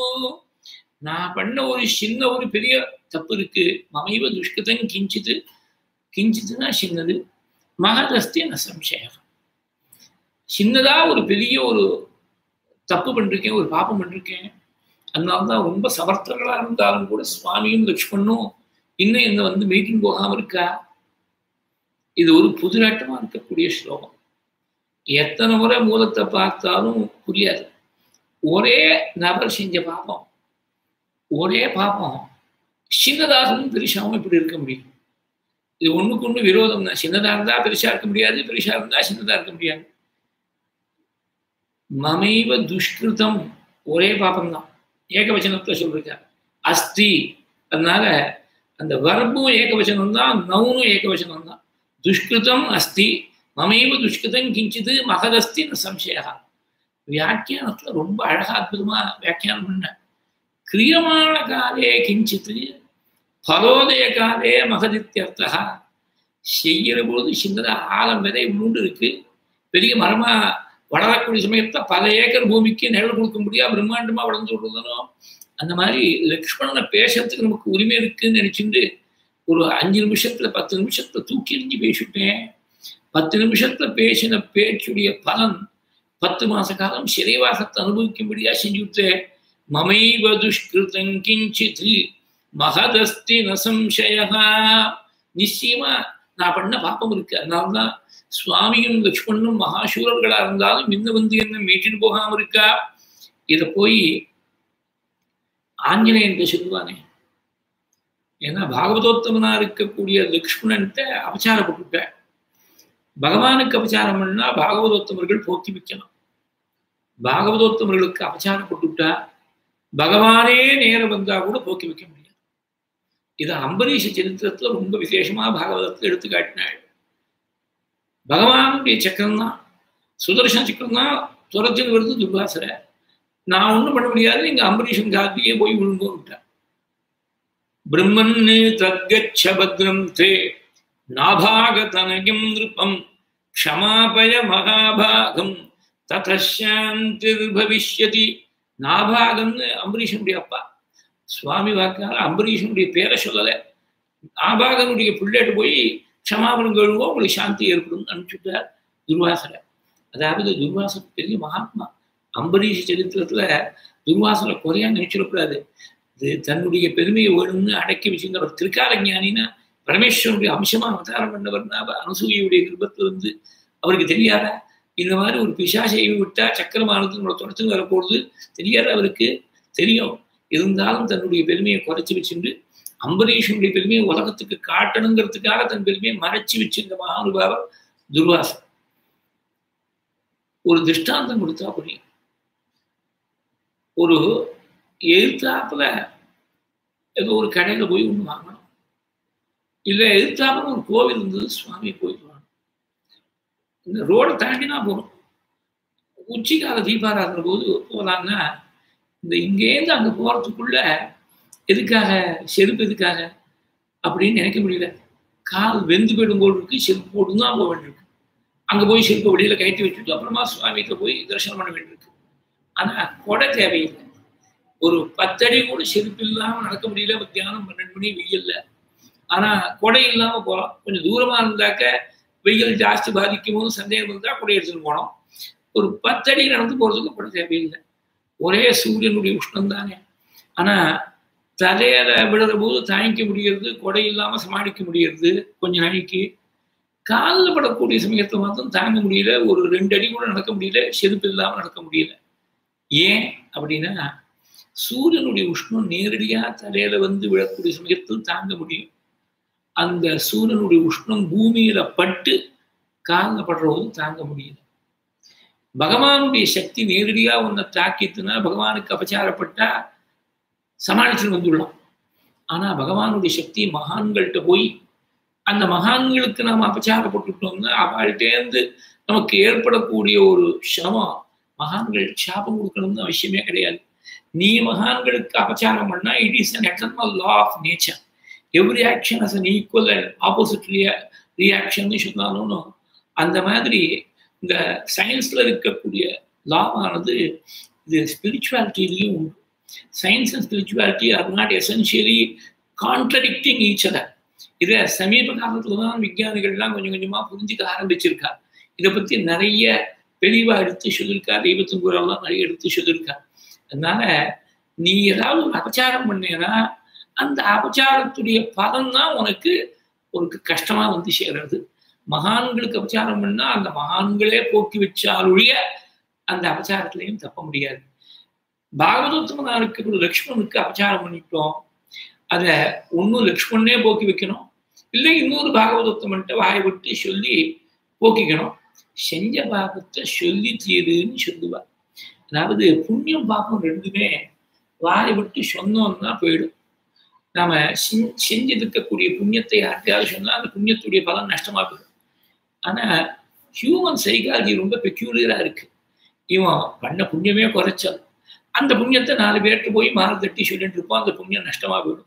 நான் பண்ண ஒரு சின்ன ஒரு பெரிய தப்பு இருக்கு மமைவ துஷ்கிருதம் கிஞ்சித்து கிஞ்சித்துனா சின்னது மகதஸ்தி ந சம்சயம் சின்னதா ஒரு பெரிய ஒரு தப்பு பண்ணிருக்கேன் ஒரு பாப்பம் பண்ணிருக்கேன் அதனால்தான் ரொம்ப சமர்த்தர்களா இருந்தாலும் கூட சுவாமியும் லக்ஷ்மணும் இன்னும் என்ன வந்து மீட்டிங் போகாம இருக்கா இது ஒரு புதுநாட்டமா இருக்கக்கூடிய ஸ்லோகம் எத்தனை முறை மூலத்தை பார்த்தாலும் புரியாது ஒரே நபர் செஞ்ச பாப்பம் ஒரே பாப்பம் சின்னதாகவும் பெருசாகவும் இப்படி இருக்க முடியும் இது ஒண்ணுக்கு ஒண்ணு விரோதம் தான் சின்னதா இருந்தா பெருசா இருக்க முடியாது பெருசா இருந்தா சின்னதா இருக்க முடியாது மமைவ துஷ்கிருதம் ஒரே பாப்பம் தான் ஏகவச்சனத்தை சொல்லிருக்க அஸ்தி அதனால அந்த வர்பும் ஏகவச்சனம் தான் நவுனும் ஏகவச்சனம் தான் துஷ்கிருதம் அஸ்தி மமைவ துஷ்கிருதம் கிஞ்சிது மகதஸ்தி ந சம்சயா வியாக்கியானத்துல ரொம்ப அழகா அற்புதமா வியாக்கியானம் பண்ண கிரியமான காலே கிஞ்சித் பலோதய காலே மகதித்யர்த்தா செய்கிற பொழுது சின்னதா ஆழம் விதை மூண்டு இருக்கு பெரிய மரமா வளரக்கூடிய சமயத்தை பல ஏக்கர் பூமிக்கு நிழல் கொடுக்க முடியா பிரம்மாண்டமா வளர்ந்து விடுதனும் அந்த மாதிரி லக்ஷ்மணனை பேசுறதுக்கு நமக்கு உரிமை இருக்குன்னு நினைச்சுட்டு ஒரு அஞ்சு நிமிஷத்துல பத்து நிமிஷத்துல தூக்கி எறிஞ்சு பேசிட்டேன் பத்து நிமிஷத்துல பேசின பேச்சுடைய பலன் பத்து மாச காலம் சிறைவாசத்தை அனுபவிக்கும்படியா செஞ்சுட்டு மமைவ துஷ்கிருதம் கிஞ்சித் மகதஸ்தி ந சம்சயா நிச்சயமா நான் பண்ண பாப்பம் இருக்கு அதனால்தான் சுவாமியும் லக்ஷ்மணனும் மகாசூரர்களா இருந்தாலும் இன்னும் வந்து என்ன மீட்டின்னு போகாம இருக்கா இத போய் ஆஞ்சநேயன் சொல்லுவானே ஏன்னா பாகவதோத்தமனா இருக்கக்கூடிய லக்ஷ்மணன்ட்ட அபச்சாரப்பட்டுட்ட பகவானுக்கு அபச்சாரம் பண்ணா பாகவதோத்தமர்கள் போக்கி வைக்கணும் பாகவதோத்தமர்களுக்கு அபச்சாரப்பட்டுட்டா பகவானே நேரம் வந்தா கூட போக்கி வைக்க முடியாது இது அம்பரீஷ சரித்திரத்துல ரொம்ப விசேஷமா பாகவதத்துல எடுத்து காட்டினாள் பகவானுடைய சக்கரம் தான் சுதர்சன சக்கரம் தான் துரத்துன்னு வருது துர்வாசரை நான் ஒண்ணும் பண்ண முடியாது இங்க அம்பரீஷன் காத்தியே போய் விழுங்கோ விட்டார் பிரம்மன் தத்கச்ச பத்ரம் தே நாபாகதனயம் நிருப்பம் க்ஷமாபய மகாபாகம் ததாந்திர் பவிஷ்யதி நாபாகம்னு அம்பரீஷனுடைய அப்பா சுவாமி வாக்கால அம்பரீஷனுடைய பேரை சொல்லல நாபாகனுடைய பிள்ளைட்டு போய் க்ஷமாபனம் கழுவோ உங்களுக்கு சாந்தி ஏற்படும் அனுப்பிச்சுட்டார் துர்வாசரை அதாவது துர்வாசன் பெரிய மகாத்மா அம்பரீஷ சரித்திரத்துல துர்வாசனை குறையா நினைச்சிடக்கூடாது இது தன்னுடைய பெருமையை வேணும்னு அடக்கி வச்சுருந்தவர் திருக்கால ஞானினா பரமேஸ்வரனுடைய அம்சமா அவதாரம் பண்ணவர்னா அனுசூயுடைய கிருபத்துல வந்து அவருக்கு தெரியாதா இந்த மாதிரி ஒரு பிசாசையை விட்டா சக்கரமானது உங்களை தொடர்ந்து வரப்போகுது தெரியாத அவருக்கு தெரியும் இருந்தாலும் தன்னுடைய பெருமையை குறைச்சி வச்சுட்டு அம்பரீஷனுடைய பெருமையை உலகத்துக்கு காட்டணுங்கிறதுக்காக தன் பெருமையை மறைச்சி வச்சிருந்த மகானுபாவர் துர்வாசன் ஒரு திருஷ்டாந்தம் கொடுத்தா புரியும் ஒரு எழுத்தாப்புல ஏதோ ஒரு கடையில் போய் ஒன்று வாங்கணும் இல்லை எழுத்தாப்புல ஒரு கோவில் இருந்தது சுவாமி போயிட்டு வாங்கணும் இந்த ரோடை தாண்டினா போகணும் உச்சிக்கால தீபாராதனை போது போகலான்னா இந்த இங்கேருந்து அங்கே போகிறதுக்குள்ள எதுக்காக செருப்பு எதுக்காக அப்படின்னு நினைக்க முடியல கால் வெந்து போயிடும் போல் இருக்கு செருப்பு போட்டு தான் போக வேண்டியிருக்கு அங்கே போய் செருப்பை வெளியில் கட்டி வச்சுட்டு அப்புறமா சுவாமிகிட்ட போய் தரிசனம் பண்ண வேண்டியிருக்கு ஆனால் கொடை தேவையில்லை ஒரு பத்தடி கூட செருப்பு இல்லாமல் நடக்க முடியல மத்தியானம் பன்னெண்டு மணி வெயில்ல ஆனால் கொடை இல்லாமல் போகலாம் கொஞ்சம் தூரமாக இருந்தாக்க வெயில் ஜாஸ்தி பாதிக்கும் போது சந்தேகம் இருந்தால் கொடை எடுத்துன்னு போனோம் ஒரு பத்தடி நடந்து போகிறதுக்கு கொடை தேவையில்லை ஒரே சூரியனுடைய உஷ்ணம் தானே ஆனால் தலையில விடுற போது தாங்கிக்க முடியறது கொடை இல்லாமல் சமாளிக்க முடியறது கொஞ்ச நாளைக்கு காலில் படக்கூடிய சமயத்தை மாத்திரம் தாங்க முடியல ஒரு ரெண்டு அடி கூட நடக்க முடியல செருப்பு இல்லாமல் நடக்க முடியல ஏன் அப்படின்னா சூரியனுடைய உஷ்ணம் நேரடியாக தலையில வந்து விழக்கூடிய சமயத்தில் தாங்க முடியும் அந்த சூரியனுடைய உஷ்ணம் பூமியில பட்டு காலில் படுறதும் தாங்க முடியல பகவானுடைய சக்தி நேரடியா உன்னை தாக்கித்துனா பகவானுக்கு அபச்சாரப்பட்டா சமாளிச்சுட்டு வந்துடலாம் ஆனா பகவானுடைய சக்தி மகான்கள்கிட்ட போய் அந்த மகான்களுக்கு நாம் அபச்சாரப்பட்டுட்டோம்னா அவள்கிட்டேருந்து நமக்கு ஏற்படக்கூடிய ஒரு சிரமம் மகான்கள் சாபம் கொடுக்கணும்னு அவசியமே கிடையாது நீ மகான்களுக்கு அபச்சாரம் பண்ணா it is an eternal law of nature every action has an equal and opposite reaction சொன்னாலும் அந்த மாதிரி இந்த சயின்ஸ்ல இருக்கக்கூடிய லாவானது இது ஸ்பிரிச்சுவாலிட்டிலையும் உண்டு science and spirituality are not essentially contradicting each other இதை சமீப காலத்துல தான் விஞ்ஞானிகள்லாம் கொஞ்சம் கொஞ்சமா புரிஞ்சுக்க ஆரம்பிச்சிருக்கா இதை பத்தி நிறைய தெளிவா எடுத்து சொல்லியிருக்கா தெய்வத்தின் குரல்லாம் நிறைய எடுத்து சொல்லியிருக்கா அதனால நீ ஏதாவது ஒரு அபச்சாரம் பண்ணேன்னா அந்த அபச்சாரத்துடைய பலன் தான் உனக்கு உனக்கு கஷ்டமா வந்து சேர்றது மகான்களுக்கு அபச்சாரம் பண்ணா அந்த மகான்களே போக்கி வச்சாலுடைய அந்த அபச்சாரத்திலையும் தப்ப முடியாது பாகவதோத்தமனா இருக்கக்கூடிய லக்ஷ்மணுக்கு அபச்சாரம் பண்ணிட்டோம் அதை ஒன்றும் லக்ஷ்மணனே போக்கி வைக்கணும் இல்லை இன்னொரு பாகவதோத்தமன்ட்ட வாயை விட்டு சொல்லி போக்கிக்கணும் செஞ்ச பாபத்தை சொல்லி தீருன்னு சொல்லுவா அதாவது புண்ணியம் பாப்பம் ரெண்டுமே வாயை விட்டு சொன்னோம்னா போயிடும் நாம செஞ்சிருக்கக்கூடிய புண்ணியத்தை யார்கிட்டயாவது சொன்னா அந்த புண்ணியத்துடைய பலன் நஷ்டமா போயிடும் ஆனா ஹியூமன் சைக்காலஜி ரொம்ப பெக்யூலியரா இருக்கு இவன் பண்ண புண்ணியமே குறைச்சல் அந்த புண்ணியத்தை நாலு பேர்கிட்ட போய் மாறு தட்டி சொல்லிட்டு இருப்போம் அந்த புண்ணியம் நஷ்டமா போயிடும்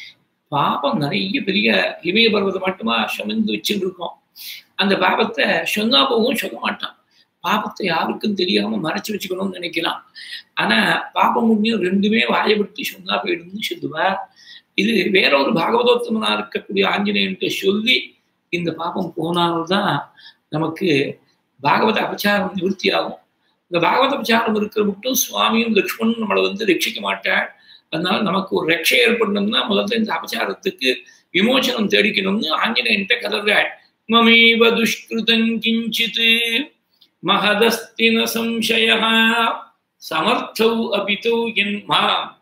பாபம் நிறைய பெரிய இமய பர்வத்தை மட்டுமா சுமந்து வச்சுட்டு இருக்கோம் அந்த பாபத்தை சொன்னா போகவும் சொல்ல மாட்டான் பாபத்தை யாருக்கும் தெரியாம மறைச்சு வச்சுக்கணும்னு நினைக்கலாம் ஆனா பாபம் புண்ணியம் ரெண்டுமே வாயை விட்டு சொன்னா போயிடும்னு சொல்லுவா இது வேற ஒரு பாகவதோத்தமனா இருக்கக்கூடிய ஆஞ்சநேயன்ட்ட சொல்லி இந்த பாபம் போனால்தான் நமக்கு பாகவத அபச்சாரம் நிவர்த்தி ஆகும் இந்த பாகவத அபச்சாரம் இருக்கிற மட்டும் சுவாமியும் லக்ஷ்மணும் நம்மளை வந்து ரட்சிக்க மாட்டாள் அதனால நமக்கு ஒரு ரட்சை ஏற்படணும்னா முதல்ல இந்த அபச்சாரத்துக்கு விமோச்சனம் தேடிக்கணும்னு ஆஞ்சநேயன்ட்ட கதறாள் மமேவ துஷ்கிருதம் கிஞ்சித் மகதஸ்தி ந சம்சய சமர்த்தௌ அபிதௌ என்மா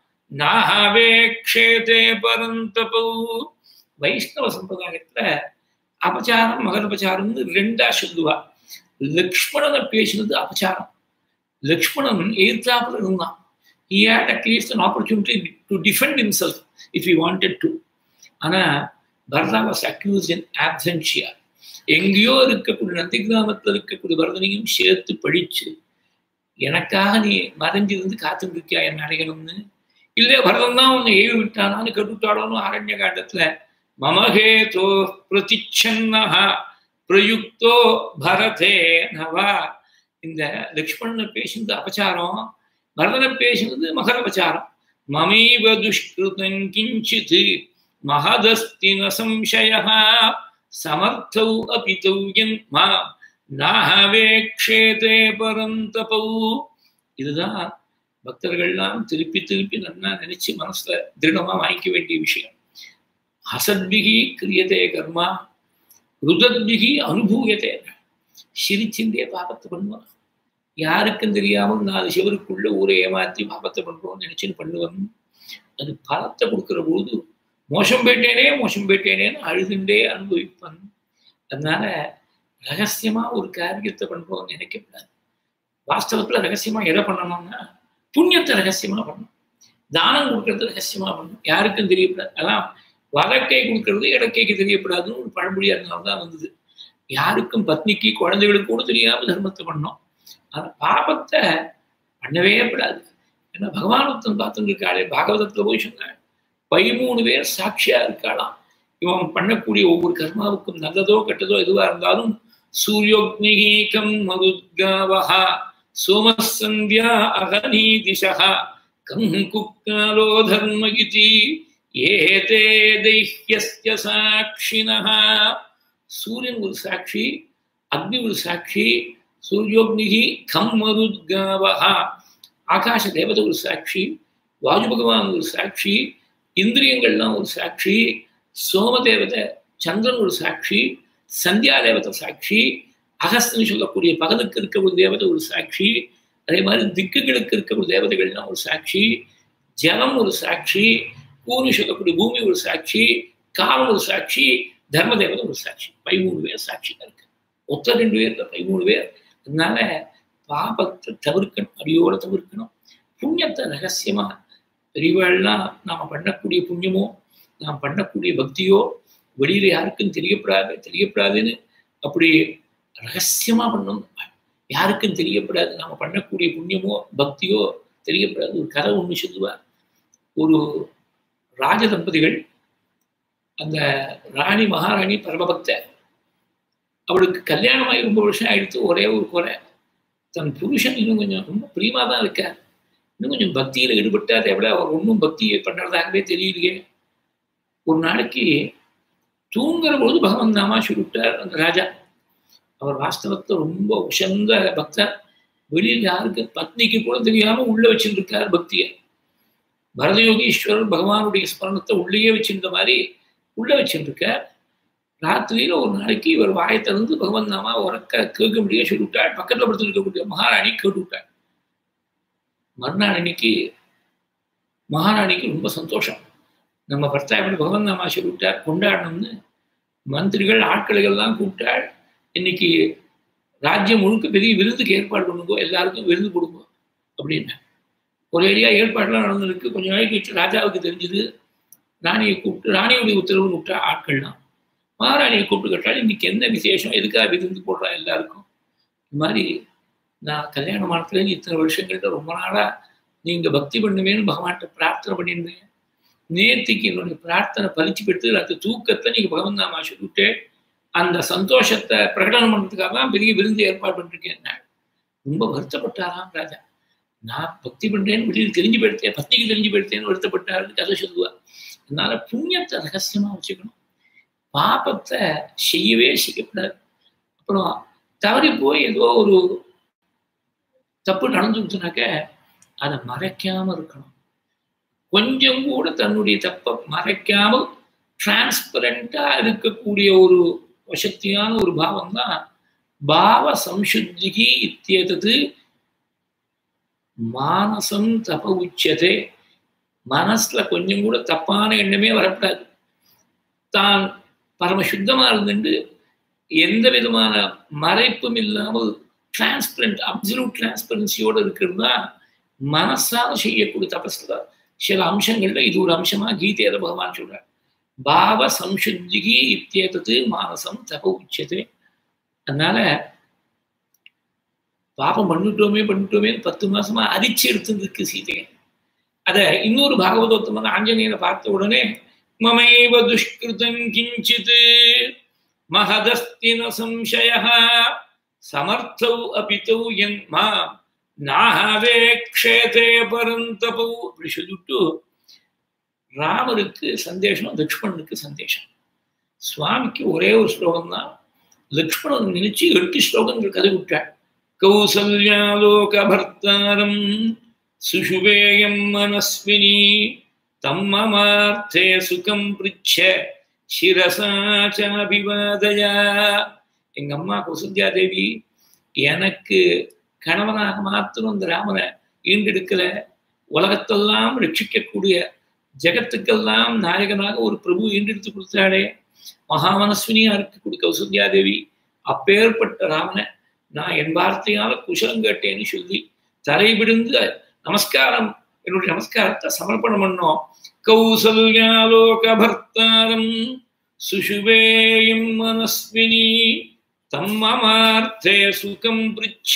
நாகவேக்ஷேதே பரந்தபௌ வைஷ்ணவ சம்பிரதாயத்துல அபச்சாரம் மகதபச்சாரம்னு ரெண்டா சொல்லுவா லக்ஷ்மணனை பேசினது அபச்சாரம் லக்ஷ்மணன் எதிர்த்தாப்புல இருந்தான் he had at least an opportunity to defend himself if he wanted to ஆனா பரதா வாஸ் அக்யூஸ் இன் ஆப்சென்ஷியா எங்கேயோ இருக்கக்கூடிய நந்தி கிராமத்தில் இருக்கக்கூடிய பரதனையும் சேர்த்து படிச்சு எனக்காக நீ மறைஞ்சிருந்து காத்துட்டு இருக்கியா என்ன அடையணும்னு இல்லை பரதன் தான் உன்னை ஏவி விட்டானான்னு கட்டுட்டாடோன்னு அரண்ய காண்டத்துல மமஹேதோ பிரதிச்சன்னஹா பிரயுக்தோ பரதே நவா இந்த லக்ஷ்மணனை பேசினது அபச்சாரம் பரதனை பேசினது மகரபச்சாரம் மமைவ துஷ்கிருதம் கிஞ்சித் மகதஸ்தி ந சம்சய சமர்த்தௌ அபிதௌ மா நாகவேக்ஷேதே பரந்தபௌ இதுதான் பக்தர்கள்லாம் திருப்பி திருப்பி நல்லா நினைச்சு மனசுல திருடமா வாங்கிக்க வேண்டிய விஷயம் அசத்பிகி கிரியதே கர்மா ருதத்பிகி அனுபூயத்தே சிரிச்சின்றே பாபத்தை பண்ணுவான் யாருக்கும் தெரியாமல் நாலு சிவருக்குள்ள ஊரை ஏமாத்தி பாபத்தை பண்றோம்னு நினைச்சுன்னு பண்ணுவன் அது பலத்தை கொடுக்கிற பொழுது மோசம் போயிட்டேனே மோசம் போயிட்டேனேன்னு அழுதுண்டே அனுபவிப்பன் அதனால ரகசியமா ஒரு காரியத்தை பண்றோம்னு நினைக்கப்படாது வாஸ்தவத்துல ரகசியமா எதை பண்ணணும்னா புண்ணியத்தை ரகசியமா பண்ணணும் தானம் கொடுக்கறது ரகசியமா பண்ணணும் யாருக்கும் தெரியப்படாது அதான் வழக்கை கொடுக்கறது இடக்கைக்கு தெரியப்படாதுன்னு ஒரு பழமொழியா இருந்தால்தான் வந்தது யாருக்கும் பத்னிக்கு குழந்தைகளுக்கு கூட தெரியாம தர்மத்தை பண்ணோம் அந்த பாபத்தை பண்ணவே கூடாது ஏன்னா பகவானத்தன் பார்த்துட்டு இருக்காளே பாகவதத்துல போய் சொன்னாள் பதிமூணு பேர் சாட்சியா இருக்காளாம் இவன் பண்ணக்கூடிய ஒவ்வொரு கர்மாவுக்கும் நல்லதோ கெட்டதோ எதுவா இருந்தாலும் சூரியோக்னிகீகம் மருத்காவஹா சோமசந்தியா அகனீ திசா கம் குக்காலோ தர்மகிதி ஏதே தைஹ்யஸ்ய சாட்சினः சூரியன் ஒரு சாட்சி அக்னி ஒரு சாட்சி சூரியோக்னிகி கம் மருத்காவஹா ஆகாச தேவதை ஒரு சாட்சி வாயு பகவான் ஒரு சாட்சி இந்திரியங்கள்லாம் ஒரு சாட்சி சோம தேவதை சந்திரன் ஒரு சாட்சி சந்தியா தேவதை சாட்சி அகஸ்தன் சொல்லக்கூடிய பகலுக்கு இருக்க ஒரு தேவதை ஒரு சாட்சி அதே மாதிரி திக்குகளுக்கு இருக்க ஒரு தேவதைகள்லாம் ஒரு சாட்சி ஜலம் ஒரு சாட்சி பூமி சொல்லக்கூடிய பூமி ஒரு சாட்சி காலம் ஒரு சாட்சி தர்ம தேவதை ஒரு சாட்சி பதிமூணு பேர் சாட்சி இருக்கு ஒத்த ரெண்டு பேர் பதிமூணு பேர் அதனால பாபத்தை தவிர்க்கணும் அடியோட தவிர்க்கணும் புண்ணியத்தை ரகசியமா பெரியவாள்லாம் நாம பண்ணக்கூடிய புண்ணியமோ நாம் பண்ணக்கூடிய பக்தியோ வெளியில யாருக்கும் தெரியப்படாது தெரியப்படாதுன்னு அப்படி ரகசியமா பண்ணணும் யாருக்கும் தெரியப்படாது நாம பண்ணக்கூடிய புண்ணியமோ பக்தியோ தெரியப்படாது ஒரு கதை ஒண்ணு சொல்லுவார் ஒரு ராஜ தம்பதிகள் அந்த ராணி மகாராணி பரமபக்த அவளுக்கு கல்யாணமாகி ரொம்ப வருஷம் ஆயிடுத்து ஒரே ஒரு குறை தன் புருஷன் இன்னும் கொஞ்சம் ரொம்ப பிரியமா தான் இருக்கார் இன்னும் கொஞ்சம் பக்தியில் ஈடுபட்டார் எவ்வளோ அவர் ஒன்றும் பக்தியை பண்ணுறதாகவே தெரியலையே ஒரு நாளைக்கு தூங்குற பொழுது பகவான் நாமா சொல்லிவிட்டார் அந்த ராஜா அவர் வாஸ்தவத்தை ரொம்ப உசந்த பக்தர் வெளியில் யாருக்கு பத்னிக்கு கூட தெரியாம உள்ள வச்சுருக்கார் பக்தியை பரதயோகீஸ்வரர் பகவானுடைய ஸ்மரணத்தை உள்ளேயே வச்சிருந்த மாதிரி உள்ள வச்சுருக்கார் ராத்திரியில ஒரு நாளைக்கு இவர் வாயை திறந்து பகவான் நாமா உறக்க கேட்க முடியாது சொல்லிவிட்டாள் பக்கத்துல படுத்து இருக்கக்கூடிய மகாராணி கேட்டுவிட்டாள் மறுநாள் அன்னைக்கு மகாராணிக்கு ரொம்ப சந்தோஷம் நம்ம பர்த்தா எப்படி பகவான் நாமா சொல்லிவிட்டார் கொண்டாடணும்னு மந்திரிகள் ஆட்களைகள்லாம் கூப்பிட்டாள் இன்னைக்கு ராஜ்யம் முழுக்க பெரிய விருந்துக்கு ஏற்பாடு பண்ணுங்கோ எல்லாருக்கும் விருது கொடுங்க அப்படின்னு ஒரு ஏரியா ஏற்பாடுலாம் நடந்திருக்கு கொஞ்சம் நாளைக்கு வச்சு ராஜாவுக்கு தெரிஞ்சது ராணியை கூப்பிட்டு ராணியுடைய உத்தரவு விட்டா ஆட்கள்லாம் மகாராணியை கூப்பிட்டு கேட்டால் இன்னைக்கு என்ன விசேஷம் எதுக்காக விருந்து போடுறா எல்லாருக்கும் இது மாதிரி நான் கல்யாண மாதத்துலேருந்து இத்தனை வருஷங்கள்ட்ட ரொம்ப நாளாக நீங்கள் பக்தி பண்ணுவேன்னு பகவான்கிட்ட பிரார்த்தனை பண்ணியிருந்தேன் நேத்திக்கு என்னுடைய பிரார்த்தனை பலிச்சு பெற்று அந்த தூக்கத்தை நீங்கள் பகவன் நாமா சொல்லிட்டு அந்த சந்தோஷத்தை பிரகடனம் பண்ணுறதுக்காக தான் பெரிய விருந்து ஏற்பாடு பண்ணிருக்கேன் நான் ரொம்ப வருத்தப்பட்டாராம் ராஜா நான் பக்தி பண்றேன்னு வெளியில் தெரிஞ்சு போயிடுத்தேன் பத்னிக்கு தெரிஞ்சு போயிடுத்தேன்னு வருத்தப்பட்டாருன்னு கதை சொல்லுவார் அதனால புண்ணியத்தை ரகசியமா வச்சுக்கணும் பாபத்தை செய்யவே செய்யக்கூடாது அப்புறம் தவறி போய் ஏதோ ஒரு தப்பு நடந்துச்சுனாக்க அதை மறைக்காம இருக்கணும் கொஞ்சம் கூட தன்னுடைய தப்பை மறைக்காமல் டிரான்ஸ்பரண்டா இருக்கக்கூடிய ஒரு வசத்தியான ஒரு பாவம் தான் பாவ சம்சுத்திகி இத்தியதது மானசம் தப உச்சதே மனசுல கொஞ்சம் கூட தப்பான எண்ணமே வரக்கூடாது தான் பரம சுத்தமா இருந்துட்டு எந்த விதமான மறைப்பும் இல்லாமல் டிரான்ஸ்பரண்ட் அப்சல்யூட் டிரான்ஸ்பரன்சியோட இருக்கிறது தான் மனசால் செய்யக்கூடிய தபஸ்ல சில அம்சங்கள்ல இது ஒரு அம்சமா கீதையில பகவான் சொல்றார் பாவ சம்சுத்திகி இத்தியதது மானசம் தப உச்சது அதனால பாபம் பண்ணிட்டோமே பண்ணிட்டோமே பத்து மாசமா அரிச்சு எடுத்துருக்கு சீதையை அத இன்னொரு பாகவதோத்தமான ஆஞ்சநேயரை பார்த்த உடனே மமைவ துஷ்கிருதம் கிஞ்சித் மகதஸ்தின சம்சய சமர்த்தௌ அபித்தௌ என் மா நாகவேக்ஷேதே பரந்தபௌ அப்படி சொல்லிட்டு ராமருக்கு சந்தேஷம் லக்ஷ்மணனுக்கு சந்தேஷம் சுவாமிக்கு ஒரே ஒரு ஸ்லோகம் தான் லக்ஷ்மணன் நினைச்சு எட்டு ஸ்லோகங்கள் கதை விட்டாள் கௌசல்யாலோகபர்த்தாரம் சுஷுவேயம் மனஸ்வினி தம்மமார்த்தே சுகம் பிரிச்ச சிரசாச்சாபிவாதயா எங்க அம்மா கௌசல்யா தேவி எனக்கு கணவனாக மாத்திரம் இந்த ராமனை ஈண்டெடுக்கல உலகத்தெல்லாம் ரட்சிக்கக்கூடிய ஜெகத்துக்கெல்லாம் நாயகனாக ஒரு பிரபு ஈண்டெடுத்து கொடுத்தாளே மகாமனஸ்வினியா இருக்கக்கூடிய கௌசல்யா தேவி அப்பேற்பட்ட ராமனை நான் என் வார்த்தையால குஷலம் கேட்டேன்னு சொல்லி தலைவிடுந்து நமஸ்காரம் என்னுடைய நமஸ்காரத்தை சமர்ப்பணம் பண்ணோம் கௌசல்யாலோக பர்த்தாரம் சுஷுவேயம் மனஸ்வினி தம்மமார்த்தே சுகம் பிரிச்ச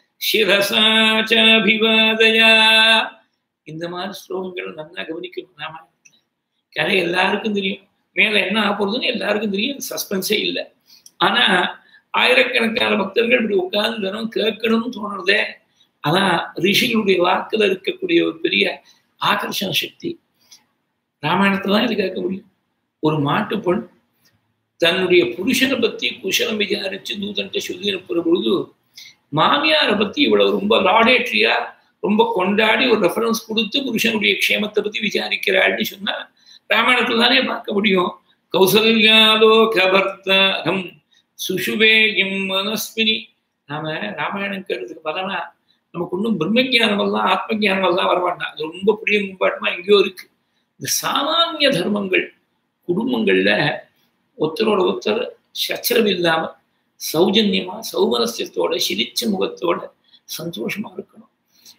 சிரசாச்சாபிவாதயா இந்த மாதிரி ஸ்லோகங்கள் நல்லா கவனிக்கணும் ராமாயணத்துல கதை எல்லாருக்கும் தெரியும் மேல என்ன ஆக போறதுன்னு எல்லாருக்கும் தெரியும் சஸ்பென்ஸே இல்லை ஆனா ஆயிரக்கணக்கான பக்தர்கள் இப்படி உட்கார்ந்து தினம் கேட்கணும்னு தோணுறதே அதான் ரிஷிகளுடைய வாக்குல இருக்கக்கூடிய ஒரு பெரிய ஆகர்ஷண சக்தி ராமாயணத்துல தான் இது கேட்க முடியும் ஒரு மாட்டு பெண் தன்னுடைய புருஷனை பத்தி குஷலம் விசாரிச்சு தூதன்ட்ட சொல்லி அனுப்புற பொழுது மாமியாரை பத்தி இவ்வளவு ரொம்ப லாடேட்ரியா ரொம்ப கொண்டாடி ஒரு ரெஃபரன்ஸ் கொடுத்து புருஷனுடைய க்ஷேமத்தை பத்தி விசாரிக்கிறாள்னு சொன்னா ராமாயணத்துல தானே பார்க்க முடியும் கௌசல்யாலோ கபர்த்தம் சுஷுவேயம் மனஸ்வினி நாம ராமாயணம் கேட்டதுக்கு பலனா நமக்கு ஒன்றும் பிரம்மஜானம் எல்லாம் ஆத்ம ஜானம் எல்லாம் வரமாட்டான் அது ரொம்ப புரிய மும்பாட்டமா எங்கேயோ இருக்கு இந்த சாமானிய தர்மங்கள் குடும்பங்கள்ல ஒருத்தரோட ஒருத்தர் சச்சரவு இல்லாம சௌஜன்யமா சௌமனசியத்தோட சிரிச்ச முகத்தோட சந்தோஷமா இருக்கணும்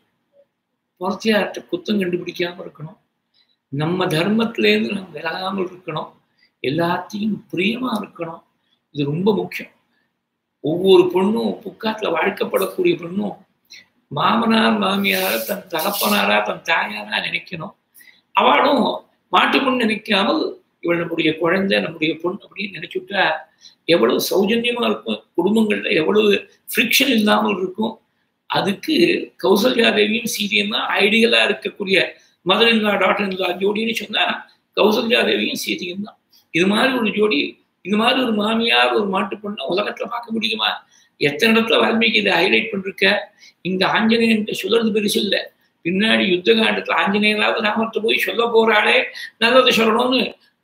பொறத்தியார்ட்ட குத்தம் கண்டுபிடிக்காம இருக்கணும் நம்ம தர்மத்திலேருந்து நம்ம விலகாமல் இருக்கணும் எல்லாத்தையும் பிரியமா இருக்கணும் இது ரொம்ப முக்கியம் ஒவ்வொரு பொண்ணும் புக்காத்துல வாழ்க்கப்படக்கூடிய பொண்ணும் மாமனார் மாமியார தன் தகப்பனாரா தன் தாயாரா நினைக்கணும் அவளும் மாட்டு பொண்ணு நினைக்காமல் இவள் நம்முடைய குழந்தை நம்முடைய பொண்ணு அப்படின்னு நினைச்சுட்டா எவ்வளவு சௌஜன்யமா இருக்கும் குடும்பங்கள்ல எவ்வளவு ஃப்ரிக்ஷன் இல்லாமல் இருக்கும் அதுக்கு கௌசல்யா தேவியும் சீதையும் தான் ஐடியலா இருக்கக்கூடிய மதர் இன்லா டாக்டர் இன்லா ஜோடின்னு சொன்னா கௌசல்யா தேவியும் சீதையும் தான் இது மாதிரி ஒரு ஜோடி இந்த மாதிரி ஒரு மாமியார் ஒரு மாட்டு பொண்ணை உலகத்துல பார்க்க முடியுமா எத்தனை இடத்துல வால்மீகி இதை ஹைலைட் பண்ணிருக்க இங்க ஆஞ்சநேயன் சொல்றது பெருசு இல்லை பின்னாடி யுத்த காண்டத்துல ஆஞ்சநேயராவது ராமர்கிட்ட போய் சொல்ல போறாளே நல்லதை சொல்லணும்னு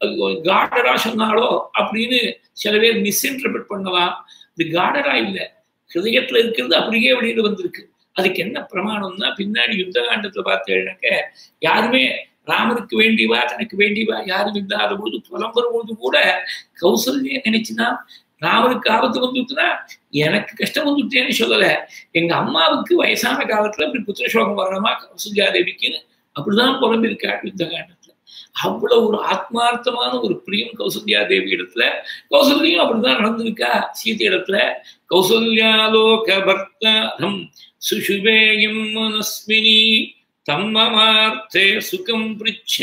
காடரா சொன்னாலோ அப்படின்னு சில பேர் மிஸ்இன்டர்பிரட் பண்ணலாம் இது காடரா இல்லை ஹிருதயத்துல இருக்கிறது அப்படியே வெளியில வந்திருக்கு அதுக்கு என்ன பிரமாணம்னா பின்னாடி யுத்த காண்டத்துல பார்த்தேன்னாக்க யாருமே ராமனுக்கு வேண்டிவா தனக்கு வேண்டிவா யாரும் இல்லாத போது புலம்புற போது கூட கௌசல்ய நினைச்சுனா ராமனுக்கு ஆபத்து வந்துட்டுனா எனக்கு கஷ்டம் வந்துட்டேன்னு சொல்லல எங்க அம்மாவுக்கு வயசான காலத்துல இப்படி புத்திர சோகம் வரணுமா கௌசல்யா தேவிக்குன்னு அப்படிதான் புலம்பிருக்கா யுத்த காண்டத்துல அவ்வளவு ஒரு ஆத்மார்த்தமான ஒரு பிரியம் கௌசல்யா தேவி இடத்துல கௌசல்யும் அப்படிதான் நடந்திருக்கா சீதை இடத்துல கௌசல்யாலோக பர்த்தம் சுஷுவேயம் மனஸ்வினி தம்மமார்த்தே சுகம் பிரிச்ச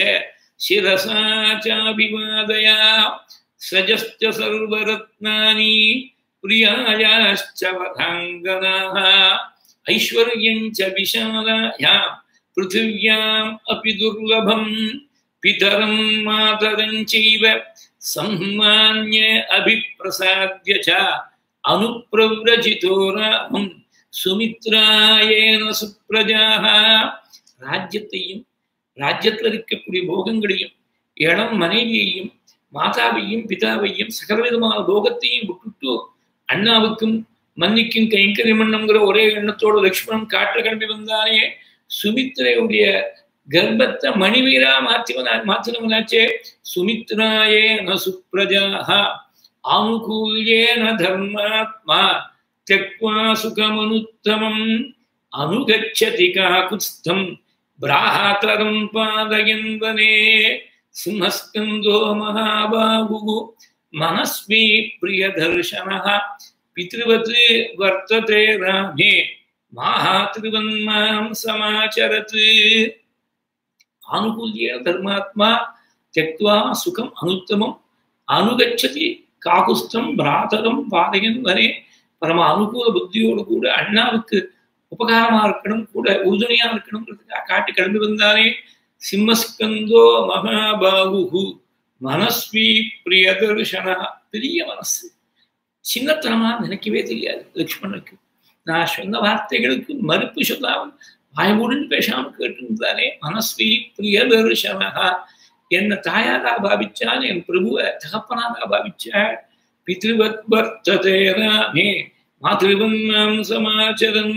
சிரசாச்சாபிவாதயா சஜஸ்ட சர்வரத்னானி பிரியாயாச்ச வதாங்கனாः ஐஸ்வர்யஞ்ச விஷாலாயாம் பிருथिव्याम् अपि दुर्लभम् पितरं मातरं चैव सम्मान्य अभिप्रसाद्य च अनुप्रव्रजितो रामं சுமித்ராயேன சுப்ரஜாக ராஜ்யத்தையும் ராஜ்யத்தில் இருக்கக்கூடிய போகங்களையும் இளம் மனைவியையும் மாதாவையும் பிதாவையும் சகலவிதமான லோகத்தையும் விட்டுட்டு அண்ணாவுக்கும் மன்னிக்கும் கைங்கரியம் பண்ணணுங்கிற ஒரே எண்ணத்தோட லக்ஷ்மணன் காற்று கிளம்பி வந்தானே சுமித்திரையுடைய கர்ப்பத்தை மணிவீரா மாற்றிவனா மாற்றினவனாச்சே சுமித்ராயே ந சுப்ரஜாக ஆனுகூல்யேன தர்மாத்மா त्यक्त्वा सुखमनुत्तमम् अनुगच्छति काकुत्स्थम् भ्रातरं पादयन् वने सिंहस्कन्दो महाबाहुः मनस्वी प्रियदर्शनः पितृवत् वर्तते रामे मातृवन्मां समाचरत् आनुकूल्येन धर्मात्मा त्यक्त्वा सुखम् अनुत्तमम् अनुगच्छति காகுஸ்தம் பிராதகம் பாதையன் வரை பரம அனுகூல புத்தியோடு கூட அண்ணாவுக்கு உபகாரமா இருக்கணும் கூட உறுதுணையா இருக்கணுங்கிறதுக்காக காட்டு கிளம்பி வந்தானே சிம்மஸ்கந்தோ மகாபாகு மனஸ்வி பிரியதர்ஷனா பெரிய மனசு சின்னத்தனமா நினைக்கவே தெரியாது லக்ஷ்மணனுக்கு நான் சொன்ன வார்த்தைகளுக்கு மறுப்பு சொல்லாமல் வாய்மூடன் பேசாம கேட்டிருந்தானே மனஸ்வி பிரியதர்ஷனா என்ன தாயாரா பாவிச்சான் என் பிரபுவை தகப்பனாரா பாவிச்சாள் பித்ருவத் வர்த்ததே ராமே மாதృவன்னாம் சமாச்சரன்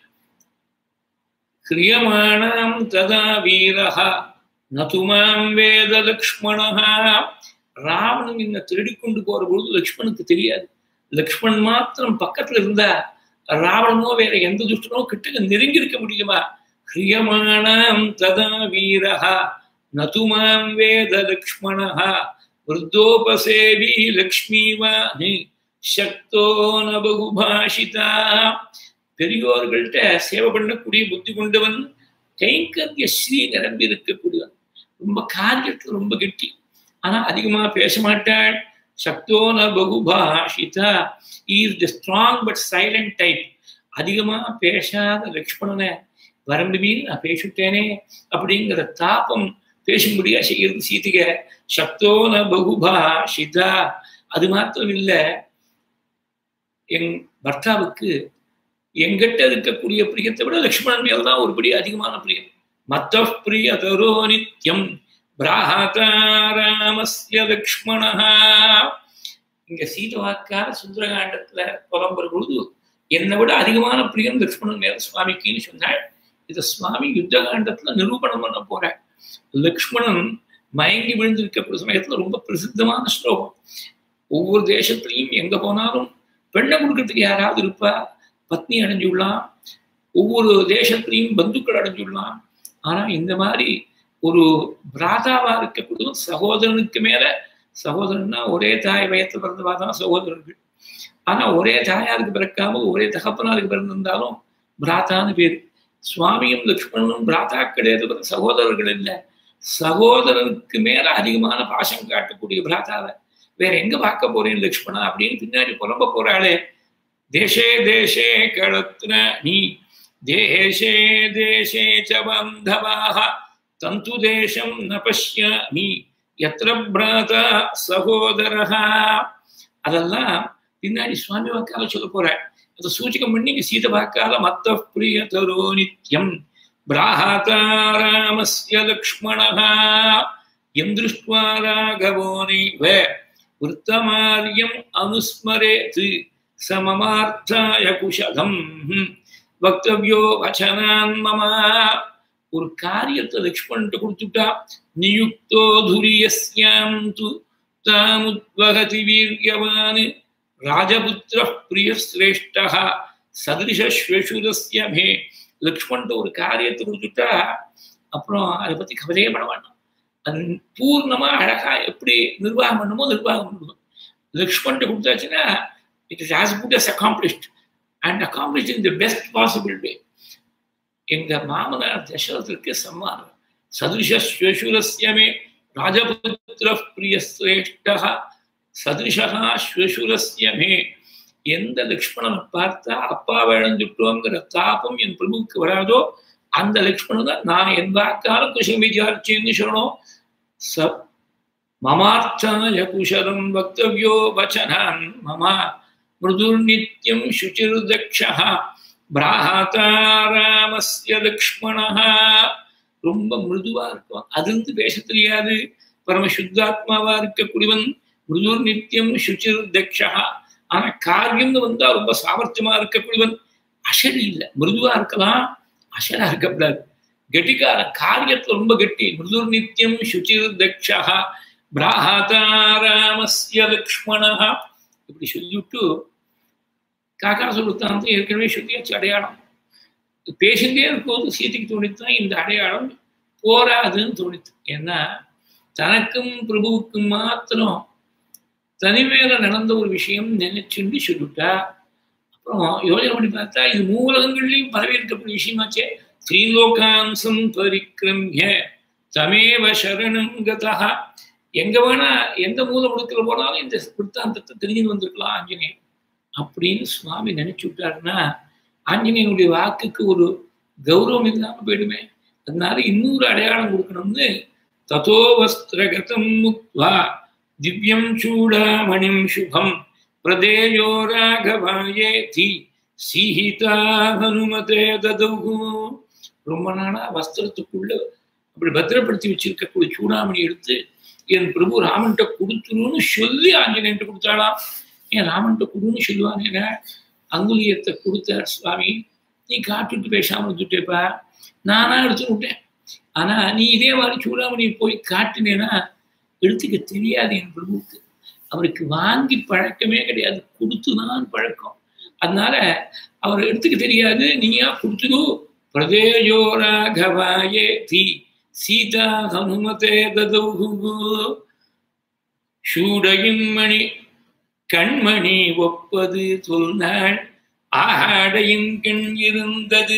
கிரியமாணாம் ததா வீரஹ நதுமாம் வேத லக்ஷ்மணஹ ராவணன் என்ன திருடிக்கொண்டு போற பொழுது லக்ஷ்மணுக்கு தெரியாது லக்ஷ்மண் மாத்திரம் பக்கத்துல இருந்தா ராவணனோ வேற எந்த துஷ்டனோ கிட்ட நெருங்கி இருக்க முடியுமா கிரியமாணாம் ததா வீரஹ நதுமாம் வேத லக்ஷ்மணஹ விருத்தோபசேவி லக்ஷ்மிவாணி சக்தோ ந பகுபாஷிதா பெரியோர்கள்ட்ட சேவை பண்ணக்கூடிய புத்தி கொண்டவன் கைங்கரிய ஸ்ரீ நிரம்பி இருக்கக்கூடியவன் ரொம்ப காரியத்துல ரொம்ப கெட்டி ஆனா அதிகமா பேச மாட்டாள் சக்தோ ந பகுபாஷிதா is the strong but silent type அதிகமா பேசாத லக்ஷ்மணனை வரம்பு மீறி நான் பேசிட்டேனே அப்படிங்கிற தாபம் பேசும்படியா செய்யறது சீதிக சக்தோ ந பகுபாஷிதா அது மாத்திரம் இல்ல என் பர்த்தாவுக்கு எங்கிட்ட இருக்கக்கூடிய பிரியத்தை விட லக்ஷ்மணன் மேல் தான் ஒருபடி அதிகமான பிரியம் மத்த பிரியதரோ நித்யம் பிராஹாராமஸ்ய லக்ஷ்மணா இங்க சீதவாக்கார சுந்தரகாண்டத்துல புலம்புற பொழுது என்னை விட அதிகமான பிரியம் லக்ஷ்மணன் மேல சுவாமிக்குன்னு சொன்னாள் இதை சுவாமி யுத்த காண்டத்துல நிரூபணம் பண்ண போறாள் லக்ஷ்மணன் மயங்கி விழுந்திருக்கக்கூடிய சமயத்துல ரொம்ப பிரசித்தமான ஸ்லோகம் ஒவ்வொரு தேசத்துலையும் எங்க போனாலும் பெண்ணை கொடுக்கறதுக்கு யாராவது இருப்பா பத்னி அடைஞ்சுடலாம் ஒவ்வொரு தேசத்திலையும் பந்துக்கள் அடைஞ்சுடலாம் ஆனா இந்த மாதிரி ஒரு பிராதாவா இருக்கக்கூடிய சகோதரனுக்கு மேல சகோதரன்னா ஒரே தாய் வயத்துல பிறந்தவா தான் சகோதரர்கள் ஆனா ஒரே தாயாருக்கு பிறக்காம ஒரே தகப்பனாருக்கு பிறந்திருந்தாலும் பிராத்தான்னு பேர் சுவாமியும் லக்ஷ்மணனும் பிராத்தா கிடையாது சகோதரர்கள் இல்லை சகோதரனுக்கு மேல அதிகமான பாசம் காட்டக்கூடிய பிராத்தாவை வேற எங்க பார்க்க போறேன் லக்ஷ்மணா அப்படின்னு பின்னாடி புலம்ப போறாளே தேசே தேசே களத்ன நீ தேசே தேசே ச பந்தவாக தந்து தேசம் ந பஷ்யாமி எத்திர பிராதா சகோதரஹா அதெல்லாம் பின்னாடி சுவாமி வாக்கால சொல்ல போறாள் அதை சூச்சகம் பண்ணி இங்க சீத வாக்கால மத்த பிரியதரோ நித்யம் பிராஹாராமஸ்ய லக்ஷ்மணா எம் திருஷ்டுவா ராகவோ நைவ விருத்தமாரியம் அனுஸ்மரேத் சமமார்த்தாய குஷலம் வக்தவியோ வச்சனான் மம ஒரு காரியத்தை லக்ஷ்மணன் கொடுத்துட்டா நியுக்தோ துரியஸ்யாம் து தாமுத்வகதி வீரியவான் ராஜபுத்திர பிரியஸ்ரேஷ்டா சதிருஷஸ்வசுரஸ்ய மே லக்ஷ்மணன் ஒரு காரியத்தை கொடுத்துட்டா அப்புறம் அதை பத்தி கவலையே பட வேண்டாம் அது பூர்ணமா அழகா எப்படி நிர்வாகம் பண்ணுமோ நிர்வாகம் பண்ணுவோம் லக்ஷ்மணன் கொடுத்தாச்சுன்னா it is as good as accomplished and accomplish in the best possible way எங்க மாமனார் தசரத்திற்கு சம்மானம் சதிருஷஸ்வசுரஸ்யமே ராஜபுத்திர பிரியஸ்ரேஷ்டா சதிருஷா ஸ்வசுரஸ்யமே எந்த லக்ஷ்மணனை பார்த்தா அப்பாவை இழந்துட்டோங்கிற தாபம் என் பிரபுவுக்கு வராதோ அந்த லக்ஷ்மணன் தான் நான் என் வாக்கால குஷம் விசாரிச்சேன்னு சொல்லணும் ச மமார்த்தாய குஷலம் வக்தவியோ வச்சனான் மமா மிருதுர்நித்யம் சுச்சிர்தக்ஷா பிராஹாராமஸ்ய லக்ஷ்மணா ரொம்ப மிருதுவா இருக்கும் அது இருந்து பேச தெரியாது பரம சுத்தாத்மாவா இருக்கக்கூடியவன் மிருதுர் நித்தியம் சுச்சிர் தக்ஷா ஆனா காரியம்னு வந்தா ரொம்ப சாமர்த்தியமா இருக்கக்கூடியவன் அசரி இல்லை மிருதுவா இருக்கலாம் அசரா இருக்கக்கூடாது கெட்டிக்கார காரியத்துல ரொம்ப கெட்டி மிருதுர் நித்தியம் சுச்சிர் தக்ஷா பிராஹாதாராமஸ்ய லக்ஷ்மணா இப்படி சொல்லிவிட்டு காக்கா சொல்லுத்தான் ஏற்கனவே சொல்லியாச்சு அடையாளம் பேசிட்டே இருக்கும்போது சீதைக்கு தோணித்தான் இந்த அடையாளம் போராதுன்னு தோணித்து ஏன்னா தனக்கும் பிரபுவுக்கும் மாத்திரம் தனிமையில நடந்த ஒரு விஷயம் நினைச்சுண்டு சொல்லிவிட்டா அப்புறம் யோஜனை பண்ணி பார்த்தா இது மூலகங்கள்லையும் பரவி இருக்கக்கூடிய விஷயமாச்சே ஸ்ரீலோகாம்சம் பரிக்கிரமிய தமேவ சரணம் கதா எங்க வேணா எந்த மூல முடுக்கில் போனாலும் இந்த விற்த்தாந்தத்தை தெரிஞ்சுன்னு வந்திருக்கலாம் ஆஞ்சநேயன் அப்படின்னு சுவாமி நினைச்சு விட்டாருன்னா ஆஞ்சநேயனுடைய வாக்குக்கு ஒரு கௌரவம் இல்லாம போயிடுமே அதனால இன்னொரு அடையாளம் கொடுக்கணும்னு ததோ வஸ்திரகதம் முக்வா திவ்யம் சூடாமணிம் சுபம் பிரதேயோ ராகவாயேதி சீஹிதா ஹனுமதே ததவு ரொம்ப நாளா வஸ்திரத்துக்குள்ள அப்படி பத்திரப்படுத்தி வச்சிருக்கக்கூடிய சூடாமணி எடுத்து என் பிரபு ராமன்கிட்ட கொடுத்துருன்னு சொல்லி ஆஞ்சநேயன்ட்ட கொடுத்தாளாம் ஏன் ராமன்கிட்ட கொடுன்னு சொல்லுவானேங்க அங்குலியத்தை கொடுத்தார் சுவாமி நீ காட்டுட்டு பேசாம இருந்துட்டேப்பா நானா எடுத்து விட்டேன் ஆனா நீ இதே மாதிரி சூடாமணியை போய் காட்டினேன்னா எடுத்துக்க தெரியாது என் பிரபுவுக்கு அவருக்கு வாங்கி பழக்கமே கிடையாது கொடுத்துதான் பழக்கம் அதனால அவர் எடுத்துக்க தெரியாது நீயா கொடுத்துடு பிரதேயோ ராகவாயே தீ சீதா ஹனுமதே ததவு சூடையின் மணி கண்மணி ஒப்பது சொன்னாள் ஆடையின் கண் இருந்தது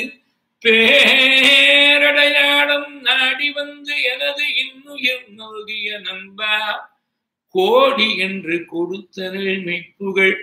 பேரடையாளம் நாடி வந்து எனது இன்னுயிர் நல்கிய நண்பா கோடி என்று கொடுத்தனள் மெய்ப்புகள்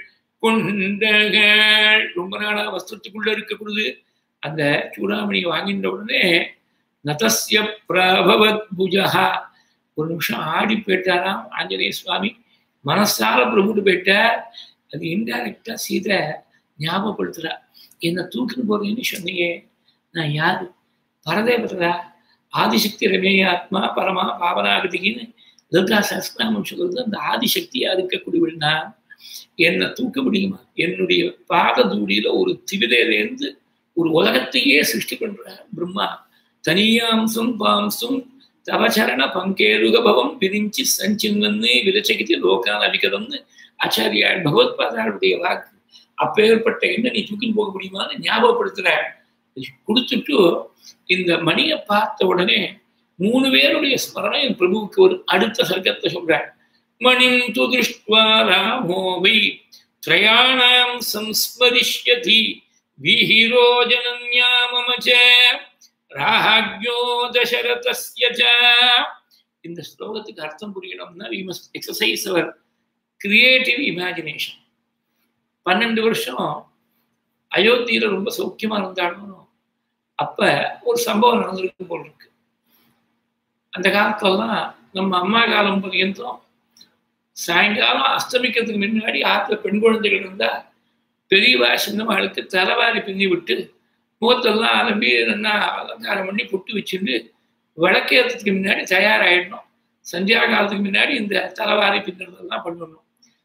கொண்டகள் ரொம்ப நாளா வஸ்திரத்துக்குள்ள இருக்கக்கூடாது அந்த சூடாமணியை வாங்கின்ற உடனே நதஸ்ய பிரபவத் புஜகா ஒரு நிமிஷம் ஆடி போயிட்டாராம் ஆஞ்சநேய சுவாமி மனசால பிரபுட்டு போயிட்டார் அது இன்டைரக்டா சீதை ஞாபகப்படுத்துறா என்னை தூக்கின்னு போறேன்னு சொன்னீங்க நான் யாரு பரதேவதா ஆதிசக்தி ரமேய ஆத்மா பரமா பாவனாகதின்னு லலிதா சஸ்நாமம் சொல்றது அந்த ஆதிசக்தியா இருக்கக்கூடியவள் நான் என்னை தூக்க முடியுமா என்னுடைய பாத தூடியில ஒரு திவிதையிலேருந்து ஒரு உலகத்தையே சிருஷ்டி பண்றார் பிரம்மா தனியாம்சம் பாம்சம் தவச்சரண பங்கேருக பவம் விரிஞ்சி சஞ்சின்வன்னு விலச்சகித்து லோகான் அபிகதம்னு ஆச்சாரியாள் பகவத்பாதாளுடைய வாக்கு அப்பேற்பட்ட என்ன நீ தூக்கின்னு போக முடியுமான்னு ஞாபகப்படுத்துற கொடுத்துட்டு இந்த மணியை பார்த்த உடனே மூணு பேருடைய ஸ்மரணம் என் பிரபுவுக்கு ஒரு அடுத்த சர்க்கத்தை சொல்றார் மணிம் து திருஷ்டுவா ராமோ வை திரயாணாம் சம்ஸ்மரிஷ்யதி வீஹிரோ ஜனன்யா மம ச ராஹாக்யோ தசரதஸ்ய ச இந்த ஸ்லோகத்துக்கு அர்த்தம் புரியணும்னா we must exercise our creative imagination பன்னெண்டு வருஷம் அயோத்தியில ரொம்ப சௌக்கியமா இருந்தாலும் அப்ப ஒரு சம்பவம் நடந்திருக்கு போல் இருக்கு அந்த காலத்துலலாம் நம்ம அம்மா காலம் பர்யந்தம் சாயங்காலம் அஸ்தமிக்கிறதுக்கு முன்னாடி ஆத்துல பெண் குழந்தைகள் இருந்தா பெரியவா சின்னவாளுக்கு தலைவாரி பின்னி விட்டு முகத்தெல்லாம் அலம்பி நல்லா அலங்காரம் பண்ணி புட்டு வச்சுட்டு விளக்கேறதுக்கு முன்னாடி தயாராகிடணும் சந்தியா காலத்துக்கு முன்னாடி இந்த தலைவாரி பின்னுறதெல்லாம் பண்ணணும்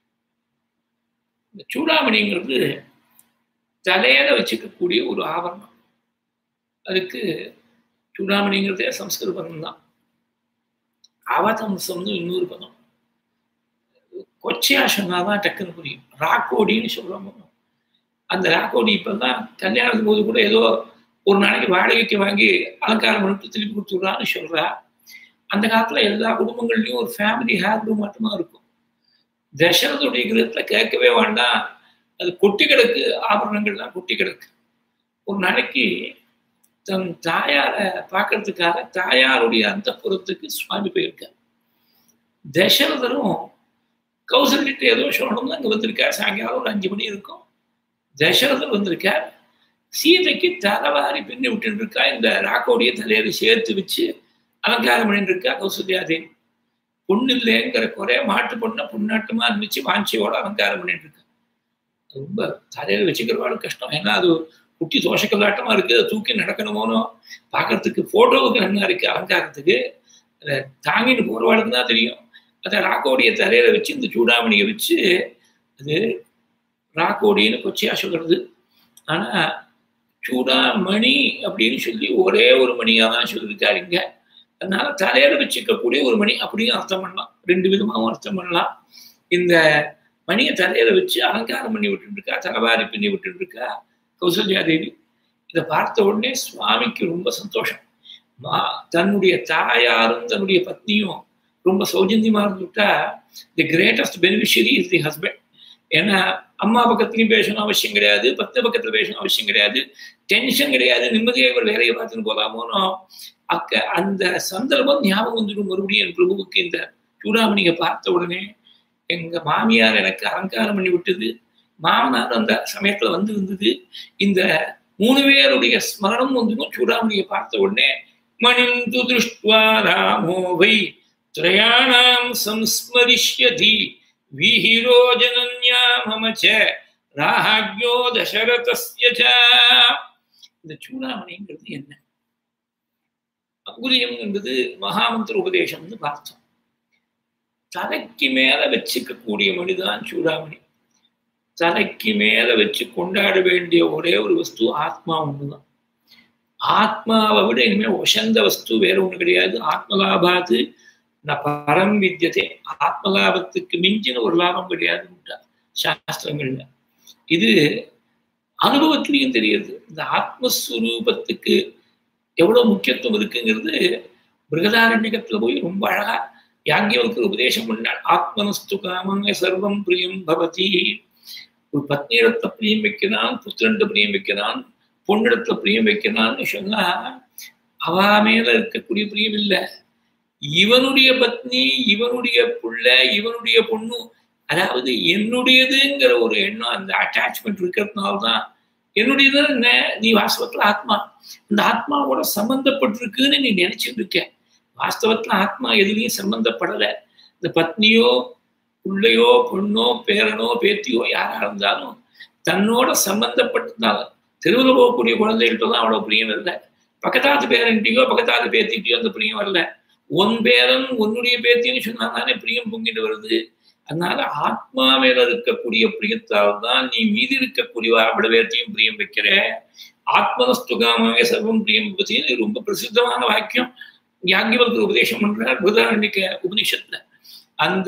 இந்த சூடாமணிங்கிறது தலையில வச்சுக்கக்கூடிய ஒரு ஆவரணம் அதுக்கு சூடாமணிங்கிறதே சம்ஸ்கிருத பதம் தான் அவதம்சம்னு இன்னொரு பதம் கொச்சையா சொன்னாதான் டக்குன்னு புரியும் ராக்கோடின்னு சொல்றோம் அந்த ராக்கோடி இப்பதான் கல்யாணத்துக்கு போது கூட ஏதோ ஒரு நாளைக்கு வாடகைக்கு வாங்கி அலங்காரம் பண்ணிட்டு திருப்பி கொடுத்துட்றான்னு சொல்றா அந்த காலத்துல எல்லா குடும்பங்கள்லயும் ஒரு ஃபேமிலி ஹேர்டு மட்டுமா இருக்கும் தசரதுடைய கிரகத்துல கேட்கவே வேண்டாம் அது கொட்டி கிடக்கு ஆபரணங்கள்லாம் கொட்டி கிடக்கு ஒரு நாளைக்கு தன் தாயாரை பார்க்கறதுக்காக தாயாருடைய அந்த புறத்துக்கு சுவாமி போயிருக்கார் தசரதரும் கௌசல்கிட்ட ஏதோ சொல்லணும்னு அங்கே வந்திருக்கார் சாயங்காலம் ஒரு அஞ்சு மணி இருக்கும் தசரதர் வந்திருக்கார் சீதைக்கு தலைவாரி பின்னி விட்டு இருக்கா இந்த ராக்கோடைய தலையில சேர்த்து வச்சு அலங்காரம் பண்ணிட்டு இருக்கா கௌசல்யாதேவி பொண்ணு இல்லைங்கிற குறைய மாட்டு பொண்ணை பொண்ணாட்டமா இருந்துச்சு வாஞ்சியோட அலங்காரம் பண்ணிட்டு இருக்கா ரொம்ப தலையில வச்சுக்கிறவாளும் கஷ்டம் ஏன்னா அது குட்டி தோஷக்கல்லாட்டமா இருக்கு அதை தூக்கி நடக்கணுமோனோ பார்க்கறதுக்கு போட்டோவுக்கு நல்லா இருக்கு அலங்காரத்துக்கு அதை தாங்கிட்டு போறவாளுக்கு தான் தெரியும் அதை ராக்கோடைய தலையில வச்சு இந்த சூடாமணியை வச்சு அது ராக்கோடின்னு கொச்சையா சொல்றது ஆனா சூடாமணி அப்படின்னு சொல்லி ஒரே ஒரு மணியா தான் சொல்லியிருக்காரு இங்க அதனால தலையில வச்சுக்கக்கூடிய ஒரு மணி அப்படியும் அர்த்தம் பண்ணலாம் ரெண்டு விதமாகவும் அர்த்தம் பண்ணலாம் இந்த மணியை தலையில வச்சு அலங்காரம் பண்ணி விட்டுட்டு இருக்கா தலைவாரி பண்ணி விட்டுட்டு இருக்கா கௌசல்யா தேவி இதை பார்த்த உடனே சுவாமிக்கு ரொம்ப சந்தோஷம் மா தன்னுடைய தாயாரும் தன்னுடைய பத்னியும் ரொம்ப சௌஜன்யமா இருந்துட்டா the greatest beneficiary is the husband ஏன்னா அம்மா பக்கத்துலையும் பேசணும் அவசியம் கிடையாது பத்து பக்கத்துல பேசணும் அவசியம் கிடையாது டென்ஷன் கிடையாது நிம்மதியாக இவர் வேலையை பார்த்துன்னு போலாமோனோ அக்க அந்த சந்தர்ப்பம் ஞாபகம் வந்துடும் மறுபடியும் என் பிரபுவுக்கு இந்த சூடாமணியை பார்த்த உடனே எங்க மாமியார் எனக்கு அலங்காரம் பண்ணி விட்டது மாமனார் அந்த சமயத்துல வந்து இருந்தது இந்த மூணு பேருடைய ஸ்மரணம் வந்துடும் சூடாமணியை பார்த்த உடனே மணிந்து திருஷ்டுவா ராமோ வை திரயாணாம் சம்ஸ்மரிஷ்யதி வீஹிரோ ஜனன்யா மமச்ச ராஹாக்யோ தசரதஸ்ய இந்த சூடாமணிங்கிறது என்ன அங்குரியம் என்பது மகாமந்திர உபதேசம்னு பார்த்தோம் தலைக்கு மேல வச்சுக்கக்கூடிய மணிதான் சூடாமணி தலைக்கு மேல வச்சு கொண்டாட வேண்டிய ஒரே ஒரு வஸ்து ஆத்மா ஒண்ணுதான் ஆத்மாவை விட இனிமே ஒசந்த வஸ்து வேற ஒண்ணு கிடையாது ஆத்மலாபாத்து நான் பரம் வித்தியதே ஆத்மலாபத்துக்கு மிஞ்சின ஒரு லாபம் கிடையாதுன்னு சாஸ்திரங்கள்ல இது அனுபவத்திலையும் தெரியுது இந்த ஆத்மஸ்வரூபத்துக்கு எவ்வளவு முக்கியத்துவம் இருக்குங்கிறது பிருகதாரண்யகத்துல போய் ரொம்ப அழகா யாங்கியவருக்கு உபதேசம் பண்ணார் ஆத்மனஸ்து காமங்க சர்வம் பிரியம் பவதி ஒரு பத்னியிடத்தை பிரியம் வைக்கிறான் புத்திரண்ட பிரியம் வைக்கிறான் பொண்ணிடத்துல பிரியம் வைக்கிறான்னு சொன்னா அவ மேல இருக்கக்கூடிய பிரியம் இல்லை இவனுடைய பத்னி இவனுடைய புள்ள இவனுடைய பொண்ணு அதாவது என்னுடையதுங்கிற ஒரு எண்ணம் அந்த அட்டாச்மெண்ட் இருக்கிறதுனால்தான் என்னுடையது என்ன நீ வாஸ்தவத்துல ஆத்மா இந்த ஆத்மாவோட சம்பந்தப்பட்டிருக்குன்னு நீ நினைச்சிட்டு இருக்க வாஸ்தவத்துல ஆத்மா எதுலையும் சம்பந்தப்படலை இந்த பத்னியோ பிள்ளையோ பொண்ணோ பேரனோ பேத்தியோ யாரா இருந்தாலும் தன்னோட சம்பந்தப்பட்டிருந்தாலும் தெருவில் போகக்கூடிய குழந்தைகிட்ட தான் அவ்வளோ பிரியம் இல்லை பக்கத்தாத்து பேரன்ட்டியோ பக்கத்தாத்து பேத்திக்கிட்டயோ அந்த பிரியம் வரல உன் பேரன் உன்னுடைய பேத்தின்னு சொன்னா தானே பிரியம் பொங்கிட்டு வருது அதனால ஆத்மா மேல இருக்கக்கூடிய பிரியத்தால் தான் நீ மீதி இருக்கக்கூடிய அவ்வளவு பேர்த்தையும் பிரியம் வைக்கிற ஆத்மனஸ்துகாமே சர்வம் பிரியம் பத்தின்னு ரொம்ப பிரசித்தமான வாக்கியம் யாங்கிவருக்கு உபதேசம் பண்றார் புதாரண்யக்க உபனிஷத்துல அந்த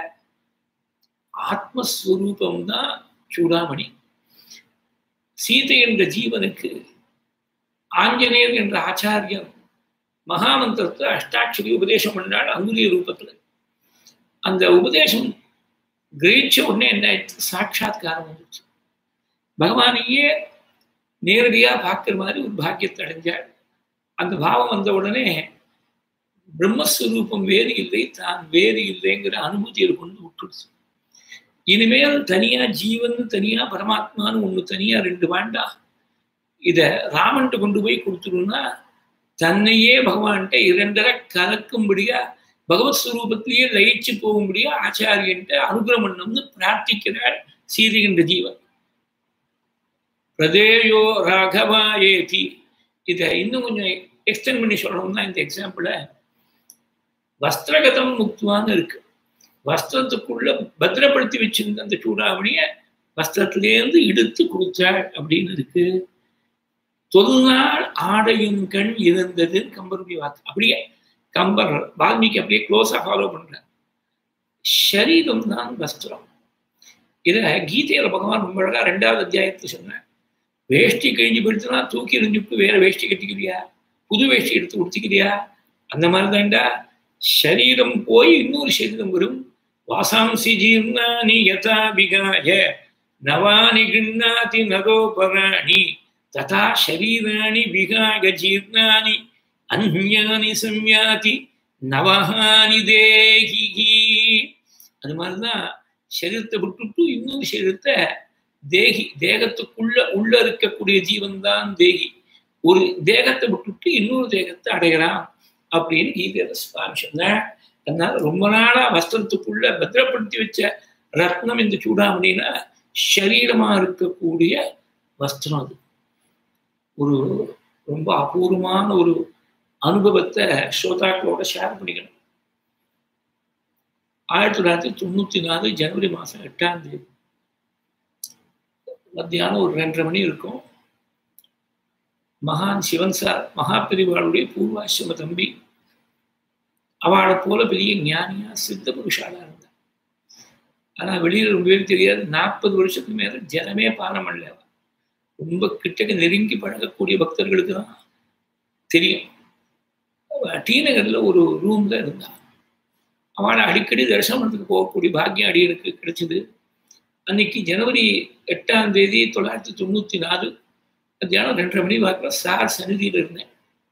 ஆத்மஸ்வரூபம் தான் சூடாமணி சீதை என்ற ஜீவனுக்கு ஆஞ்சநேயர் என்ற ஆச்சாரியன் மகாமந்திரத்தை அஷ்டாட்சரி உபதேசம் பண்ணால் அங்குரிய ரூபத்துல அந்த உபதேசம் கிரகிச்ச உடனே என்ன ஆயிடுச்சு சாட்சாத்காரம் வந்துச்சு பகவானையே நேரடியா பார்க்கிற மாதிரி ஒரு பாக்கியத்தை அடைஞ்சாள் அந்த பாவம் வந்த உடனே பிரம்மஸ்வரூபம் வேறு இல்லை தான் வேறு இல்லைங்கிற அனுபூதியில் கொண்டு விட்டுடுச்சு இனிமேல் தனியா ஜீவன் தனியா பரமாத்மான்னு ஒண்ணு தனியா ரெண்டு வேண்டாம் இத ராமன்ட்டு கொண்டு போய் கொடுத்துருன்னா தன்னையே பகவான்கிட்ட இரண்டரை கலக்கும்படியா பகவத் ஸ்வரூபத்திலேயே லயிச்சு போகும்படியா ஆச்சாரியன்ட்ட அனுகிரகம் பண்ணணும்னு பிரார்த்திக்கிறாள் சீதைகின்ற ஜீவன் பிரதேயோ ராகவா ஏதி இதை இன்னும் கொஞ்சம் எக்ஸ்டெண்ட் பண்ணி சொல்லணும்னா இந்த எக்ஸாம்பிள வஸ்திரகதம் முக்துவான்னு இருக்கு வஸ்திரத்துக்குள்ள பத்திரப்படுத்தி வச்சிருந்த அந்த சூடாவணிய வஸ்திரத்திலேருந்து எடுத்து கொடுத்தாள் அப்படின்னு இருக்கு தொல்நாள் ஆடையும் கண் இருந்தது கம்பருடைய வாக்கு அப்படியே கம்பர் வால்மீகி அப்படியே க்ளோஸா ஃபாலோ பண்ற ஷரீரம் தான் வஸ்திரம் இத கீதையில பகவான் ரொம்ப அழகா ரெண்டாவது அத்தியாயத்தை சொன்னேன் வேஷ்டி கிழிஞ்சு போயிடுச்சுன்னா தூக்கி எறிஞ்சுட்டு வேற வேஷ்டி கட்டிக்கிறியா புது வேஷ்டி எடுத்து உடுத்திக்கிறியா அந்த மாதிரி தான்டா சரீரம் போய் இன்னொரு சரீரம் வரும் வாசாம்சி ஜீர்ணானி யதா விகாய நவானி கிண்ணாதி நரோபராணி ததா சரீராணி விகாய ஜீர்ணானி அந்யானி சம்யாதி நவஹானி தேகி அது மாதிரிதான் சரீரத்தை விட்டுட்டு இன்னொரு சரீரத்தை தேகி தேகத்துக்குள்ள உள்ள இருக்கக்கூடிய ஜீவன் தான் தேகி ஒரு தேகத்தை விட்டுட்டு இன்னொரு தேகத்தை அடைகிறான் அப்படின்னு கீதையில சுவாமி சொன்னார் அதனால ரொம்ப நாளா வஸ்திரத்துக்குள்ள பத்திரப்படுத்தி வச்ச ரத்னம் இந்த சூடாமணினா சரீரமா இருக்கக்கூடிய வஸ்திரம் அது ஒரு ரொம்ப அபூர்வமான ஒரு அனுபவத்தை ஸ்ரோதாக்களோட ஷேர் பண்ணிக்கணும் ஆயிரத்தி தொள்ளாயிரத்தி தொண்ணூத்தி நாலு ஜனவரி மாசம் எட்டாம் தேதி மத்தியானம் ஒரு ரெண்டரை மணி இருக்கும் மகான் சிவன் சார் மகாபிரிவாளுடைய பூர்வாசிரம தம்பி அவளை போல பெரிய ஞானியா சித்த புருஷாளா இருந்தா ஆனா வெளியில ரொம்ப பேருக்கு தெரியாது நாற்பது வருஷத்துக்கு மேல ஜனமே பானம் பண்ணல ரொம்ப கிட்டக்க நெருங்கி பழகக்கூடிய பக்தர்களுக்கு தான் தெரியும் டி நகர்ல ஒரு ரூம்ல இருந்தா அவளை அடிக்கடி தரிசனத்துக்கு போகக்கூடிய பாக்கியம் அடியனுக்கு கிடைச்சது அன்னைக்கு ஜனவரி எட்டாம் தேதி தொள்ளாயிரத்தி தொண்ணூத்தி நாலு மத்தியானம் ரெண்டரை மணி வாக்கில் சார் சன்னிதியில் இருந்தேன்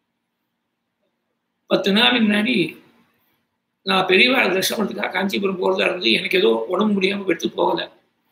பத்து நாள் முன்னாடி நான் பெரியவாழ தரிசனத்துக்காக காஞ்சிபுரம் போகிறதா இருந்து எனக்கு ஏதோ உடம்பு முடியாமல் எடுத்து போகலை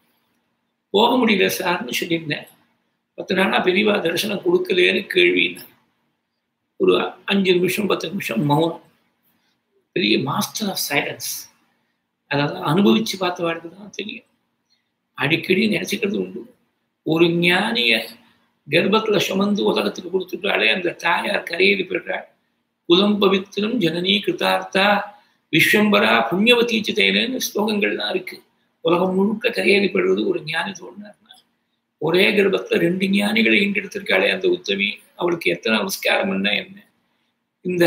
போக முடியல சார்னு சொல்லியிருந்தேன் பத்து நாளாக பெரியவா தரிசனம் கொடுக்கலேன்னு கேள்வின்னு ஒரு அஞ்சு நிமிஷம் பத்து நிமிஷம் மௌனம் பெரிய மாஸ்டர் ஆஃப் சைலன்ஸ் அதெல்லாம் அனுபவிச்சு பார்த்தவாளுக்கு தான் தெரியும் அடிக்கடி நினைச்சுக்கிறது உண்டு ஒரு ஞானிய கர்ப்பத்துல சுமந்து உலகத்துக்கு கொடுத்துட்டாலே அந்த தாயார் கரையேறி போயிட்டாள் குலம் பவித்திரம் ஜனனி கிருதார்த்தா விஸ்வம்பரா புண்ணியவதி சிதைனு ஸ்லோகங்கள்லாம் இருக்கு உலகம் முழுக்க கரையேறி போயிடுவது ஒரு ஞானி தோணுனார்னா ஒரே கர்ப்பத்துல ரெண்டு ஞானிகளை ஈண்டெடுத்திருக்காளே அந்த உத்தமி அவளுக்கு எத்தனை நமஸ்காரம் என்ன என்ன இந்த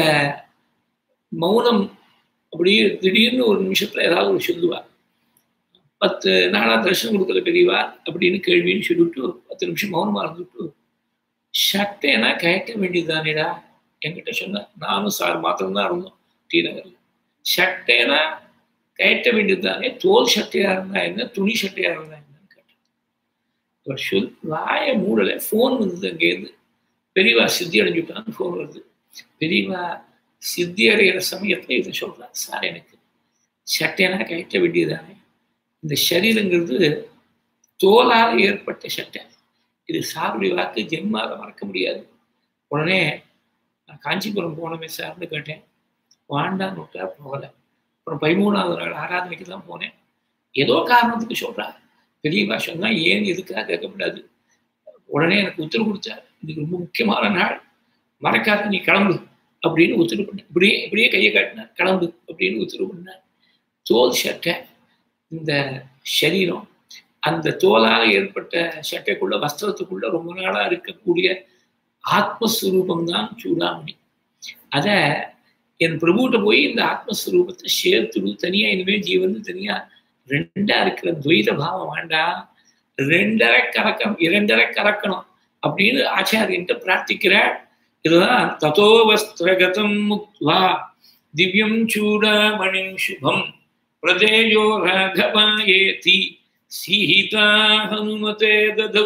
மௌனம் அப்படியே திடீர்னு ஒரு நிமிஷத்துல ஏதாவது ஒரு சொல்லுவா பத்து நாளா தரிசனம் கொடுக்கல பெரியவா அப்படின்னு கேள்வின்னு சொல்லிவிட்டு பத்து நிமிஷம் மௌனமா இருந்துட்டு சட்டைனா கயட்ட வேண்டியதுதானேடா என்கிட்ட சொன்ன நானும் சார் மாத்திரம்தான் இருந்தோம் டி நகர்ல சட்டைனா கயட்ட வேண்டியதுதானே தோல் சட்டையா இருந்தா என்ன துணி சட்டையா இருந்தா என்னன்னு கேட்டேன் ஒரு சொல் வாய மூடலை ஃபோன் வந்தது அங்கேருந்து பெரியவா சித்தி அடைஞ்சுட்டான்னு ஃபோன் வருது பெரியவா சித்தி அடைகிற சமயத்துல இதை சொல்றான் சார் எனக்கு சட்டைனா கயட்ட வேண்டியதுதானே இந்த சரீரங்கிறது தோலால் ஏற்பட்ட சட்டை இது சாருடைய வாக்கு ஜென்மாவை மறக்க முடியாது உடனே நான் காஞ்சிபுரம் போனமே சார்னு கேட்டேன் வாண்டான்னு விட்டா போகலை அப்புறம் பதிமூணாவது நாள் ஆராதனைக்கு தான் போனேன் ஏதோ காரணத்துக்கு சொல்றா பெரியவா சொன்னா ஏன் எதுக்காக கேட்கக்கூடாது உடனே எனக்கு உத்தரவு கொடுத்தார் இதுக்கு ரொம்ப முக்கியமான நாள் மறக்காத நீ கிளம்பு அப்படின்னு உத்தரவு பண்ண இப்படியே இப்படியே கையை காட்டினார் கிளம்பு அப்படின்னு உத்தரவு பண்ணார் தோல் சட்டை இந்த சரீரம் அந்த தோலால் ஏற்பட்ட சட்டைக்குள்ள வஸ்திரத்துக்குள்ள ரொம்ப நாளா இருக்கக்கூடிய ஆத்மஸ்வரூபம் தான் சூடாமணி அத என் பிரபுகிட்ட போய் இந்த ஆத்மஸ்வரூபத்தை சேர்த்துடு தனியா இனிமே ஜீவன் தனியா ரெண்டா இருக்கிற துவைத பாவம் வேண்டாம் ரெண்டரை கறக்கணும் இரண்டரை கறக்கணும் அப்படின்னு ஆச்சாரியன்ட்ட பிரார்த்திக்கிறார் இதுதான் ததோ வஸ்திரகதம் முக்வா திவ்யம் சூடாமணிம் சுபம் பிரதேயோ ராகவாயேதி சீதா ஹனுமதே ததௌ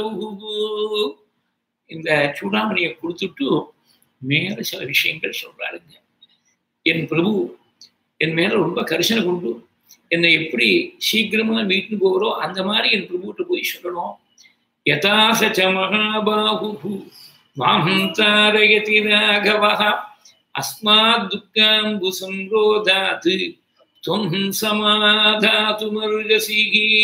இந்த சூடாமணியை கொடுத்துட்டு மேல சில விஷயங்கள் சொல்றாருங்க என் பிரபு என் மேல ரொம்ப கரிசனை கொண்டு என்னை எப்படி சீக்கிரமா மீட்டு போகிறோ அந்த மாதிரி என் பிரபுகிட்ட போய் சொல்லணும் யதாசச்ச மகாபாகு மாம் தாரயதி ராகவ அஸ்மாத் துக்காம்பு சம்ரோதாத் துவம் சமாதாத்துமர்கசி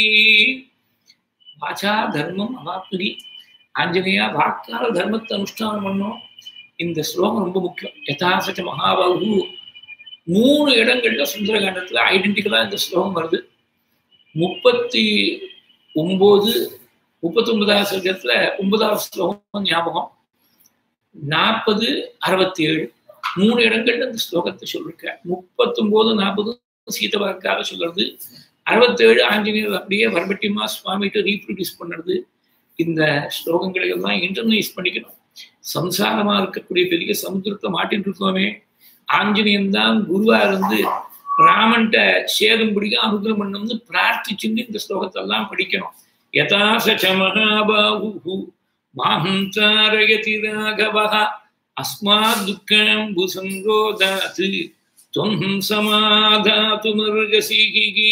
வாச்சா தர்மம் அவாப்தி ஆஞ்சநேயா வாக்கால தர்மத்தை அனுஷ்டானம் பண்ணோம் இந்த ஸ்லோகம் ரொம்ப முக்கியம் யதாசச்ச மகாபாகு மூணு இடங்கள்ல சுந்தரகாண்டத்துல ஐடென்டிக்கலா இந்த ஸ்லோகம் வருது முப்பத்தி ஒன்பது முப்பத்தி ஒன்பதாவது சர்க்கத்துல ஒன்பதாவது ஸ்லோகம் ஞாபகம் நாற்பது அறுபத்தி ஏழு மூணு இடங்கள்ல இந்த ஸ்லோகத்தை சொல்லிருக்க முப்பத்தொன்பது நாற்பது சீதவாக்காக சொல்றது அறுபத்தேழு ஆஞ்சநேயர் அப்படியே வரபட்டியமா சுவாமிகிட்ட ரீப்ரொடியூஸ் பண்ணுறது இந்த ஸ்லோகங்களை எல்லாம் இன்டர்னைஸ் பண்ணிக்கணும் சம்சாரமா இருக்கக்கூடிய பெரிய சமுத்திரத்தை மாட்டிட்டு இருக்கோமே ஆஞ்சநேயன் தான் குருவா இருந்து ராமன்ட்ட சேதம் பிடிக்க அனுகிரம் பண்ணணும்னு பிரார்த்திச்சுன்னு இந்த ஸ்லோகத்தை எல்லாம் படிக்கணும் யதாசச்ச மகாபாகு மாஹம் தாரயதி ராகவः அஸ்மாத் துக்கம் சங்கோதாத் துவம் சமாதாத்து மர்கசிகி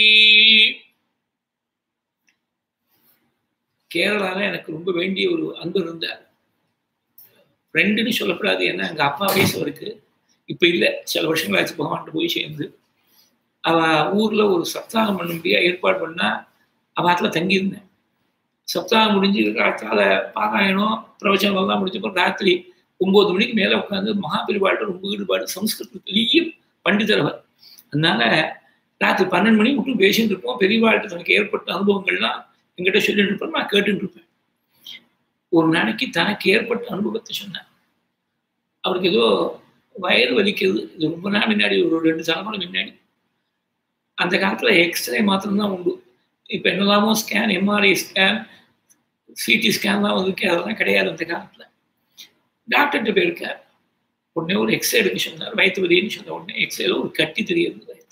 கேரளால எனக்கு ரொம்ப வேண்டிய ஒரு அன்பு இருந்தார் ஃப்ரெண்டுன்னு சொல்லக்கூடாது ஏன்னா எங்கள் அப்பா வயசு அவருக்கு இப்போ இல்லை சில வருஷங்கள் ஆச்சு பகவான்கிட்ட போய் சேர்ந்து அவ ஊர்ல ஒரு சப்தாகம் பண்ண முடியாது ஏற்பாடு பண்ணா அவ ஆத்துல தங்கியிருந்தேன் சப்தாகம் முடிஞ்சு காலத்தால பாராயணம் பிரவச்சனம் எல்லாம் முடிச்சப்போ ராத்திரி ஒன்பது மணிக்கு மேலே உட்காந்து மகாபெரிவாழ்கிட்ட ரொம்ப ஈடுபாடு சம்ஸ்கிருத பெரிய பண்டிதர் அவர் அதனால ராத்திரி பன்னெண்டு மணி மட்டும் பேசிட்டு இருப்போம் பெரியவாழ்கிட்ட தனக்கு ஏற்பட்ட அனுபவங்கள்லாம் எங்கிட்ட சொல்லிட்டு இருப்பேன் நான் கேட்டுட்டு இருப்பேன் ஒரு நாளைக்கு தனக்கு ஏற்பட்ட அனுபவத்தை சொன்னேன் அவருக்கு ஏதோ வயிறு வலிக்கிறது இது ரொம்ப நாள் முன்னாடி ஒரு ரெண்டு தலைமுறை முன்னாடி அந்த காலத்தில் எக்ஸ்ரே மாத்திரம்தான் உண்டு இப்போ என்னதாமோ ஸ்கேன் எம்ஆர்ஐ ஸ்கேன் சிடி ஸ்கேன்லாம் வந்துருக்கு அதெல்லாம் கிடையாது அந்த காலத்தில் டாக்டர்கிட்ட போயிருக்கார் உடனே ஒரு எக்ஸ்ரே எடுக்க சொன்னார் வயிற்று வலின்னு சொன்ன உடனே எக்ஸ்ரேல ஒரு கட்டி தெரியுது வயிற்று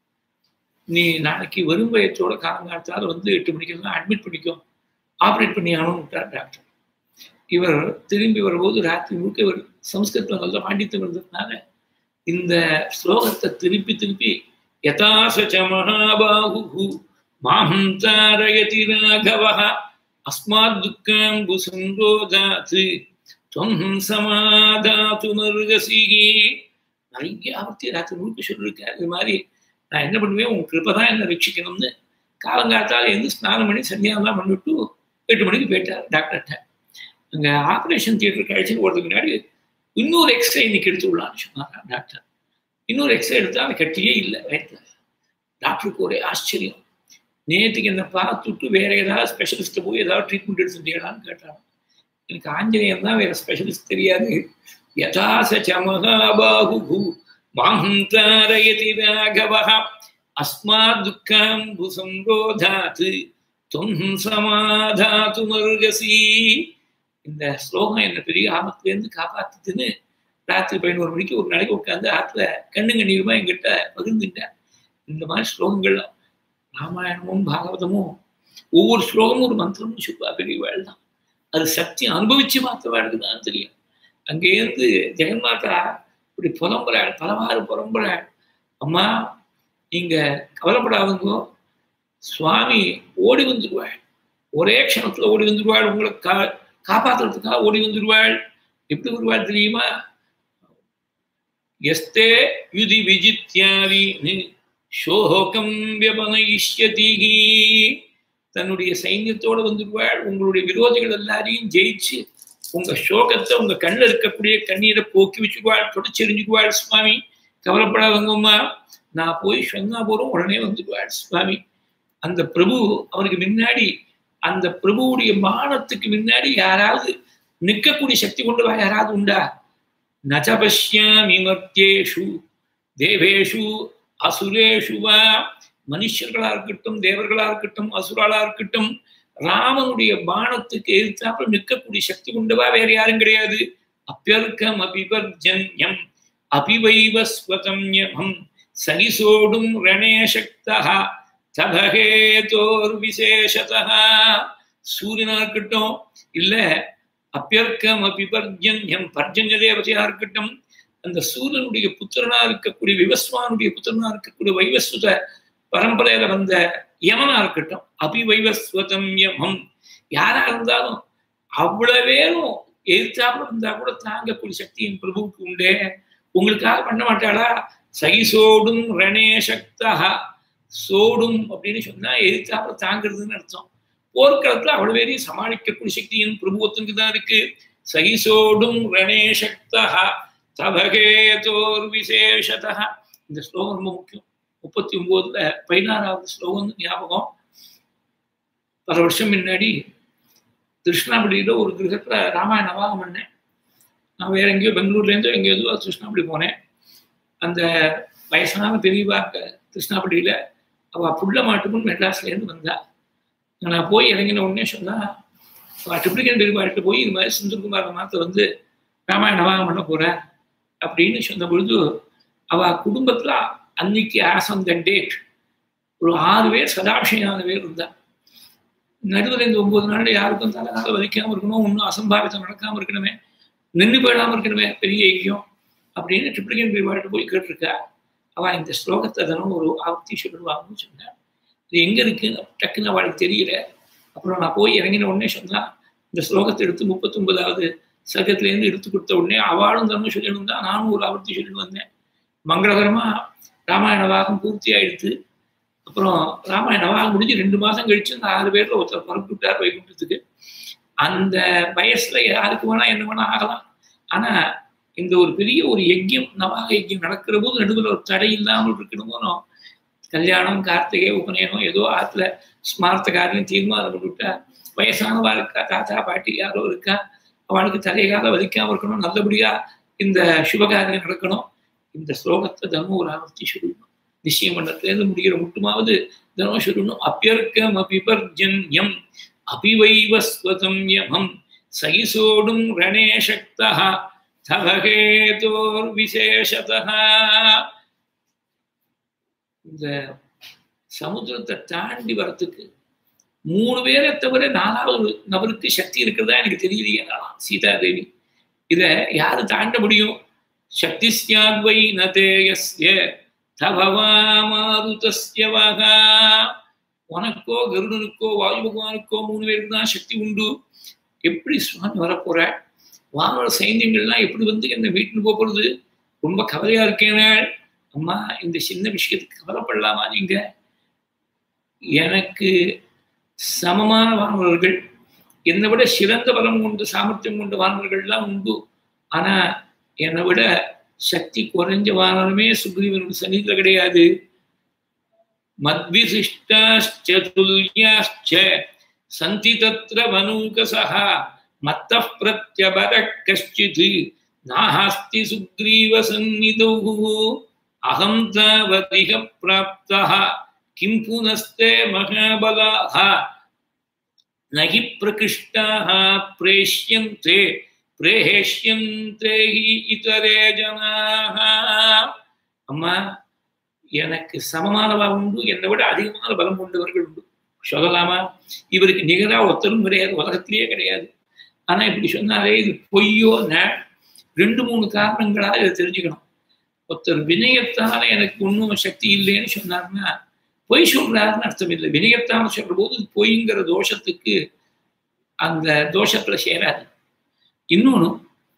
நீ நாளைக்கு வெறும் வயத்தோட காலங்காலத்தால் வந்து எட்டு மணிக்கெல்லாம் அட்மிட் பண்ணிக்கும் ஆப்ரேட் பண்ணி விட்டார் டாக்டர் இவர் திரும்பி வரும்போது ராத்திரி முழுக்க இவர் சம்ஸ்கிருதம் நல்ல பாண்டித்தம் இருந்ததுனால இந்த ஸ்லோகத்தை திருப்பி திருப்பி யதாச மகாபாகு மாஹம் தாரயதி ராகவ அஸ்மாத் துக்கம் சந்தோதாத் துவம் சமாதாத்து மருகசி நிறைய ஆபத்தி ராத்திரி முழுக்க சொல்லியிருக்காரு இது மாதிரி நான் என்ன பண்ணுவேன் உன் கிருப்பை தான் என்ன ரட்சிக்கணும்னு காலங்காத்தால் எழுந்து ஸ்நானம் பண்ணி சன்னியாசம் பண்ணிவிட்டு எட்டு மணிக்கு போயிட்டார் டாக்டர்கிட்ட அங்கே ஆப்ரேஷன் தியேட்டர் கழிச்சுன்னு போகிறதுக்கு முன்னாடி இன்னொரு எக்ஸ்ரே இன்னைக்கு எடுத்து விடலான்னு சொன்னாங்க டாக்டர் இன்னொரு எக்ஸ்ரே எடுத்தால் அது கட்டியே இல்லை வயிற்றில் டாக்டருக்கு ஒரே ஆச்சரியம் நேற்றுக்கு என்ன பார்த்துட்டு வேற ஏதாவது ஸ்பெஷலிஸ்ட்டை போய் ஏதாவது ட்ரீட்மெண்ட் எடுத்துட்டீங்களான்னு கேட்டாங்க எனக்கு ஆஞ்சநேயன் தான் வேற ஸ்பெஷலிஸ்ட் தெரியாது யதாச மகாபாகு மாஹம் தாரயதி ராகவ அஸ்மாத் துக்கம் புசம்போதாத் தொம் சமாதாத்து மருகசி இந்த ஸ்லோகம் என்ன பெரிய ஆபத்துலேருந்து காப்பாத்துதுன்னு ராத்திரி பதினோரு மணிக்கு ஒரு நாளைக்கு உட்காந்து ஆத்துல கண்ணு கண்ணீருமா எங்கிட்ட பகிர்ந்துட்டேன் இந்த மாதிரி ஸ்லோகங்கள்லாம் ராமாயணமும் பாகவதமும் ஒவ்வொரு ஸ்லோகமும் ஒரு மந்திரமும் சொல்லுவா பெரியவாள் தான் அது சக்தி அனுபவிச்சு மாத்தவாளுக்கு தான் தெரியும் அங்கேருந்து ஜெகன்மாதா இப்படி புலம்புறாள் பலவாறு புலம்புறாள் அம்மா நீங்க கவலைப்படாதுங்கோ சுவாமி ஓடி வந்துடுவாள் ஒரே க்ஷணத்துல ஓடி வந்துடுவாள் உங்களை கா காப்பாத்துறதுக்காக ஓடி வந்துடுவாள் எப்படி வருவாள் தெரியுமா எஸ்தே யுதி விஜித்யாவி சோகம் வியபனயிஷ்யதி தன்னுடைய சைன்யத்தோட வந்துடுவாள் உங்களுடைய விரோதிகள் எல்லாரையும் ஜெயிச்சு உங்க சோகத்தை உங்க கண்ணில் இருக்கக்கூடிய கண்ணீரை போக்கி வச்சுக்குவாள் தொடச்செறிஞ்சுக்குவாள் சுவாமி கவலைப்படாதவங்கம்மா நான் போய் சொன்னா போறோம் உடனே வந்துடுவாள் சுவாமி அந்த பிரபு அவனுக்கு முன்னாடி அந்த பிரபுவுடைய மானத்துக்கு முன்னாடி யாராவது நிற்கக்கூடிய சக்தி கொண்டவா யாராவது உண்டா நச்சபஷ்யாமி மத்தியேஷு தேவேஷு அசுரேஷு வா மனுஷர்களா இருக்கட்டும் தேவர்களா இருக்கட்டும் அசுராளா இருக்கட்டும் ராமனுடைய பானத்துக்கு எதிர்த்தாப்புல நிற்கக்கூடிய சக்தி கொண்டவா வேற யாரும் கிடையாது அப்பியர்க்கம் அபிவர்ஜன்யம் அபிவைவஸ்வதம்யமம் சகிசோடும் ரணேசக்தா தபகேதோர் விசேஷதா சூரியனா இருக்கட்டும் இல்ல அப்பியர்க்கம் அபிபர்ஜன்யம் பர்ஜன்ய தேவதையா இருக்கட்டும் அந்த சூரியனுடைய புத்திரனா இருக்கக்கூடிய விவஸ்வானுடைய புத்திரனா இருக்கக்கூடிய வைவஸ்வத பரம்பரையில வந்த யமனா இருக்கட்டும் அபிவைவஸ்வதம் யமம் யாரா இருந்தாலும் அவ்வளவு பேரும் எதிர்த்தாப்புல இருந்தா கூட தாங்கக்கூடிய சக்தி என் பிரபுவுக்கு உண்டே உங்களுக்காக பண்ண மாட்டாளா சகிசோடும் ரணேசக்தா சோடும் அப்படின்னு சொன்னா எதிர்த்தாப்புல தாங்கிறதுன்னு அர்த்தம் போர்க்களத்துல அவ்வளவு பேரையும் சமாளிக்கக்கூடிய சக்தி என் பிரபுவத்துக்கு தான் இருக்கு சகிசோடும் ரணேசக்தா தபகேதோர் விசேஷதா இந்த ஸ்லோகம் ரொம்ப முக்கியம் முப்பத்தி ஒன்பதுல பதினாறாவது ஸ்லோகம் ஞாபகம் பல வருஷம் முன்னாடி திருஷ்ணாபுரியில ஒரு கிரகத்துல ராமாயண நவாகம் பண்ணேன் நான் வேற எங்கேயோ பெங்களூர்லேருந்தோ எங்கேயோ திருஷ்ணாபுரி போனேன் அந்த வயசான பெரியவா கிருஷ்ணாபுரியில அவ புள்ள மாட்டுக்கும் மெட்ராஸ்லேருந்து வந்தா நான் போய் இறங்கின உடனே சொன்னா ட்ரிப்ளிகன் பெரியவாழ்கிட்ட போய் இது மாதிரி சுந்தர்குமார் மாத்த வந்து ராமாயண நவாகம் பண்ண போற அப்படின்னு சொன்ன பொழுது அவ குடும்பத்துல அன்னைக்கு ஆஸ் ஆன் த டேட் ஒரு ஆறு பேர் சதாபிஷேகான பேர் இருந்தா நடுவில் இந்த ஒன்பது நாள் யாருக்கும் தலைகால வலிக்காம இருக்கணும் ஒன்றும் அசம்பாவிதம் நடக்காம இருக்கணுமே நின்று போயிடாம இருக்கணுமே பெரிய ஐக்கியம் அப்படின்னு ட்ரிப்ளிகன் பெரியவாழ்கிட்ட போய் கேட்டிருக்கா அவ இந்த ஸ்லோகத்தை தினம் ஒரு ஆவர்த்தி சொல்லுவாங்கன்னு சொன்னேன் இது எங்க இருக்குன்னு டக்குன்னு அவளுக்கு தெரியல அப்புறம் நான் போய் இறங்கின உடனே சொன்னா இந்த ஸ்லோகத்தை எடுத்து முப்பத்தொன்பதாவது சர்க்கத்துலேருந்து எடுத்து கொடுத்த உடனே அவளும் தர்மம் சொல்லிட்டு தான் நானும் ஒரு ஆவர்த்தி சொல்லிட்டு வந்தேன் மங்களகரமா ராமாயண வாகம் பூர்த்தி ஆயிடுத்து அப்புறம் ராமாயண வாகம் முடிஞ்சு ரெண்டு மாசம் கழிச்சு அந்த ஆறு பேர்ல ஒருத்தர் புறப்பட்டு விட்டார் வைகுண்டத்துக்கு அந்த வயசுல யாருக்கு வேணா என்ன வேணா ஆகலாம் ஆனா இந்த ஒரு பெரிய ஒரு யஜ்யம் நவாக யஜ்யம் நடக்கிற போது நடுவில் ஒரு தடை இல்லாமல் இருக்கணுமோ கல்யாணம் கார்த்திகை உபநயனம் ஏதோ ஆத்துல ஸ்மார்த்த காரியம் தீர்மானம் பண்ணிவிட்டா வயசானவா இருக்கா தாத்தா பாட்டி யாரோ இருக்கா அவளுக்கு தலைகால வலிக்காம இருக்கணும் நல்லபடியா இந்த சுபகாரியம் நடக்கணும் இந்த ஸ்லோகத்தை தினமும் ஒரு ஆவர்த்தி சொல்லணும் நிச்சயம் பண்ணத்துலேருந்து முடிகிற முட்டுமாவது தினம் சொல்லணும் அப்பியர்க்கம் அபிபர்ஜன்யம் அபிவைவஸ்வதம் யமம் சகிசோடும் ரணே சக்தா தவகேதோர் விசேஷதா இந்த சமுத்திரத்தை தாண்டி வரத்துக்கு மூணு பேரை தவிர நாலாவது நபருக்கு சக்தி இருக்கிறதா எனக்கு தெரியலையே சீதா தேவி இத யாரு தாண்ட முடியும் சக்தி சியாத்வை நதேயஸ்ய தபவாமாருதஸ்ய வகா உனக்கோ கருடனுக்கோ வாயு பகவானுக்கோ மூணு பேருக்கு தான் சக்தி உண்டு எப்படி சுவாமி வரப்போற வானோட சைன்யங்கள்லாம் எப்படி வந்து என்னை வீட்டுன்னு போகிறது ரொம்ப கவலையா இருக்கேன் அம்மா இந்த சின்ன விஷயத்துக்கு கவலைப்படலாமா நீங்க எனக்கு சமமான வானவர்கள் என்னை விட சிறந்த பலம் கொண்டு சாமர்த்தியம் கொண்ட வானவர்கள்லாம் உண்டு ஆனா என்னை விட சக்தி குறைஞ்ச வானவருமே சுக்ரீவனுடைய சன்னிதியில் கிடையாது மத்விசிஷ்டாச்சதுல்யாச்ச சந்தி தத்ர மனூகசா மத்த பிரத்யபர கஷ்டித் நாஸ்தி சுக்ரீவ சந்நிதௌ அகம் தாவதிக பிராப்தः किं पुनस्ते महाबलाः न हि प्रकृष्टाः प्रेष्यन्ते प्रेष्यन्ते हि इतरे जनाः அம்மா எனக்கு சமமான பலம் உண்டு என்னை விட அதிகமான பலம் கொண்டவர்கள் உண்டு சொல்லலாமா இவருக்கு நிகராக ஒருத்தரும் கிடையாது உலகத்திலேயே கிடையாது ஆனா இப்படி சொன்னாலே இது பொய்யோ ரெண்டு மூணு காரணங்களா இதை தெரிஞ்சுக்கணும் ஒருத்தர் வினயத்தால எனக்கு ஒன்றும் சக்தி இல்லைன்னு சொன்னார்னா பொய் சொல்றாருன்னு அர்த்தம் இல்லை வினயத்தான சொல்ற போது பொய்ங்கிற தோஷத்துக்கு அந்த தோஷத்துல சேராது இன்னொன்று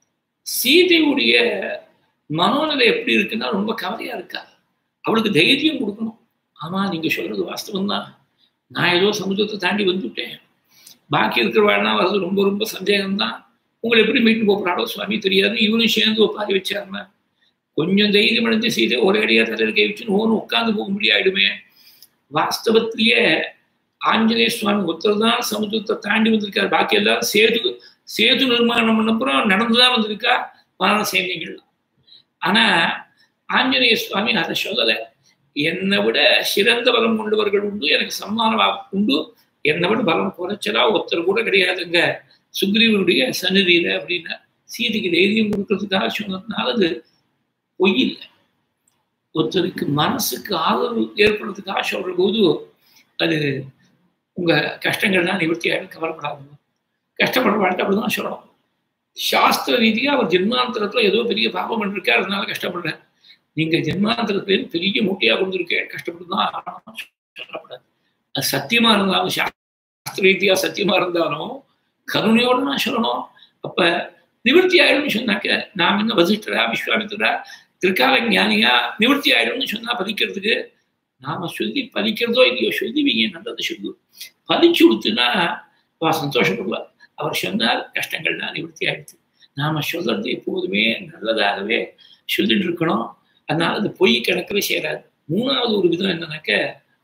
சீதையுடைய மனோநிலை எப்படி இருக்குன்னா ரொம்ப கவலையா இருக்கா அவளுக்கு தைரியம் கொடுக்கணும் ஆமா நீங்க சொல்றது வாஸ்தவம் தான் நான் ஏதோ சமுத்திரத்தை தாண்டி வந்துவிட்டேன் பாக்கி இருக்கிறவாள்னா வர்றது ரொம்ப ரொம்ப சந்தேகம் தான் உங்களை எப்படி மீட்டு போகிறாளோ சுவாமி தெரியாது இவனும் சேர்ந்து ஒப்பாரி வச்சாருன்னா கொஞ்சம் தைரியம் அடைஞ்சு சீதை ஒரே அடியா தலையில் கை வச்சுன்னு ஓன்னு உட்காந்து போக முடியாயிடுமே வாஸ்தவத்திலேயே ஆஞ்சநேய சுவாமி ஒருத்தர் தான் சமுத்திரத்தை தாண்டி வந்திருக்காரு பாக்கி எல்லாரும் சேது சேது நிர்மாணம் பண்ணப்புறம் நடந்துதான் வந்திருக்கா வாரண சைன்யங்கள்லாம் ஆனா ஆஞ்சநேய சுவாமி அதை சொல்லலை என்னை விட சிறந்த பலம் கொண்டவர்கள் உண்டு எனக்கு சம்மானம் உண்டு என்னை விட பலம் குறைச்சலா ஒருத்தர் கூட கிடையாதுங்க சுக்ரீவனுடைய சந்நிதியில அப்படின்னா சீதைக்கு தைரியம் கொடுக்கறதுக்காக சொன்னதுனால அது பொய் இல்லை ஒருத்தருக்கு மனசுக்கு ஆதரவு ஏற்படுறதுக்காக சொல்ற போது அது உங்க கஷ்டங்கள்லாம் நிவர்த்தி ஆகிடும் கவலைப்படாது கஷ்டப்படுற வாழ்க்கை அப்படிதான் சொல்லணும் சாஸ்திர ரீதியாக அவர் ஜென்மாந்தரத்துல ஏதோ பெரிய பாபம் பண்ணிருக்காரு அதனால கஷ்டப்படுறேன் நீங்க ஜென்மாந்தரத்துல பெரிய மூட்டையா கொண்டிருக்கேன் கஷ்டப்பட்டுதான் சொல்லப்படாது அது சத்தியமா இருந்தாலும் சாஸ்திர ரீதியா சத்தியமா இருந்தாலும் கருணையோட நான் சொல்லணும் அப்ப நிவர்த்தி ஆயிடும்னு சொன்னாக்க நாம் என்ன வசிஷ்டரா விஸ்வாமித்திரா திருக்கால ஞானியா நிவர்த்தி ஆயிடும்னு சொன்னா பதிக்கிறதுக்கு நாம சொல்லி பதிக்கிறதோ இல்லையோ சொல்லி வைங்க நல்லது சொல்லு பதிச்சு கொடுத்துனா அவ சந்தோஷப்படுவார் அவர் சொன்னார் கஷ்டங்கள்லாம் நிவர்த்தி ஆயிடுச்சு நாம சொல்றது எப்போதுமே நல்லதாகவே சொல்லிட்டு இருக்கணும் அதனால அது பொய் கணக்கில் சேராது மூணாவது ஒரு விதம் என்னன்னாக்க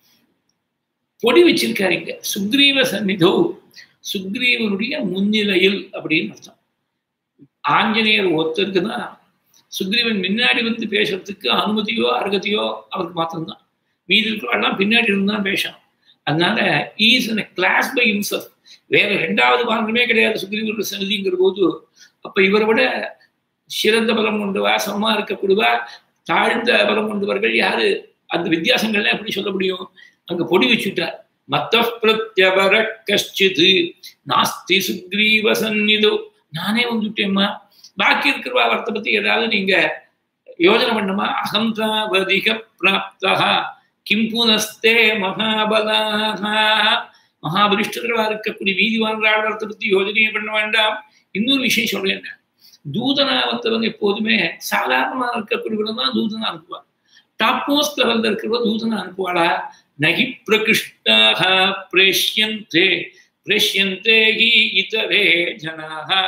பொடி வச்சிருக்காருங்க சுக்ரீவ சந்நிதோ சுக்ரீவனுடைய முன்னிலையில் அப்படின்னு அர்த்தம் ஆஞ்சநேயர் ஒருத்தருக்கு தான் சுக்ரீவன் முன்னாடி வந்து பேசுறதுக்கு அனுமதியோ அருகதையோ அவருக்கு மாத்திரம்தான் மீதி இருக்கிறவெல்லாம் பின்னாடி இருந்து தான் பேசணும் அதனால he's in class by himself வேற ரெண்டாவது வாங்கமே கிடையாது சுக்ரீவனுடைய சந்நிதிங்கிற போது அப்ப இவரை விட சிறந்த பலம் கொண்டவா சமமா இருக்கக்கூடியவா தாழ்ந்த பலம் கொண்டவர்கள் யாரு அந்த வித்தியாசங்கள்லாம் எப்படி சொல்ல முடியும் அங்க பொடி வச்சுட்டார் மத்த பிரத்யவர கஷ்டித் நாஸ்தி சுக்ரீவ சந்நிதோ நானே வந்துட்டேம்மா பாக்கி இருக்கிறவா அவர்த்த பத்தி ஏதாவது நீங்க யோஜனை பண்ணுமா அகம் தாவதிக பிராப்தா கிம் புனஸ்தே மகாபலாக மகாபலிஷ்டர்களா இருக்கக்கூடிய வீதிவான் ராடத்தை பத்தி யோஜனையை பண்ண வேண்டாம் இன்னொரு விஷயம் சொல்றேன் தூதனா வந்தவங்க எப்போதுமே சாதாரணமா இருக்கக்கூடியவங்க தான் தூதனா அனுப்புவார் டாப் மோஸ்ட் லெவல்ல இருக்கிறவங்க தூதனா அனுப்புவாளா நகி பிரகிருஷ்டாக பிரேஷ்யந்தே பிரேஷ்யந்தே ஹி இதரே ஜனாக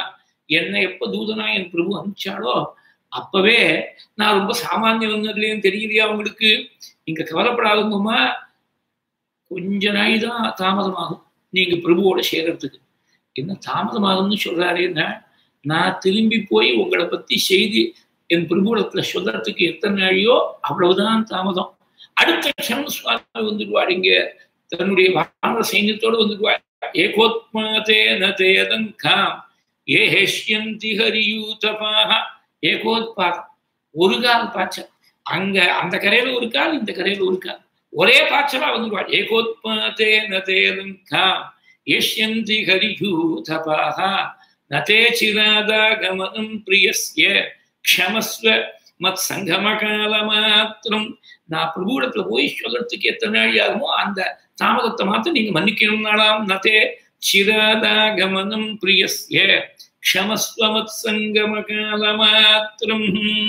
என்னை எப்ப தூதனா என் பிரபு அனுப்பிச்சாலோ அப்பவே நான் ரொம்ப சாமானியவங்களையும் தெரியலையா அவங்களுக்கு நீங்க கவலைப்படாதுங்கம்மா கொஞ்ச நாய் தான் தாமதமாகும் நீங்க பிரபுவோட சேர்றதுக்கு என்ன தாமதமாகும்னு சொல்றாருன்னா நான் திரும்பி போய் உங்களை பத்தி செய்தி என் பிரபுடத்துல சொல்றதுக்கு எத்தனை நாளையோ அவ்வளவுதான் தாமதம் அடுத்த க்ஷணம் சுவாமி வந்துடுவார் இங்க தன்னுடைய வான சைன்யத்தோடு வந்துடுவார் ஏகோத்மாதே நேதங்காம் ஏ ஹெஷ்யந்தி ஹரியூதபாக ஏகோத்பாதம் ஒரு கால் பாய்ச்சல் அங்க அந்த கரையில ஒரு கால் இந்த கரையில ஒரு கால் ஒரே பாய்ச்சலா வந்துடுவார் ஏகோத்மாதே நேதங்காம் ஏஷ்யந்தி ஹரியூதபாக நதே சிராதாகமனம் பிரியஸ்ய க்ஷமஸ்வ மத் சங்கம கால மாத்திரம் நான் பிரபுடத்துல போய் சொல்றதுக்கு எத்தனை நாள் ஆகுமோ அந்த தாமதத்தை மாத்திரம் நீங்க மன்னிக்கணும்னாலாம் நதே சிராதாகமனம் பிரியஸ்ய க்ஷமஸ்வ மத் சங்கம கால மாத்திரம்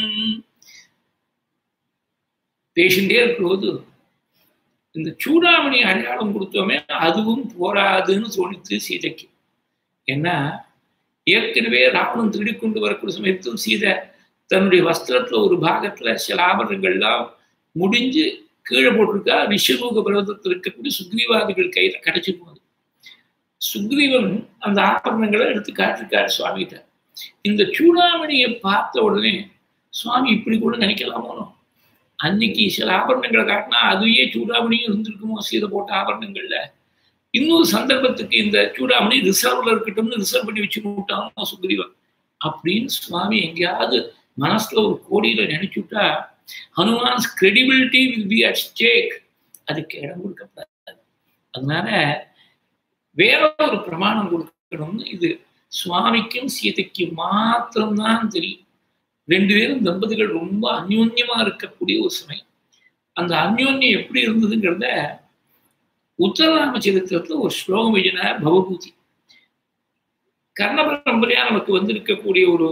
பேசிண்டே இருக்கிறபோது இந்த சூடாமணி அடையாளம் கொடுத்தோமே அதுவும் போராதுன்னு தோணித்து சீதைக்கு ஏன்னா ஏற்கனவே ராவணன் திருடி கொண்டு வரக்கூடிய சமயத்தில் சீதை தன்னுடைய வஸ்திரத்துல ஒரு பாகத்துல சில ஆபரணங்கள்லாம் முடிஞ்சு கீழே போட்டிருக்கா ரிஷபூக பர்வதத்தில் இருக்கக்கூடிய சுக்ரீவாதிகள் கையில கிடைச்சி போகுது சுக்ரீவன் அந்த ஆபரணங்களை எடுத்து காட்டிருக்காரு சுவாமிகிட்ட இந்த சூடாமணியை பார்த்த உடனே சுவாமி இப்படி கூட நினைக்கலாமோ அன்னைக்கு சில ஆபரணங்களை காட்டினா அதுவே சூடாமணியும் இருந்திருக்குமோ சீதை போட்ட ஆபரணங்கள்ல இன்னொரு சந்தர்ப்பத்துக்கு இந்த சூடாமணி ரிசர்வ்ல இருக்கட்டும்னு ரிசர்வ் பண்ணி வச்சு விட்டாங்க சுக்ரீவன் அப்படின்னு சுவாமி எங்கேயாவது மனசுல ஒரு கோடியில நினைச்சுட்டா Hanuman's credibility will be at stake அதுக்கு இடம் கொடுக்கப்படாது அதனால வேற ஒரு பிரமாணம் கொடுக்கணும்னு இது சுவாமிக்கும் சீதைக்கு மாத்திரம்தான் தெரியும் ரெண்டு பேரும் தம்பதிகள் ரொம்ப அந்யோன்யமா இருக்கக்கூடிய ஒரு சமயம் அந்த அந்யோன்யம் எப்படி இருந்ததுங்கிறத உத்தரராம சரித்திரத்துல ஒரு ஸ்லோகம் எழுதினார் பவபூதி கர்ண பரம்பரையா நமக்கு வந்திருக்கக்கூடிய ஒரு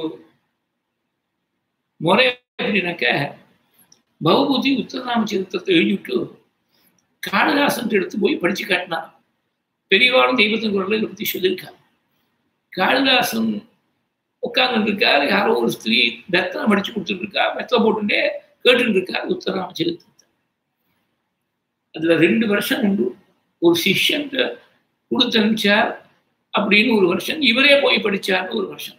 முறை எப்படின்னாக்க பவபூதி உத்தரராம சரித்திரத்தை எழுதிவிட்டு காளிதாசன் எடுத்து போய் படிச்சு காட்டினார் பெரியவாளும் தெய்வத்தின் குரலை இதை பத்தி சொல்லியிருக்காங்க காளிதாசன் உட்கார்ந்து இருக்காரு யாரோ ஒரு ஸ்திரீ பெத்தனை மடிச்சு கொடுத்துட்டு இருக்கா வெத்தலை போட்டுட்டே கேட்டுட்டு இருக்காரு உத்தரராம சரித்திரத்தை அதுல ரெண்டு வருஷம் உண்டு ஒரு சிஷ்யன் கொடுத்து அனுப்பிச்சார் அப்படின்னு ஒரு வருஷம் இவரே போய் படிச்சார்னு ஒரு வருஷம்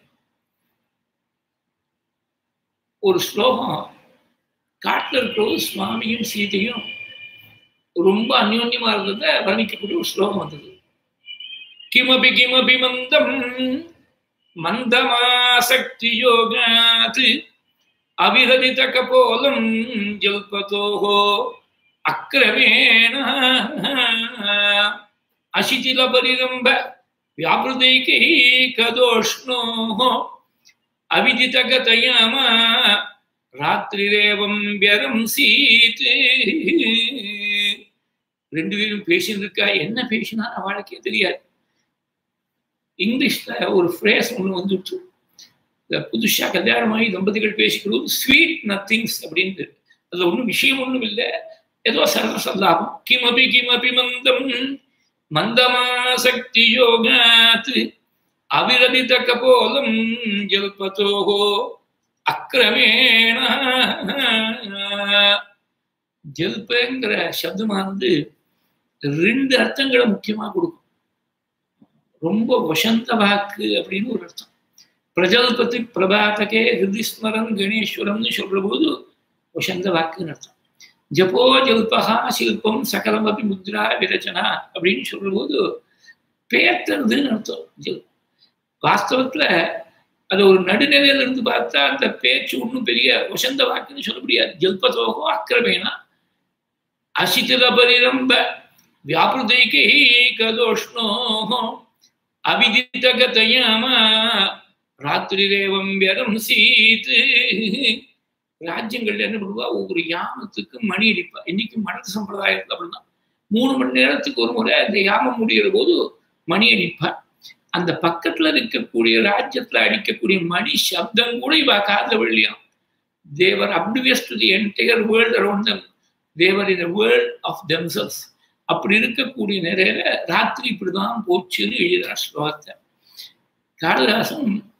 ஒரு ஸ்லோகம் காட்டில் இருக்கிற சுவாமியும் சீதையும் ரொம்ப அந்யோன்யமா இருந்ததை வர்ணிக்கக்கூடிய ஒரு ஸ்லோகம் வந்தது கிமபி கிமபி மந்தம் மந்தமாசக்தி யோகாத் அவிரதித கபோலம் ஜல்பதோஹோ அக்கிரமேண அசிதிலபரிரம்ப व्यापृदैकैकदोष्णो अविदितगतयाम ராத்திரிரேவம் வியரம்சீத் ரெண்டு பேரும் பேசிட்டு இருக்கா என்ன பேசினா அவளுக்கே தெரியாது இங்கிலீஷ்ல ஒரு ஃப்ரேஸ் ஒன்று வந்துட்டு புதுசா கல்யாணமாகி தம்பதிகள் பேசிக்கிறது ஸ்வீட் நத்திங்ஸ் அப்படின்ட்டு அதுல ஒன்றும் விஷயம் ஒன்றும் இல்லை ஏதோ சரத சல்லாபம் கிமபி கிமபி மந்தம் மந்தமாசக்தி யோகாத் அவிரதித கபோலம் ஜல்பதோஹோ அக்கிரமேண ஜல்பங்கிற சப்தமானது ரெண்டு அர்த்தங்களை முக்கியமா கொடுக்கும் ரொம்ப வசந்த வாக்கு அப்படின்னு ஒரு அர்த்தம் பிரஜல்பதி பிரபாதகே ஹிருதிஸ்மரன் கணேஸ்வரம்னு சொல்ற போது வசந்த வாக்குன்னு அர்த்தம் ஜப்போ ஜல்பகா சில்பம் சகலம் அப்படி முத்ரா விரச்சனா அப்படின்னு சொல்ற போது பேத்துறதுன்னு அர்த்தம் ஜல் வாஸ்தவத்துல அது ஒரு நடுநிலையில இருந்து பார்த்தா அந்த பேச்சு ஒன்றும் பெரிய வசந்த வாக்குன்னு சொல்ல முடியாது ஜல்பதோகோ அக்கிரமேனா அசிதில பரிரம்ப வியாபிருதைக்கு கதோஷ்ணோ அவிதித்தகதயாம ராத்திரிரேவம் வியரம் சீத்து ராஜ்யங்கள்ல என்ன பண்ணுவா ஒவ்வொரு யாமத்துக்கு மணி அடிப்பா இன்னைக்கு மனது சம்பிரதாயத்துல அப்படின்னா மூணு மணி நேரத்துக்கு ஒரு முறை அந்த யாமம் முடிகிற போது மணி அடிப்பா அந்த பக்கத்துல இருக்கக்கூடிய ராஜ்யத்துல அடிக்கக்கூடிய மணி சப்தம் கூட இவ காதல விழியாம் they're oblivious to the entire world around them they're in world of themselves அப்படி இருக்கக்கூடிய நிறைய ராத்திரி இப்படிதான் போச்சுன்னு எழுதுறார் ஸ்லோகத்தை காளிதாசன்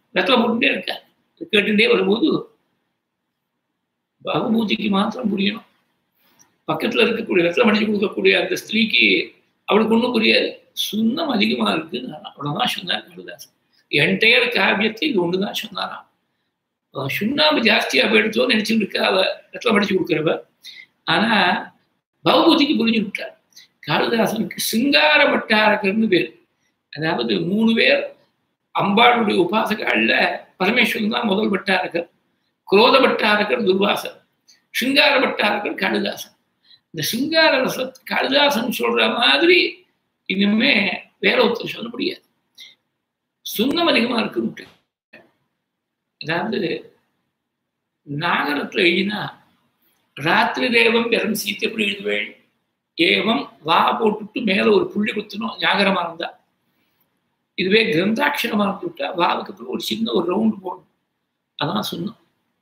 வெத்தலை போட்டுட்டே இருக்கார் கேட்டுட்டே வரும்போது பகவூதிக்கு மாத்திரம் புரியணும் பக்கத்துல இருக்கக்கூடிய வெத்தலை மடிச்சு கொடுக்கக்கூடிய அந்த ஸ்திரீக்கு அவளுக்கு ஒன்றும் புரியாது சுண்ணம் அதிகமா இருக்குன்னு அவ்வளவுதான் சொன்னார் காளிதாசன் என்டையர் காவியத்தை இது ஒண்ணுதான் சொன்னாராம் சுண்ணாம்பு ஜாஸ்தியா போயிடுச்சோன்னு நினைச்சுட்டு இருக்கா அவ வெத்தலை மடிச்சு கொடுக்குறவ ஆனா பகவதிக்கு புரிஞ்சு விட்டார் காளிதாசனுக்கு சிங்கார பட்டாரகர்னு பேர் அதாவது மூணு பேர் அம்பாளுடைய உபாசகல்ல பரமேஸ்வரன் தான் முதல் பட்டாரகர் குரோத பட்டாரகர் துர்வாசர் சிங்கார பட்டாரகர் காளிதாசன் இந்த சிங்கார ரச காளிதாசன் சொல்ற மாதிரி இனிமே வேற ஒருத்தர் சொல்ல முடியாது சுண்ணம் அதிகமா இருக்குன்ட்டு அதாவது நாகரத்துல எழுதினா ராத்திரி தேவம் பெரும் சீத்தை எப்படி எழுதுவேள் ஏவம் வா போட்டுட்டு மேல ஒரு புள்ளி குத்தணும் ஞாகரமா இருந்தா இதுவே கிரந்தாட்சரமா இருந்துட்டா வாவுக்கு அப்புறம் ஒரு சின்ன ஒரு ரவுண்டு போடணும் அதான் சொன்னோம்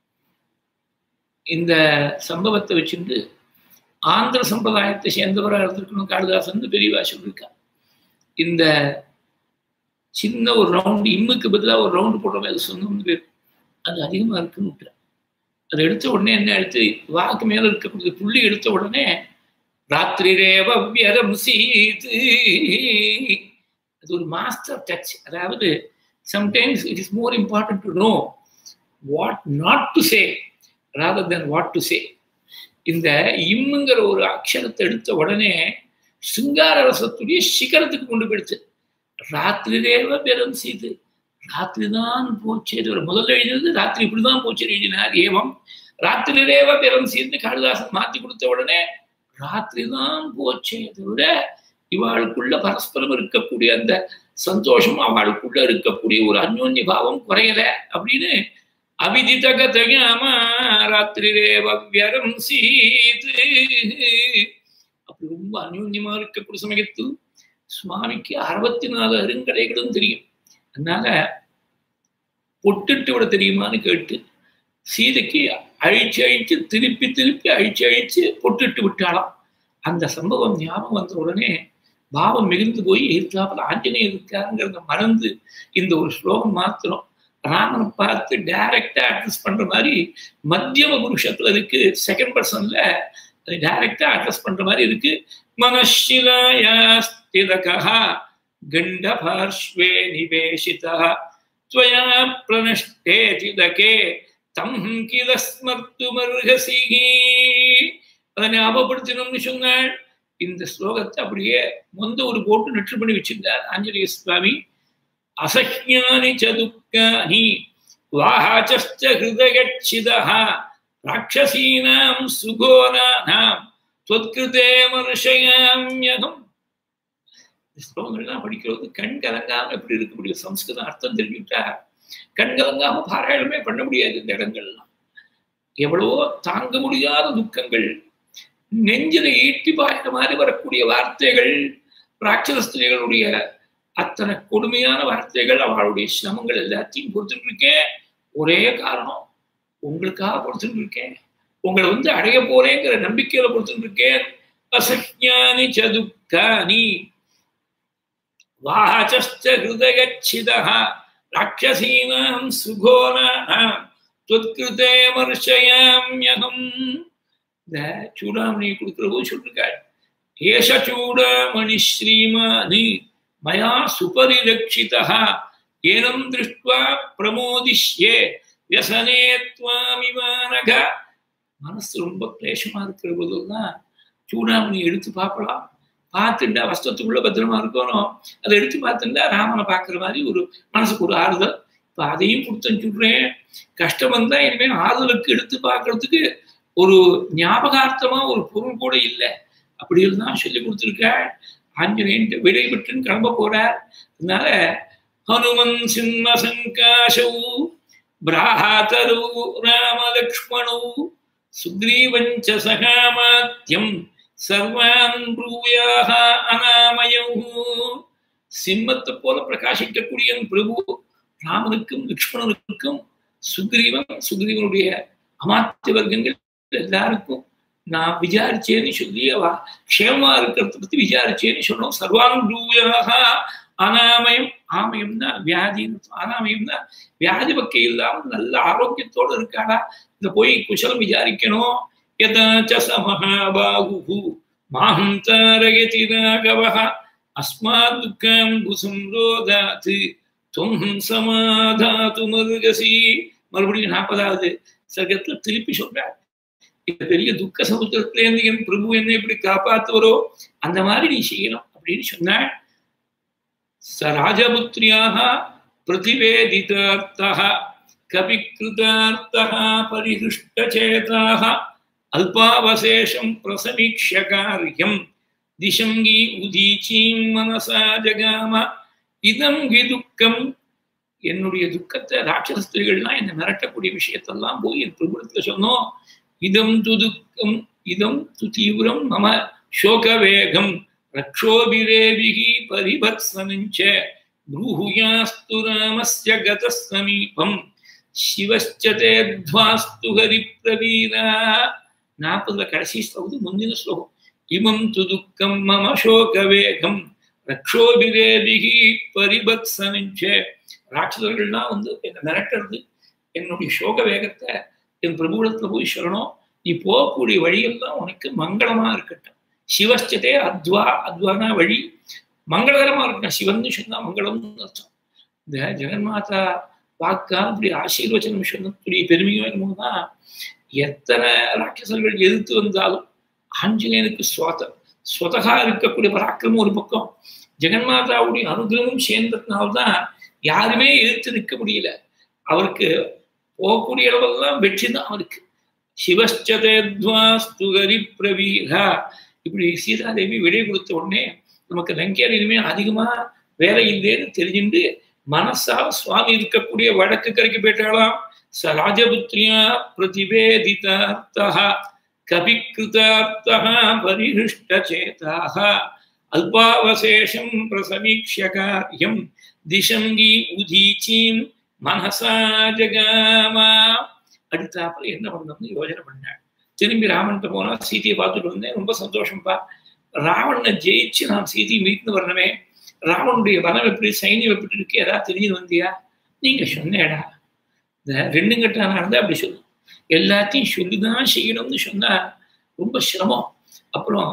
இந்த சம்பவத்தை வச்சுட்டு ஆந்திர சம்பிரதாயத்தை சேர்ந்தவராக இருந்திருக்கணும் காளிதாசன் பெரியவா சொல்லியிருக்கா இந்த சின்ன ஒரு ரவுண்டு இம்முக்கு பதிலாக ஒரு ரவுண்டு போடுறோமே அது சொன்னோம்னு பேர் அது அதிகமாக இருக்குன்னு அதை எடுத்த உடனே என்ன எடுத்து வாக்கு மேல இருக்கக்கூடிய புள்ளி எடுத்த உடனே ராத்திரி ரேவ வியரம் சீது அது ஒரு மாஸ்டர் டச் அதாவது sometimes it is more important to know what not to say rather than what to say இந்த இம்முங்கிற ஒரு அக்ஷரத்தை எடுத்த உடனே சிங்கார ரசத்துடைய சிகரத்துக்கு கொண்டு போயிடுச்சு ராத்திரி தேவ பெரும் சீது ராத்திரி தான் போச்சு முதல்ல எழுதினது ராத்திரி இப்படிதான் போச்சு எழுதினார் ஏவம் ராத்திரி தேவ பெரும் சீர்ந்து காளிதாசன் மாத்தி கொடுத்த உடனே ராத்திரி தான் போச்சே அதை விட இவாளுக்குள்ள பரஸ்பரம் இருக்கக்கூடிய அந்த சந்தோஷம் அவளுக்குள்ள இருக்கக்கூடிய ஒரு அந்யோன்ய பாவம் குறையல அப்படின்னு அவிதிதகதயாம ராத்திரி ரேவரம் சீது அப்படி ரொம்ப அந்யோன்யமா இருக்கக்கூடிய சமயத்தில் சுவாமிக்கு அறுபத்தி நாலு அருங்கடைகளும் தெரியும் அதனால பொட்டுட்டு விட தெரியுமான்னு கேட்டு சீதைக்கு அழிச்சு அழிச்சு திருப்பி திருப்பி அழிச்சு அழிச்சு பொட்டுட்டு விட்டாலாம் அந்த சம்பவம் ஞாபகம் வந்த உடனே பாவம் மிகுந்து போய் எதிர்த்தாப்புல ஆஞ்சநேயர் இருக்காருங்கிறத மறந்து இந்த ஒரு ஸ்லோகம் மாத்திரம் ராமனை பார்த்து டைரக்டா அட்ரஸ் பண்ற மாதிரி மத்தியம புருஷத்துல இருக்கு செகண்ட் பர்சன்ல அது டைரக்டா அட்ரஸ் பண்ற மாதிரி இருக்கு மனஷிலாயாஸ்திதகா கண்டபார்ஷ்வே நிவேஷிதா त्वया प्रणष्टे चिदके தம் கில ஸ்மர்த்துமர்ஹசி அதை ஞாபகப்படுத்தணும்னு சொன்னாள் இந்த ஸ்லோகத்தை அப்படியே மொந்த ஒரு போட்டு நெற்று பண்ணி வச்சிருந்தார் ஆஞ்சநேய சுவாமி அசஹ்யானி சதுக்கானி வாஹாச்ச ஹிருதயச்சிதா ராட்சசீனாம் சுகோனானாம் தொத்கிருதே மனுஷயாமியகம் ஸ்லோகங்கள்லாம் படிக்கிறது கண் கலங்காம எப்படி இருக்க முடியும் சம்ஸ்கிருதம் அர்த்தம் தெரிஞ்சுட்டா கண் கலங்காம பாராயணமே பண்ண முடியாது இந்த இடங்கள்லாம் எவ்வளவோ தாங்க முடியாத துக்கங்கள் நெஞ்சில ஈட்டி பாயிற மாதிரி வரக்கூடிய வார்த்தைகள் ராட்சசஸ்திரிகளுடைய அத்தனை கொடுமையான வார்த்தைகள் அவளுடைய சிரமங்கள் எல்லாத்தையும் பொறுத்துட்டு இருக்கேன் ஒரே காரணம் உங்களுக்காக பொறுத்துட்டு இருக்கேன் உங்களை வந்து அடைய போறேங்கிற நம்பிக்கையில பொறுத்துட்டு இருக்கேன் அசக்ஞானி சதுக்கானி வாச்சஸ்த ஹிருதயச்சிதா ராட்சசீனாம் சுகோனாம் தொத்கிருதே மர்ஷயாம்யகம் இந்த சூடாமணி கொடுக்கிற போது சொல்லிருக்காள் ஏஷ சூடாமணி ஸ்ரீமானி மயா சுபரிரட்சிதா ஏனம் திருஷ்டுவா பிரமோதிஷ்யே வியசனே துவாமிவானக மனசு ரொம்ப கிளேஷமா இருக்கிற போதெல்லாம் சூடாமணி எடுத்து பார்க்கலாம் பார்த்துட்டா வஸ்திரத்துக்குள்ள பத்திரமா இருக்கணும் அதை எடுத்து பார்த்துட்டா ராமனை பார்க்குற மாதிரி ஒரு மனசுக்கு ஒரு ஆறுதல் இப்போ அதையும் கொடுத்து அனுப்பிச்சுட்றேன் கஷ்டம் வந்தா இனிமேல் ஆறுதலுக்கு எடுத்து பார்க்கறதுக்கு ஒரு ஞாபகார்த்தமா ஒரு பொருள் கூட இல்லை அப்படி தான் சொல்லி கொடுத்துருக்காள் ஆஞ்சநேயன் விடை பெற்றுன்னு கிளம்ப போறார் அதனால ஹனுமன் சிம்ம சங்காசௌ பிராஹாதரு ராமலக்ஷ்மணௌ சுக்ரீவஞ்ச சகாமாத்தியம் சர்வான் ப்ரூயாக அனாமயம் சிம்மத்தை போல பிரகாசிக்கக்கூடிய பிரபு ராமனுக்கும் லக்ஷ்மணனுக்கும் சுக்ரீவன் சுக்ரீவனுடைய அமாத்திய வர்க்கங்கள் எல்லாருக்கும் நான் விசாரிச்சேன்னு சொல்லி அவ க்ஷேமா இருக்கிறத பத்தி விசாரிச்சேன்னு சொன்னோம் சர்வான் ப்ரூயாக அனாமயம் ஆமயம்னா வியாதி அனாமயம்னா வியாதி பக்கம் இல்லாமல் நல்ல ஆரோக்கியத்தோடு இருக்காடா இந்த போய் குசலம் விசாரிக்கணும் யதாச்ச சமஹாபாகு மாஹம் தாரயதி ராகவः அஸ்மாத் துக்கம் குசம்ரோதாத் தொம் சமாதாத்து மருகசி மறுபடியும் நாற்பதாவது சர்க்கத்துல திருப்பி சொல்றார் இந்த பெரிய துக்க சமுத்திரத்துல இருந்து என் பிரபு என்னை இப்படி காப்பாத்துவரோ அந்த மாதிரி நீ செய்யணும் அப்படின்னு சொன்னாள் ச ராஜபுத்திரியாக பிரதிவேதிதார்த்தः கபிகிருதார்த்தः பரிஹிருஷ்டச்சேதாக அல்பாவசேஷம் பிரசமீக்ஷ காரியம் திசங்கி உதீச்சீம் மனசா ஜகாம இதம் ஹி துக்கம் என்னுடைய துக்கத்தை ராட்சச ஸ்திரீகள்லாம் என்னை மிரட்டக்கூடிய விஷயத்தெல்லாம் போய் என் பிரபுடத்துல சொன்னோம் இதம் து துக்கம் இதம் து தீவிரம் மம சோகவேகம் ரக்ஷோபிரேபிகி பரிபத்சனஞ்ச ப்ரூஹுயாஸ்து ராமஸ்ய கத சமீபம் சிவச்சதே துவாஸ்து ஹரிப்ரவீரா நாற்பதுல கடைசி ஸ்லோகம் முந்தின ஸ்லோகம் இமம் து துக்கம் மம சோகவேகம் ரக்ஷோபிரேபிகி பரிபத்சனஞ்ச ராட்சதர்கள்லாம் வந்து என்னை மிரட்டுறது என்னுடைய சோக வேகத்தை என் பிரபுடத்துல போய் சொல்லணும் நீ போகக்கூடிய வழியெல்லாம் உனக்கு மங்களமா இருக்கட்டும் சிவஸ்டதே அத்வா அத்வானா வழி மங்களகரமா இருக்கட்டும் சிவன் சொன்னா மங்களம்னு அர்த்தம் இந்த ஜெகன்மாதா வாக்கா அப்படி ஆசீர்வச்சனம் சொன்னக்கூடிய பெருமையும் என்னமோ தான் எத்தனை ராட்சசர்கள் எதிர்த்து வந்தாலும் ஆஞ்சநேயனுக்கு சுவாத ஸ்வதகா இருக்கக்கூடிய பராக்கிரமம் ஒரு பக்கம் ஜெகன்மாதாவுடைய அனுகிரகமும் சேர்ந்ததுனால்தான் யாருமே எதிர்த்து நிற்க முடியல அவருக்கு போகக்கூடிய அளவெல்லாம் வெற்றி தான் அவருக்கு சிவஸ்டதேத்வாஸ்து ஹரி பிரவீரா இப்படி சீதாதேவி விடை கொடுத்த உடனே நமக்கு லங்கையார் இனிமே அதிகமா வேலை இல்லைன்னு தெரிஞ்சுட்டு மனசால சுவாமி இருக்கக்கூடிய வடக்கு கரைக்கு போயிட்டாலாம் ச ராஜபுத்திரியா பிரதிவேதிதார்த்தா கபிகிருதார்த்தா பரிஹிருஷ்டச்சேதாக அல்பாவசேஷம் பிரசமீக்ஷ காரியம் திசங்கி உதீச்சீம் மனசா ஜகாமா அடுத்தாப்புல என்ன பண்ணணும்னு யோஜனை பண்ணாள் திரும்பி ராமன்கிட்ட போனா சீதையை பார்த்துட்டு வந்தேன் ரொம்ப சந்தோஷம்ப்பா ராவணனை ஜெயிச்சு நான் சீதையை மீட்னு வரணுமே ராவனுடைய வனம் எப்படி சைன்யம் எப்படி இருக்கு ஏதாவது தெரிஞ்சு வந்தியா நீங்க சொன்னேடா இந்த ரெண்டு கட்டான நடந்தா அப்படி சொல்லு எல்லாத்தையும் சொல்லிதான் செய்யணும்னு சொன்னா ரொம்ப சிரமம் அப்புறம்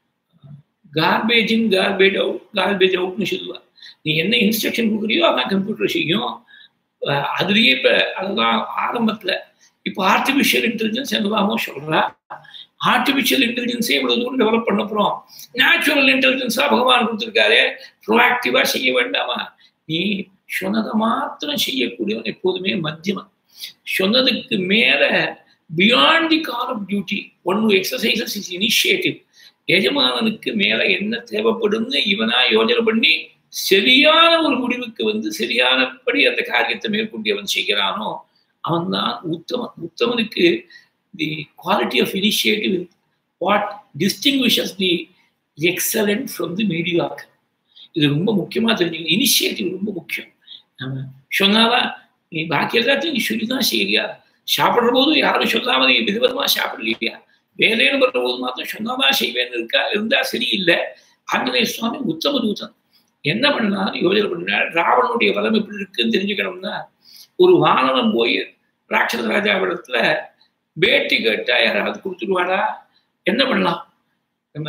garbage in garbage out garbage அவுட்னு சொல்லுவா நீ என்ன இன்ஸ்ட்ரக்ஷன் கொடுக்குறியோ அதான் கம்ப்யூட்டர் செய்யும் அதுலயே இப்ப அதுதான் ஆரம்பத்துல இப்போ ஆர்டிபிஷியல் இன்டெலிஜென்ஸ் என்னதாமோ சொல்றா ஆர்டிபிஷியல் இன்டெலிஜென்ஸே இவ்வளவு தூரம் டெவலப் பண்ண போறோம் நேச்சுரல் இன்டெலிஜென்ஸா பகவான் கொடுத்துருக்காரு ப்ரோஆக்டிவா செய்ய வேண்டாமா நீ சொன்னதை மாத்திரம் செய்யக்கூடியவன் எப்போதுமே மத்தியமன் சொன்னதுக்கு மேல beyond the call of duty one exercises is initiative எஜமானனுக்கு மேல என்ன தேவைப்படும்னு இவனா யோஜனை பண்ணி சரியான ஒரு முடிவுக்கு வந்து சரியானபடி அந்த காரியத்தை மேற்கொண்டு அவன் செய்கிறானோ அவன் தான் உத்தமன் உத்தமனுக்கு the quality of initiative what distinguishes the excellent from the mediocre இது ரொம்ப முக்கியமா தெரிஞ்சுக்கணும் இனிஷியேட்டிவ் ரொம்ப முக்கியம் நம்ம சொன்னாதான் நீ பாக்கி எல்லாத்தையும் நீ சொல்லி தான் செய்யறியா சாப்பிடுற போது யாரும் சொல்லாம நீ விதவிதமா சாப்பிடலையா வேலைன்னு பண்ற போது மாத்திரம் சொன்னாதான் செய்வேன்னு இருக்கா இருந்தா சரியில்லை ஆஞ்சநேய சுவாமி உத்தம தூதன் என்ன பண்ணாலும் யோஜனை பண்ணால் ராவனுடைய பலம் எப்படி இருக்குன்னு தெரிஞ்சுக்கணும்னா ஒரு வானவன் போய் ராட்சத ராஜாவிடத்துல பேட்டி கேட்டா யாராவது கொடுத்துருவாடா என்ன பண்ணலாம் நம்ம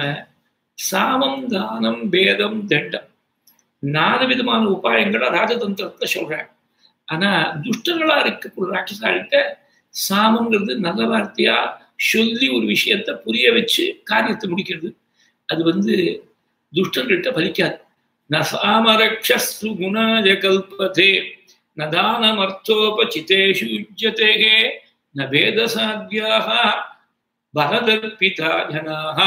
சாமம் தானம் பேதம் தண்டம் நாலு விதமான உபாயங்களை ராஜதந்திரத்தை சொல்றாங்க ஆனா துஷ்டங்களா இருக்கக்கூடிய ராட்சசாலிட்ட சாமங்கிறது நல்ல வார்த்தையா சொல்லி ஒரு விஷயத்த புரிய வச்சு காரியத்தை முடிக்கிறது அது வந்து துஷ்டங்கள்கிட்ட பலிக்காது ந சாமரக்ஷஸ்து குணாய கல்பதே ந தானமர்த்தோபசிதேஷு யுஜ்யதே ந வேதசாத்தியாக பரதர்பிதா ஜனாக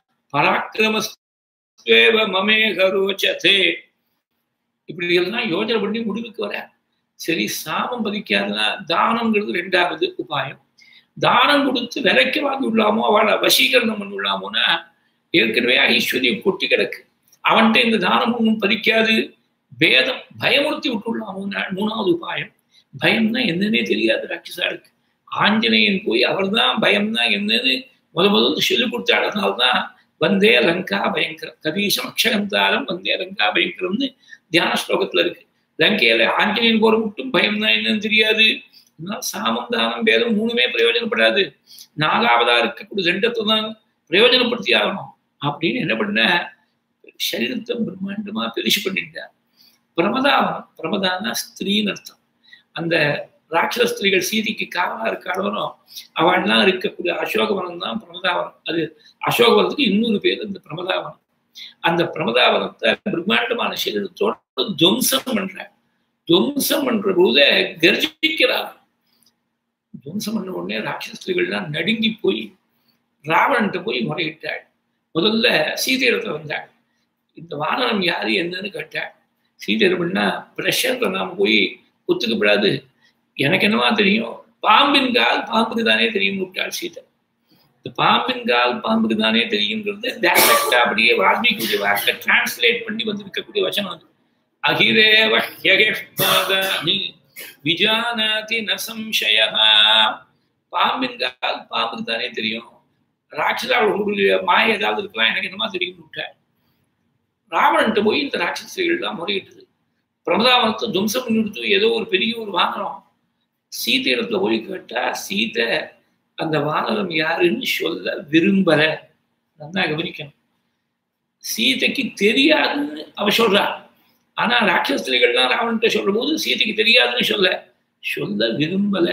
பராக்கிரமஸ்வேவ மமேக ரோச்சதே இப்படி எல்லாம் யோஜனை பண்ணி முடிவுக்கு வர சரி சாமம் பதிக்காதுன்னா தானம்ங்கிறது ரெண்டாவது உபாயம் தானம் கொடுத்து விலைக்கு வாங்கி விடலாமோ அவளை வசீகரணம் பண்ணி விடலாமோன்னா ஏற்கனவே ஐஸ்வர்யம் கொட்டி கிடக்கு அவன்கிட்ட இந்த தானம் ஒன்றும் பதிக்காது வேதம் பயமுறுத்தி விட்டுள்ளாமோன்னா மூணாவது உபாயம் பயம்னா என்னன்னே தெரியாது ராட்சசாருக்கு ஆஞ்சநேயன் போய் அவர் தான் பயம்னா என்னன்னு முத முதல்ல சொல்லிக் கொடுத்தாடனால்தான் வந்தே லங்கா பயங்கரம் கபீஷம் அக்ஷகந்தாரம் வந்தே லங்கா பயங்கரம்னு தியான ஸ்லோகத்துல இருக்கு லங்கையில ஆஞ்சநேயன் போற மட்டும் பயம் தான் என்னன்னு தெரியாது சாமம் தானம் வேதம் மூணுமே பிரயோஜனப்படாது நாலாவதா இருக்கக்கூடிய ரெண்டத்தை தான் பிரயோஜனப்படுத்தி ஆகணும் அப்படின்னு என்ன பண்ண சரீரத்தை பிரம்மாண்டமா பெருசு பண்ணிட்டார் பிரமதாவனம் பிரமதான ஸ்திரீன்னு அர்த்தம் அந்த ராட்சத ஸ்திரீகள் சீதைக்கு காவலா இருக்காளோ அவள்லாம் இருக்கக்கூடிய அசோகவனம் தான் பிரமதாவனம் அது அசோகவனத்துக்கு இன்னொரு பேர் இந்த பிரமதாவனம் அந்த பிரமதாவனத்தை பிரம்மாண்டமான சரீரத்தோட துவம்சம் பண்ற துவம்சம் பண்ற போது கர்ஜிக்கிறார் துவம்சம் பண்ண உடனே ராட்சஸ்திரிகள்லாம் நடுங்கி போய் ராவணன்ட்ட போய் முறையிட்டாள் முதல்ல சீதையிடத்துல வந்தாள் இந்த வானரம் யாரு என்னன்னு கேட்டாள் சீதை பண்ணா பிரஷர்ல நாம போய் ஒத்துக்கப்படாது எனக்கு என்னவா தெரியும் பாம்பின் கால் பாம்புக்கு தானே தெரியும் விட்டாள் சீதை இந்த பாம்பின் கால் பாம்புக்கு தானே தெரியுங்கிறது டேரக்டா அப்படியே வால்மீகியுடைய வார்த்தை டிரான்ஸ்லேட் பண்ணி வந்திருக்கக்கூடிய வசனம் அது அகிரேவ ஹ்யகஷ்பாதானி விஜானாதி ந சம்சய பாம்பின் கால் பாம்புக்கு தானே தெரியும் ராட்சதா உங்களுடைய மாய ஏதாவது இருக்கலாம் எனக்கு என்னமா தெரியும் விட்டாள் ராவணன்ட்ட போய் இந்த ராட்சசிகள் தான் முறையிட்டது பிரமதாவனத்தை துவம்சம் பண்ணிவிடுத்து ஏதோ ஒரு பெரிய ஒரு வானரம் சீதை இடத்துல போய் கேட்டா சீதை அந்த வானரம் யாருன்னு சொல்ல விரும்பல நல்லா கவனிக்கணும் சீதைக்கு தெரியாதுன்னு அவ சொல்றா ஆனா ராட்சஸ்திரிகள்லாம் ராவன்கிட்ட சொல்ற போது சீதைக்கு தெரியாதுன்னு சொல்ல சொல்ல விரும்பல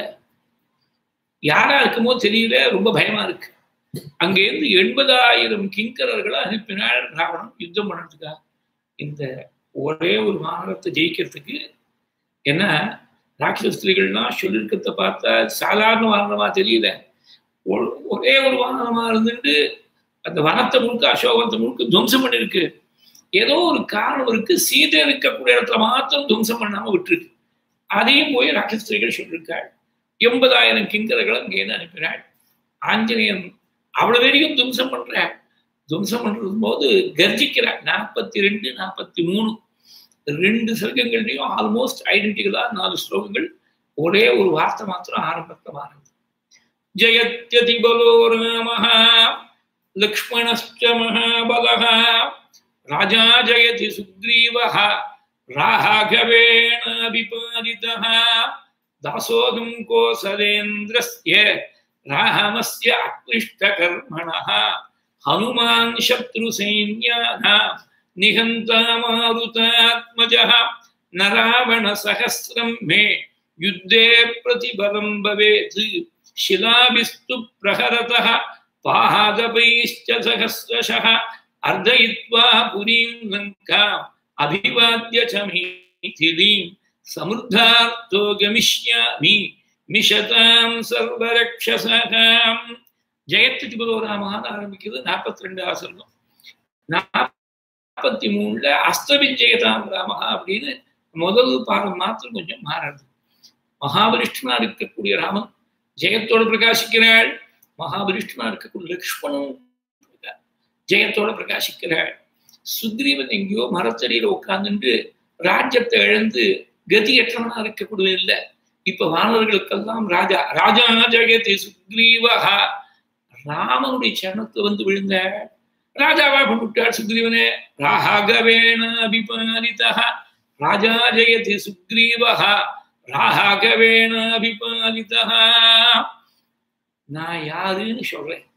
யாரா இருக்குமோ தெரியல ரொம்ப பயமா இருக்கு அங்கேருந்து எண்பதாயிரம் கிங்கரர்களை அனுப்பினாள் ராவணன் யுத்தம் பண்ணுறதுக்கா இந்த ஒரே ஒரு வானரத்தை ஜெயிக்கிறதுக்கு ஏன்னா ராட்சஸ்திரிகள்லாம் சொல்லியிருக்கிறத பார்த்தா சாதாரண வாகனமா தெரியல ஒரே ஒரு வாகனமா இருந்துட்டு அந்த வனத்தை முழுக்க அசோகத்தை முழுக்க துவம்சம் பண்ணிருக்கு ஏதோ ஒரு காரணம் இருக்கு சீதை இருக்கக்கூடிய இடத்துல மாத்திரம் துவம்சம் பண்ணாம விட்டுருக்கு அதையும் போய் ராட்சஸ்திரிகள் சொல்லியிருக்காள் எண்பதாயிரம் கிங்கரர்கள் அங்கேருந்து அனுப்பினாள் ஆஞ்சநேயன் அவ்வளவு வரைக்கும் துவம்சம் பண்ற துவம்சம் பண்றது போது கர்ஜிக்கிறார் நாற்பத்தி ரெண்டு நாற்பத்தி மூணு ரெண்டு சர்க்கங்கள்லையும் ஆல்மோஸ்ட் ஐடென்டிக்கலா நாலு ஸ்லோகங்கள் ஒரே ஒரு வார்த்தை மாத்திரம் ஆரம்பத்தில் மாறுது ஜெயத்யதி பலோ ராம லக்ஷ்மணஸ்ச மகாபலः ராஜா ஜயதி சுக்ரீவः ராகவேணாபிபாதிதः தாசோகம் கோசலேந்திரஸ்ய ராமஸ்ய அக்லிஷ்டகர்மணः हनुमान् शत्रुसैन्यानां निहन्ता मारुतात्मजः न रावणसहस्रं मे युद्धे प्रतिबलं भवेत् शिलाभिस्तु प्रहरतः पादपैश्च सहस्रशः अर्धयित्वा पुरीं लङ्काम् अभिवाद्य च मैथिलीं समृद्धार्थो गमिष्यामि मिषतां सर्वरक्षसकाम् ஜெயத்துக்கு பலோராமான்னு ஆரம்பிக்கிறது நாற்பத்தி ரெண்டு ஆசிரமம் நாற்பத்தி மூணுல அஸ்தவிஜயதாம் ராமஹா அப்படின்னு முதல் பாடம் மாத்திரம் கொஞ்சம் மாறாது மகாபலிஷ்டனா இருக்கக்கூடிய ராமன் ஜெயத்தோட பிரகாசிக்கிறாள் மகாபலிஷ்டனா இருக்கக்கூடிய லக்ஷ்மணன் ஜெயத்தோட பிரகாசிக்கிறாள் சுக்ரீவன் எங்கேயோ மரத்தடியில உட்கார்ந்துட்டு ராஜ்யத்தை இழந்து கதியற்றவனா இருக்கக்கூடிய இல்லை இப்ப வானவர்களுக்கெல்லாம் ராஜா ராஜா ஜெயதி சுக்ரீவஹா ராமனுடைய சரணத்துல வந்து விழுந்த ராஜாவா பண்ணிவிட்டார் சுக்ரீவனே ராகவேண அபிபாலிதா ராஜா ஜெயதி சுக்ரீவஹா ராகவேண அபிபாலிதா நான் யாருன்னு சொல்றேன்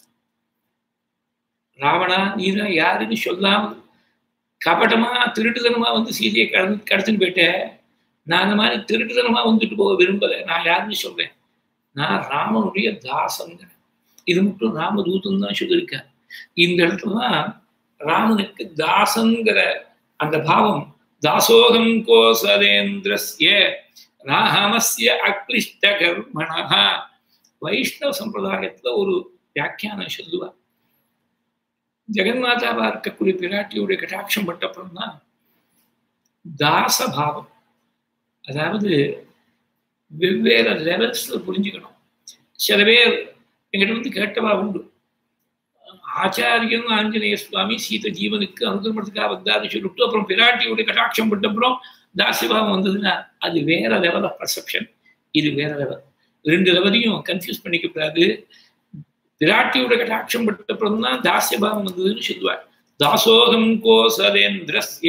ராவணா நீதான் யாருன்னு சொல்லாம கபட்டமா திருட்டுத்தனமா வந்து சீதையை கடந்து கடத்துன்னு போயிட்டேன் நான் அந்த மாதிரி திருட்டுத்தனமா வந்துட்டு போக விரும்பல நான் யாருன்னு சொல்றேன் நான் ராமனுடைய தாசங்கிறேன் இது மட்டும் ராமதூதன் தான் சொல்லியிருக்கார் இந்த இடத்துல தான் ராமனுக்கு தாசங்கிற அந்த பாவம் தாசோகம் கோசலேந்திரஸ்ய ராமஸ்ய அக்லிஷ்ட கர்மணா வைஷ்ணவ சம்பிரதாயத்துல ஒரு வியாக்கியானம் சொல்லுவார் ஜெகன்மாதாவா இருக்கக்கூடிய பிராட்டியுடைய கட்டாட்சம் பட்டப்புறம் தான் தாச பாவம் அதாவது வெவ்வேறு லெவல்ஸ்ல புரிஞ்சுக்கணும் சில பேர் எங்கிட்ட வந்து கேட்டவா உண்டு ஆச்சாரியன் ஆஞ்சநேய சுவாமி சீத ஜீவனுக்கு அனுகிரமத்துக்காக வந்தாரு சொல்லிட்டு அப்புறம் பிராட்டியுடைய கட்டாட்சம் பட்டப்புறம் தாசிபாவம் வந்ததுன்னா அது வேற லெவல் ஆஃப் பர்செப்ஷன் இது வேற லெவல் ரெண்டு லெவலையும் கன்ஃபியூஸ் பண்ணிக்க கூடாது பிராட்டியோட கட்டாட்சம் பட்டப்புறம் தான் தாசியபாவம் வந்ததுன்னு சொல்லுவார் தாசோகம் கோசலேந்திரஸ்ய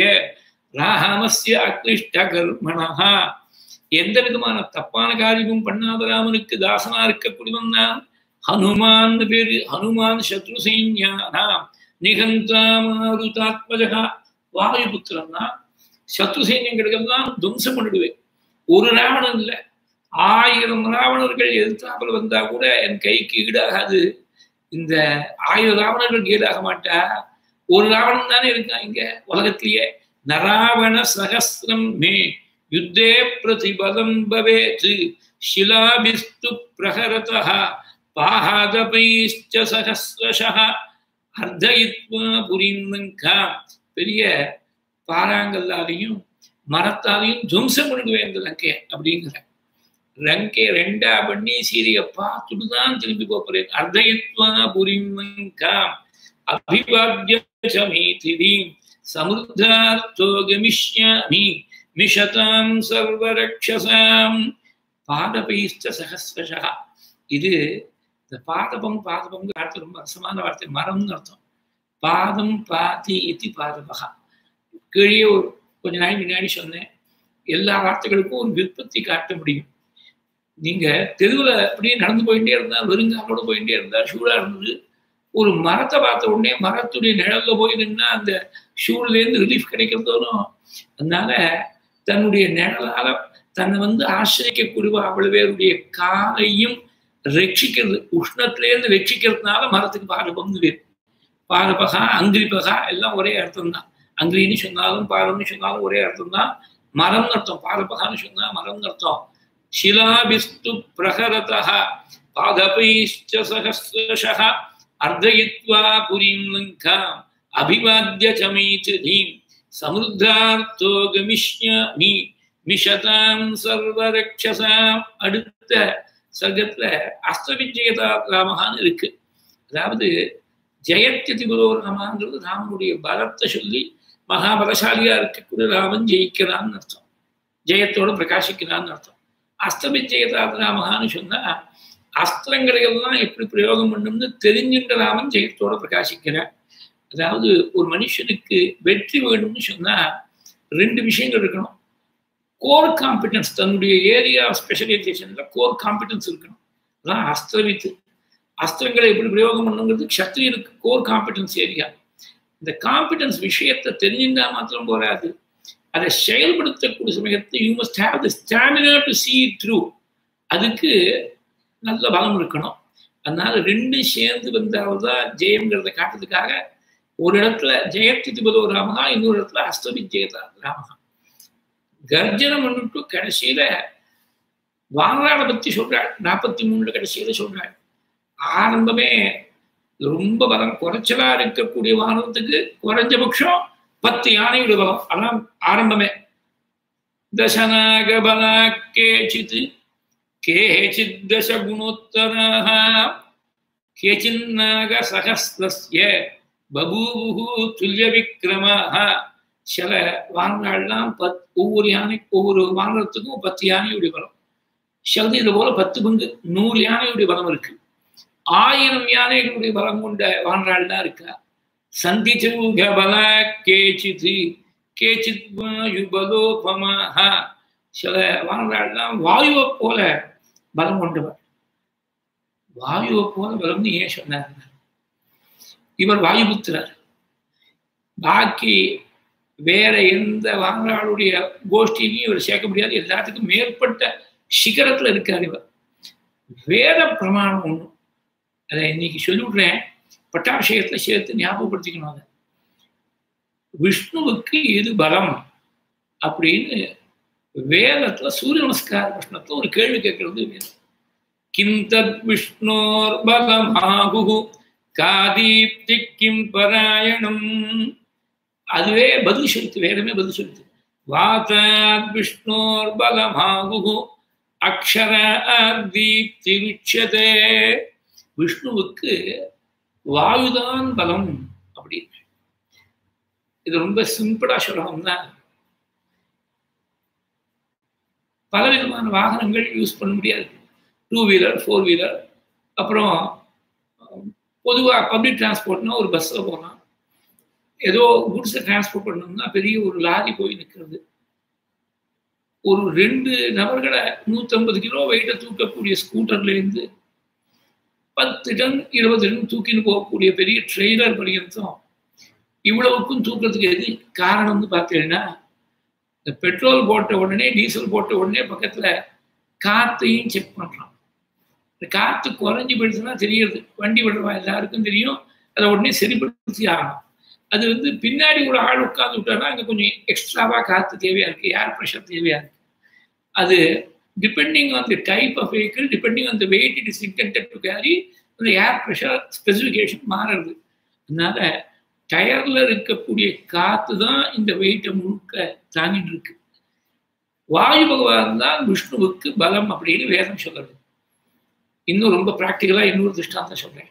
ராமஸ்ய அக்லிஷ்ட கர்மணா எந்த விதமான தப்பான காரியமும் பண்ணாத ராமனுக்கு தாசனா இருக்கக்கூடியவன் தான் ஹனுமான் பேரு ஹனுமான் சத்ரு சைன்யானா நிகந்தா மாருதாத்மஜகா வாயுபுத்திரன் தான் சத்ரு சைன்யங்களுக்கெல்லாம் துவம்சம் பண்ணிடுவேன் ஒரு ராவணன் இல்லை ஆயிரம் ராவணர்கள் எதிர்த்தாப்புல வந்தா கூட என் கைக்கு ஈடாகாது இந்த ஆயிரம் ராவணர்கள் ஈடாக மாட்டா ஒரு ராவணன் தானே இருக்கான் இங்க உலகத்திலேயே நராவண சகசிரம் மே யுத்தே பிரதிபலம் பவேத் ஷிலாபிஸ்து பிரகரதா பாகாதபைஷ்ச சகசிரஷா அர்த்தயித்வா புரிந்தங்கா பெரிய பாறாங்கல்லாலையும் மரத்தாலையும் துவம்சம் பண்ணிடுவேன் இந்த லங்கை அப்படிங்கிற லங்கை ரெண்டா பண்ணி சீரிய பார்த்துட்டு தான் திரும்பி போறேன் அர்த்தயித்வா புரிந்தங்கா அபிவாத்திய சமீதிரீம் சமுத்தார்த்தோ கமிஷ்யாமி மிஷதாம் சர்வரக்ஷசாம் பாதபைஷ்ட சகசிரஷா இது இந்த பாதபம் பாதபம் வார்த்தை ரொம்ப ரசமான வார்த்தை மரம்னு அர்த்தம் பாதம் பாதி இத்தி பாதபகா கீழே ஒரு கொஞ்ச நாள் முன்னாடி சொன்னேன் எல்லா வார்த்தைகளுக்கும் ஒரு விற்பத்தி காட்ட முடியும் நீங்க தெருவில் அப்படியே நடந்து போயிட்டே இருந்தா வெறுங்காலோட போயிட்டே இருந்தா ஷூலா இருந்தது ஒரு மரத்தை பார்த்த உடனே மரத்துடைய நிழல்ல போய் நின்னா அந்த ஷூல்லேருந்து ரிலீஃப் கிடைக்கிறதோனும் அதனால தன்னுடைய நிழலால தன்னை வந்து ஆசிரியக்கூடிய அவ்வளவு பேருடைய காலையும் ரட்சிக்கிறது உஷ்ணத்திலேருந்து ரட்சிக்கிறதுனால மரத்துக்கு பாரபம்னு பேர் பாரபகா அங்கிரிபகா எல்லாம் ஒரே அர்த்தம் தான் அங்கிரின்னு சொன்னாலும் பாரம்னு சொன்னாலும் ஒரே அர்த்தம் தான் மரம்னு அர்த்தம் பாரபகான்னு சொன்னா மரம்னு அர்த்தம் शिलाभिस्तु प्रहरतः पादपैश्च सहस्रशः अर्धयित्वा पुरीं लङ्काम् अभिवाद्य च मैथिलीं சமுத்தார்த்தோ கமிஷ்யாமி மிஷதாம் சர்வரக்ஷசாம் அடுத்த சர்க்கத்துல அஸ்தவிஜயதா ராமகான்னு இருக்கு அதாவது ஜெயத்யதி குரு ராமான்றது ராமனுடைய பலத்தை சொல்லி மகாபலசாலியா இருக்கக்கூடிய ராமன் ஜெயிக்கிறான்னு அர்த்தம் ஜெயத்தோட பிரகாசிக்கிறான்னு அர்த்தம் அஸ்தவிஜயதாத்ராமகான்னு சொன்னா அஸ்திரங்களை எல்லாம் எப்படி பிரயோகம் பண்ணணும்னு தெரிஞ்சின்ற ராமன் ஜெயத்தோட பிரகாசிக்கிறார் அதாவது ஒரு மனுஷனுக்கு வெற்றி வேணும்னு சொன்னா ரெண்டு விஷயங்கள் இருக்கணும் கோர் காம்பிடன்ஸ் தன்னுடைய ஏரியா ஸ்பெஷலைசேஷன்ல கோர் காம்பிடன்ஸ் இருக்கணும் அதான் அஸ்திரவித்து அஸ்திரங்களை எப்படி பிரயோகம் பண்ணுங்கிறது க்ஷத்ரியனுக்கு கோர் காம்பிடன்ஸ் ஏரியா இந்த காம்பிடன்ஸ் விஷயத்தை தெரிஞ்சிருந்தா மாத்திரம் போராது அதை செயல்படுத்தக்கூடிய சமயத்தை you must have the stamina to see through அதுக்கு நல்ல பலம் இருக்கணும் அதனால ரெண்டும் சேர்ந்து வந்தால்தான் ஜெயம்ங்கிறத காட்டுறதுக்காக ஒரு இடத்துல ஜெயத்திதி பதோ ராமகா இன்னொரு இடத்துல அஸ்தவிஜயதா ராமகா கர்ஜனம் பண்ணிட்டு கடைசியில வாங்காட பத்தி சொல்றாள் நாற்பத்தி மூணுல கடைசியில சொல்றாள் ஆரம்பமே ரொம்ப பலம் குறைச்சலா இருக்கக்கூடிய வாகனத்துக்கு குறைஞ்சபட்சம் பத்து யானையோட பலம் அதான் ஆரம்பமே தசநாக பலா கேச்சித் கேச்சித் தச குணோத்தராக கேச்சின்னாக சகஸ்திய பபூபு துல்லிய விக்ரமாக சில வாங்கலாம் பத் ஒவ்வொரு யானை ஒவ்வொரு வாங்கறதுக்கும் பத்து யானையுடைய பலம் சிலது இது போல பத்து பங்கு நூறு யானையுடைய பலம் இருக்கு ஆயிரம் யானைகளுடைய பலம் கொண்ட வாழ்நாள் தான் இருக்கா சந்திச்சூக பல கேச்சித் கேச்சித் வாயு பலோபமாக சில வாழ்நாள்லாம் வாயுவை போல பலம் கொண்டவர் வாயுவை போல பலம்னு ஏன் சொன்னார் இவர் வாயுபுத்திரர் பாக்கி வேற எந்த வாங்கலாளுடைய கோஷ்டியிலையும் இவர் சேர்க்க முடியாது எல்லாத்துக்கும் மேற்பட்ட சிகரத்துல இருக்கார் இவர் வேத பிரமாணம் ஒன்றும் அதை இன்னைக்கு சொல்லிவிடுறேன் பட்டாபிஷேகத்துல சேர்த்து ஞாபகப்படுத்திக்கணும் அதை விஷ்ணுவுக்கு எது பலம் அப்படின்னு வேதத்துல சூரிய நமஸ்கார பிரஷ்னத்துல ஒரு கேள்வி கேட்கறது வேதம் கிம் தத் விஷ்ணோர் பலமாகு காதீப்தி கிம் பராயணம் அதுவே பதில் சொல்லுது வேதமே பதில் சொல்லுது வாதாத் விஷ்ணோர் பலமாகு அக்ஷர தீப்தி உச்சதே விஷ்ணுவுக்கு வாயுதான் பலம் அப்படின்னு இது ரொம்ப சிம்பிளா சொல்லணும்னா பலவிதமான வாகனங்கள் யூஸ் பண்ண முடியாது டூ வீலர் ஃபோர் வீலர் அப்புறம் பொதுவாக பப்ளிக் டிரான்ஸ்போர்ட்னா ஒரு பஸ்ஸில் போகலாம் ஏதோ குட்ஸை டிரான்ஸ்போர்ட் பண்ணணும்னா பெரிய ஒரு லாரி போய் நிற்கிறது ஒரு ரெண்டு நபர்களை நூற்றம்பது கிலோ வெயிட்டை தூக்கக்கூடிய ஸ்கூட்டர்லேருந்து பத்து டன் இருபது டன் தூக்கின்னு போகக்கூடிய பெரிய ட்ரெய்லர் பரியந்தம் இவ்வளவுக்கும் தூக்கிறதுக்கு எது காரணம்னு பார்த்தீங்கன்னா இந்த பெட்ரோல் போட்ட உடனே டீசல் போட்ட உடனே பக்கத்தில் காற்றையும் செக் பண்ணுறான் இந்த காற்று குறைஞ்சி போயிடுச்சுன்னா தெரியுது வண்டி விடுறவா எல்லாருக்கும் தெரியும் அதை உடனே சரிப்படுத்தி ஆகணும் அது வந்து பின்னாடி ஒரு ஆள் உட்காந்து விட்டாருன்னா அங்கே கொஞ்சம் எக்ஸ்ட்ராவாக காற்று தேவையாக இருக்குது ஏர் ப்ரெஷர் தேவையாக இருக்குது அது depending on the type of vehicle depending on the weight it is intended to carry அந்த ஏர் ப்ரெஷர் ஸ்பெசிஃபிகேஷன் மாறுறது அதனால டயர்ல இருக்கக்கூடிய காத்து தான் இந்த வெயிட்டை முழுக்க தாங்கிட்டு இருக்கு வாயு பகவான் தான் விஷ்ணுவுக்கு பலம் அப்படின்னு வேதம் சொல்றது இன்னும் ரொம்ப ப்ராக்டிக்கலா இன்னொரு திருஷ்டாந்தம் சொல்றேன்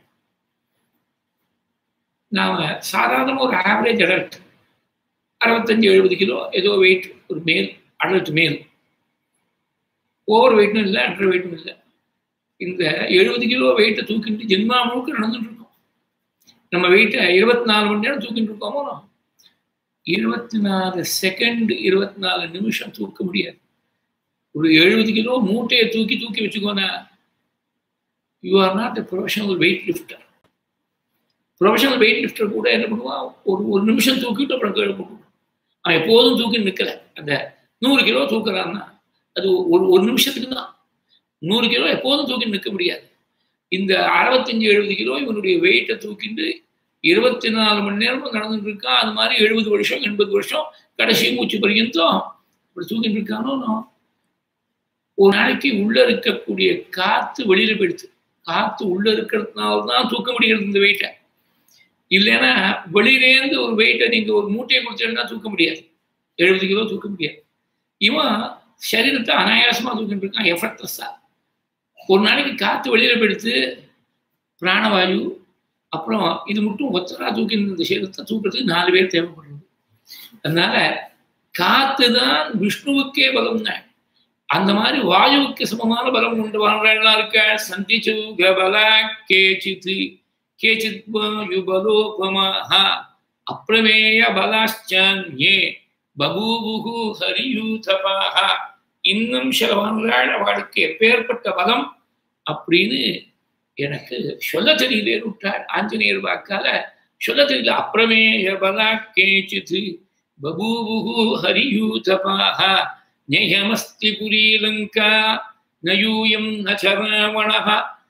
நாம சாதாரண ஒரு ஆவரேஜ் அடல்ட் அறுபத்தஞ்சு எழுபது கிலோ ஏதோ வெயிட் ஒரு மேல் அடல்ட் மேல் ஓவர் வெயிட்டும் இல்லை அண்டர் வெயிட்டும் இல்லை இந்த எழுபது கிலோ வெயிட்டை தூக்கிட்டு ஜென்மா முழுக்க நடந்துட்டு இருக்கோம் நம்ம வெயிட்டை இருபத்தி நாலு மணி நேரம் தூக்கிட்டு இருக்கோமோ இருபத்தி நாலு செகண்ட் இருபத்தி நாலு நிமிஷம் தூக்க முடியாது ஒரு எழுபது கிலோ மூட்டையை தூக்கி தூக்கி வச்சுக்கோனா you are not a professional weight lifter professional weight lifter கூட என்ன பண்ணுவான் ஒரு ஒரு நிமிஷம் தூக்கிட்டு அப்புறம் கீழே போட்டுருவான் அவன் எப்போதும் தூக்கி நிற்கல அந்த நூறு கிலோ தூக்குறான்னா அது ஒரு ஒரு நிமிஷத்துக்கு தான் நூறு கிலோ எப்போதும் தூக்கி நிற்க முடியாது இந்த அறுபத்தஞ்சு எழுபது கிலோ இவனுடைய வெயிட்டை தூக்கிட்டு இருபத்தி நாலு மணி நேரமும் நடந்துட்டு இருக்கான் அது மாதிரி எழுபது வருஷம் எண்பது வருஷம் கடைசி மூச்சு பரியந்தம் இப்படி தூக்கிட்டு இருக்கானோ ஒரு நாளைக்கு உள்ள இருக்கக்கூடிய காத்து வெளியில போயிடுது காத்து உள்ள இருக்கிறதுனால தான் தூக்க முடிகிறது இந்த வெயிட்டை இல்லைன்னா வெளியிலேருந்து ஒரு வெயிட்டை நீங்க ஒரு மூட்டையை கொடுத்தீங்கன்னா தூக்க முடியாது எழுபது கிலோ தூக்க முடியாது இவன் சரீரத்தை அனாயாசமா தூக்கிட்டு இருக்கான் எஃபர்ட்லெஸ்ஸா ஒரு நாளைக்கு காத்து வெளியில போயிடுத்து பிராணவாயு அப்புறம் இது மட்டும் ஒத்தரா தூக்கி இந்த சரீரத்தை தூக்கிறதுக்கு நாலு பேர் தேவைப்படுறது அதனால காத்து தான் விஷ்ணுவுக்கே பலம் தான் அந்த மாதிரி வாயுவுக்கு சமமான பலம் கொண்டு வாழ்றா இருக்க சந்திச்சு பல கேச்சித் கேச்சித் வாயு பலோபமாக அப்பிரமேய பலாச்சே பபூபுகு ஹரியூதபாக இன்னும் சில வாழ்நாள் அவளுக்கு எப்பேற்பட்ட பலம் அப்படின்னு எனக்கு சொல்ல தெரியலே விட்டார் ஆஞ்சநேயர் வாக்கால சொல்ல தெரியல அப்பிரமேய பலா கேச்சித் பபூபுகு ஹரியூதபாக நேயமஸ்தி புரீலங்கா நயூயம் நச்சராவணः